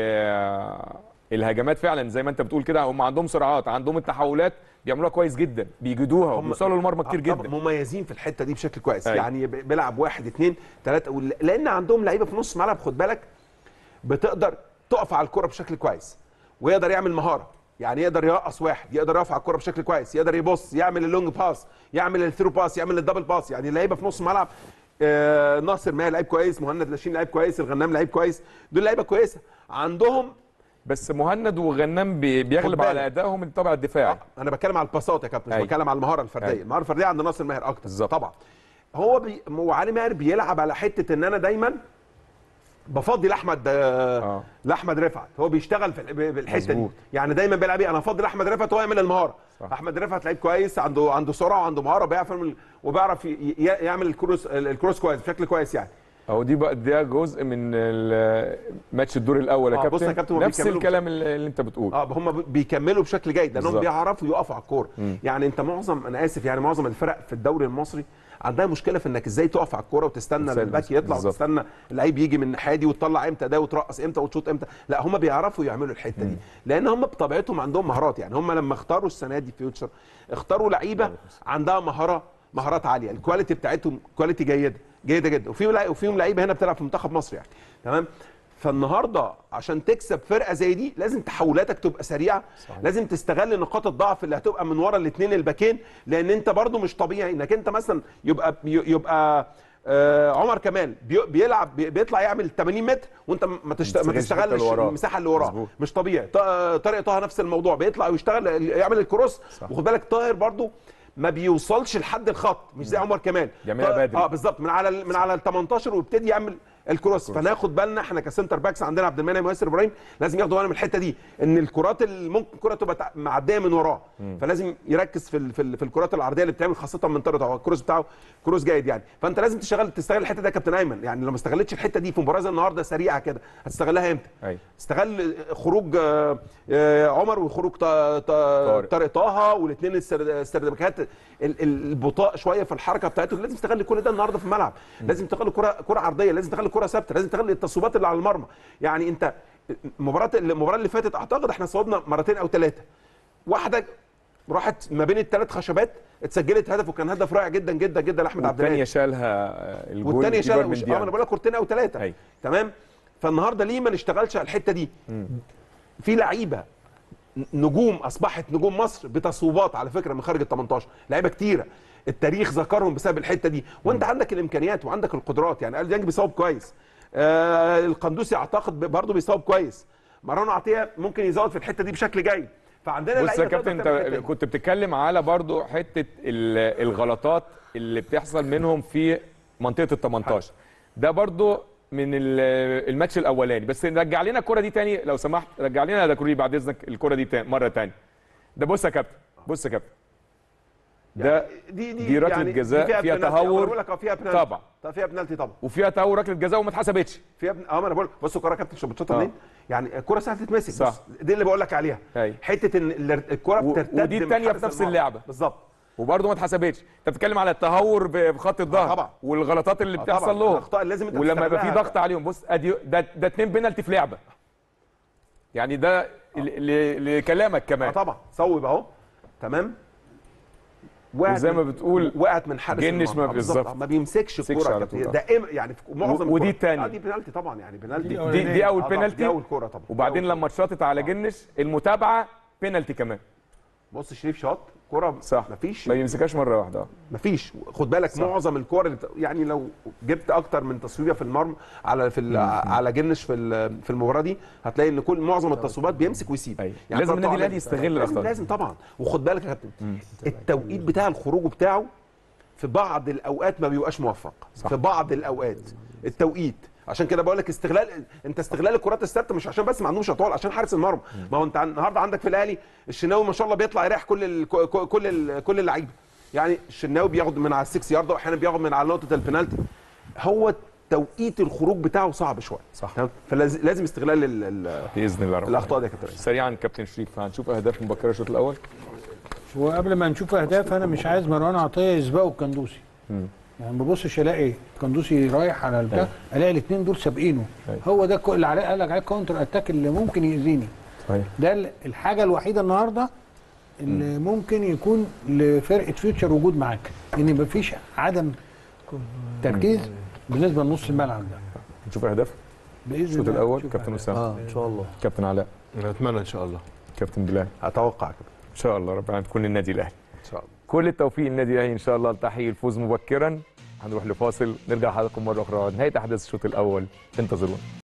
ال- الهجمات فعلا زي ما انت بتقول كده هم عندهم سرعات عندهم التحولات بيعملوها كويس جدا بيجدوها وبيوصلوا للمرمى كتير آه، طبعاً جدا مميزين في الحته دي بشكل كويس أيوة. يعني ب- بيلعب واحد اثنين ثلاثه وال- لان عندهم لعيبه في نص ملعب خد بالك بتقدر تقف على الكره بشكل كويس ويقدر يعمل مهاره يعني يقدر يرقص واحد يقدر يقف على الكره بشكل كويس يقدر يبص يعمل اللونج باس يعمل الثرو باس يعمل الدبل باس يعني لعيبه في نص ملعب آه ناصر ماهر لعيب كويس مهند لاشين لعيب كويس الغنام لعيب كويس دول لعيبه كويسه عندهم بس مهند وغنام بي- بيغلب خد على بالك. ادائهم الطابع الدفاعي انا بتكلم على الباصات يا كابتن مش أيوة. بتكلم على المهاره الفرديه أيوة. المهاره الفرديه عند ناصر ماهر اكتر بالظبط. طبعا هو بي... هو علي ماهر بيلعب على حته ان انا دايما بفضي لاحمد آه. آه. لاحمد رفعت هو بيشتغل في ال- بالحته دي مظبوط. يعني دايما بيلعب ايه انا افضي لاحمد رفعت هو يعمل المهاره صح. احمد رفعت لعيب كويس عنده عنده سرعه وعنده مهاره بيعرف يعمل وبيعرف ي... ي- يعمل الكروس الكروس كويس بشكل كويس يعني اهو دي بقى ده جزء من ال- ماتش الدور الاول يا آه، كابتن بص يا كابتن، هو نفس بيكملوا الكلام اللي اللي انت بتقوله اه هم بيكملوا بشكل جيد لانهم بالظبط. بيعرفوا يقفوا على الكوره يعني انت معظم انا اسف يعني معظم الفرق في الدوري المصري عندها مشكله في انك ازاي تقف على الكوره وتستنى تسلم. الباك يطلع بالظبط. وتستنى اللعيب يجي من الناحيه دي وتطلع امتى ده وترقص امتى وتشوط امتى لا هم بيعرفوا يعملوا الحته دي لان هم بطبيعتهم عندهم مهارات يعني هم لما اختاروا السنه دي فيوتشر اختاروا لعيبه عندها مهاره مهارات عاليه الكواليتي بتاعتهم كواليتي جيده جيده جدا وفيهم لعيبه وفيهم لعيبه هنا بتلعب في منتخب مصر يعني تمام فالنهارده عشان تكسب فرقه زي دي لازم تحولاتك تبقى سريعه صحيح. لازم تستغل نقاط الضعف اللي هتبقى من ورا الاثنين الباكين لان انت برضو مش طبيعي انك انت مثلا يبقى يبقى آه عمر كمال بي- بيلعب بي- بيطلع يعمل 80 متر وانت ما تشت... ما تستغلش الحتة تستغلش اللي وراه. المساحه اللي وراه مظبوط. مش طبيعي ط- طارق طه نفس الموضوع بيطلع ويشتغل يعمل الكروس صح. وخد بالك طاهر برضو ما بيوصلش لحد الخط مش زي عمر كمال يعملها طاهر- بدري. اه بالظبط من على ال- من على ال 18 ويبتدي يعمل الكروس فناخد بالنا احنا كسنتر باكس عندنا عبد المنعم وياسر ابراهيم لازم ياخدوا بالنا من الحته دي ان الكرات اللي ممكن الكره تبقى تع- معديه من وراه فلازم يركز في ال- في, ال- في الكرات العرضيه اللي بتعمل خاصه من طرد هو الكروس بتاعه كروس جيد يعني فانت لازم تشتغل تستغل الحته دي يا كابتن ايمن يعني لو ما استغلتش الحته دي في مباراه زي النهارده سريعه كده هتستغلها امتى؟ ايوه استغل خروج آه، آه، عمر وخروج ط- ط- طارق طه والاثنين السردباكات ال- ال- البطاء شويه في الحركه بتاعتهم لازم تستغل كل ده النهارده في الملعب لازم تستغل كره كره عرضيه لازم تستغل كره ثابته لازم تستغل التصويبات اللي على المرمى يعني انت مباراه المباراه اللي فاتت اعتقد احنا صوبنا مرتين او ثلاثه واحده راحت ما بين الثلاث خشبات اتسجلت هدف وكان هدف رائع جدا جدا جدا لاحمد عبد والثانيه الهادي شالها آه، الجول والثانيه كيبر شال من وش... ديانج. اه انا بقول لك كورتين او ثلاثه أيوة. تمام فالنهارده ليه ما نشتغلش على الحته دي في لعيبه نجوم اصبحت نجوم مصر بتصويبات على فكره من خارج ال 18 لعيبه كتيره التاريخ ذكرهم بسبب الحته دي وانت عندك الامكانيات وعندك القدرات يعني ال ديانج بيصوب كويس آه القندوسي اعتقد برضه بيصوب كويس مروان عطيه ممكن يزود في الحته دي بشكل جيد فعندنا بص يا لعيبة كابتن تقدر تعمل الحتة انت دي. كنت بتتكلم على برضو حته ال- الغلطات اللي بتحصل منهم في منطقه ال 18 ده برضو من ال- الماتش الاولاني بس رجع لنا الكره دي تاني لو سمحت رجع لنا يا دكروري بعد اذنك الكره دي تاني مره تاني ده بص يا كابتن بص يا كابتن ده دي دي دي ركلة جزاء فيها بنالتي. تهور. أنا بقول لك اه فيها بنالتي طبعا. طب فيها بنالتي طبعا وفيها تهور ركله جزاء وما اتحسبتش فيها بن... اه ما انا بقول بص الكوره يا كابتن شو بتشوطها آه. منين؟ يعني الكوره سهله تتمسك صح. بص دي اللي بقول لك عليها أيوة. حته ان ال- الكوره و- بترتد ودي من التانية حارس في نفس المرمى. اللعبة. بالظبط وبرضه ما اتحسبتش انت بتتكلم على التهور ب- بخط الظهر طبعا. والغلطات اللي آه بتحصل طبعا. لهم الأخطاء اللي لازم أنت ولما يبقى في تستغلها. ضغط عليهم بص ادي ده ده اتنين بينالتي في لعبه يعني ده ل- ل- لكلامك اه كمان طبعا صوب اهو تمام وقعت وزي من- ما بتقول وقعت من حارس جنش المرمى. ما- آه بالظبط بالظبط. آه، ما بيمسكش مسكش الكوره يا على كابتن طول. دائما يعني في معظم ودي الكرة. التانية. اه دي بنالتي طبعا يعني بنالتي دي دي دي اول آه طبعاً، دي بينالتي اول كوره طبعا وبعدين دي أول لما اتشاطت على جنش المتابعه بينالتي كمان بص شريف شاط كوره صح مفيش ما يمسكهاش مره واحده آه. مفيش خد بالك صح. معظم الكور اللي بت... يعني لو جبت اكتر من تصويبه في المرمى على في ال... على جنش في ال- في المباراه دي هتلاقي ان كل معظم التصويبات بيمسك ويسيب أيوة. لازم طبعاً النادي الأهلي يستغل لازم, الأخطاء دي. لازم طبعا وخد بالك يا كابتن التوقيت بتاع الخروج بتاعه في بعض الاوقات ما بيبقاش موفق صح. في بعض الاوقات التوقيت عشان كده بقول لك استغلال انت استغلال الكرات الثابته مش عشان بس ما عندهمش اطوال عشان حارس المرمى ما هو انت عن- النهارده عندك في الاهلي الشناوي ما شاء الله بيطلع يريح كل ال كل ال كل اللعيبه يعني الشناوي بياخد من على السكس يارده واحيانا بياخد من على نقطه البنالتي هو توقيت الخروج بتاعه صعب شويه صح. تمام؟ فلازم لازم استغلال ال- ال- باذن الله رب الاخطاء دي يا كابتن رئيس. سريعا كابتن شريف هنشوف اهداف مبكره الشوط الاول وقبل ما نشوف اهداف انا مش عايز مروان عطيه يسبقوا الكندوسي يعني ما ببصش الاقي الكندوسي رايح على البتاع الاقي الاثنين دول سابقينه أيوة. هو ده كل- اللي عليه قال لك عليه كونتر اتاك اللي ممكن يأذيني صحيح ده ال- الحاجه الوحيده النهارده اللي ممكن يكون لفرقه فيوتشر وجود معاك ان مفيش عدم تركيز بالنسبه لنص الملعب ده نشوف اهداف باذن الشوط الله الاول نشوف كابتن أهداف. اسامه اه ان شاء الله كابتن علاء نتمنى ان شاء الله كابتن بلال اتوقع كده ان شاء الله ربنا تكون النادي الاهلي ان شاء الله كل التوفيق للنادي الاهلي ان شاء الله لتحقيق الفوز مبكرا هنروح لفاصل نرجع لحضراتكم مره اخرى نهايه احداث الشوط الاول انتظرونا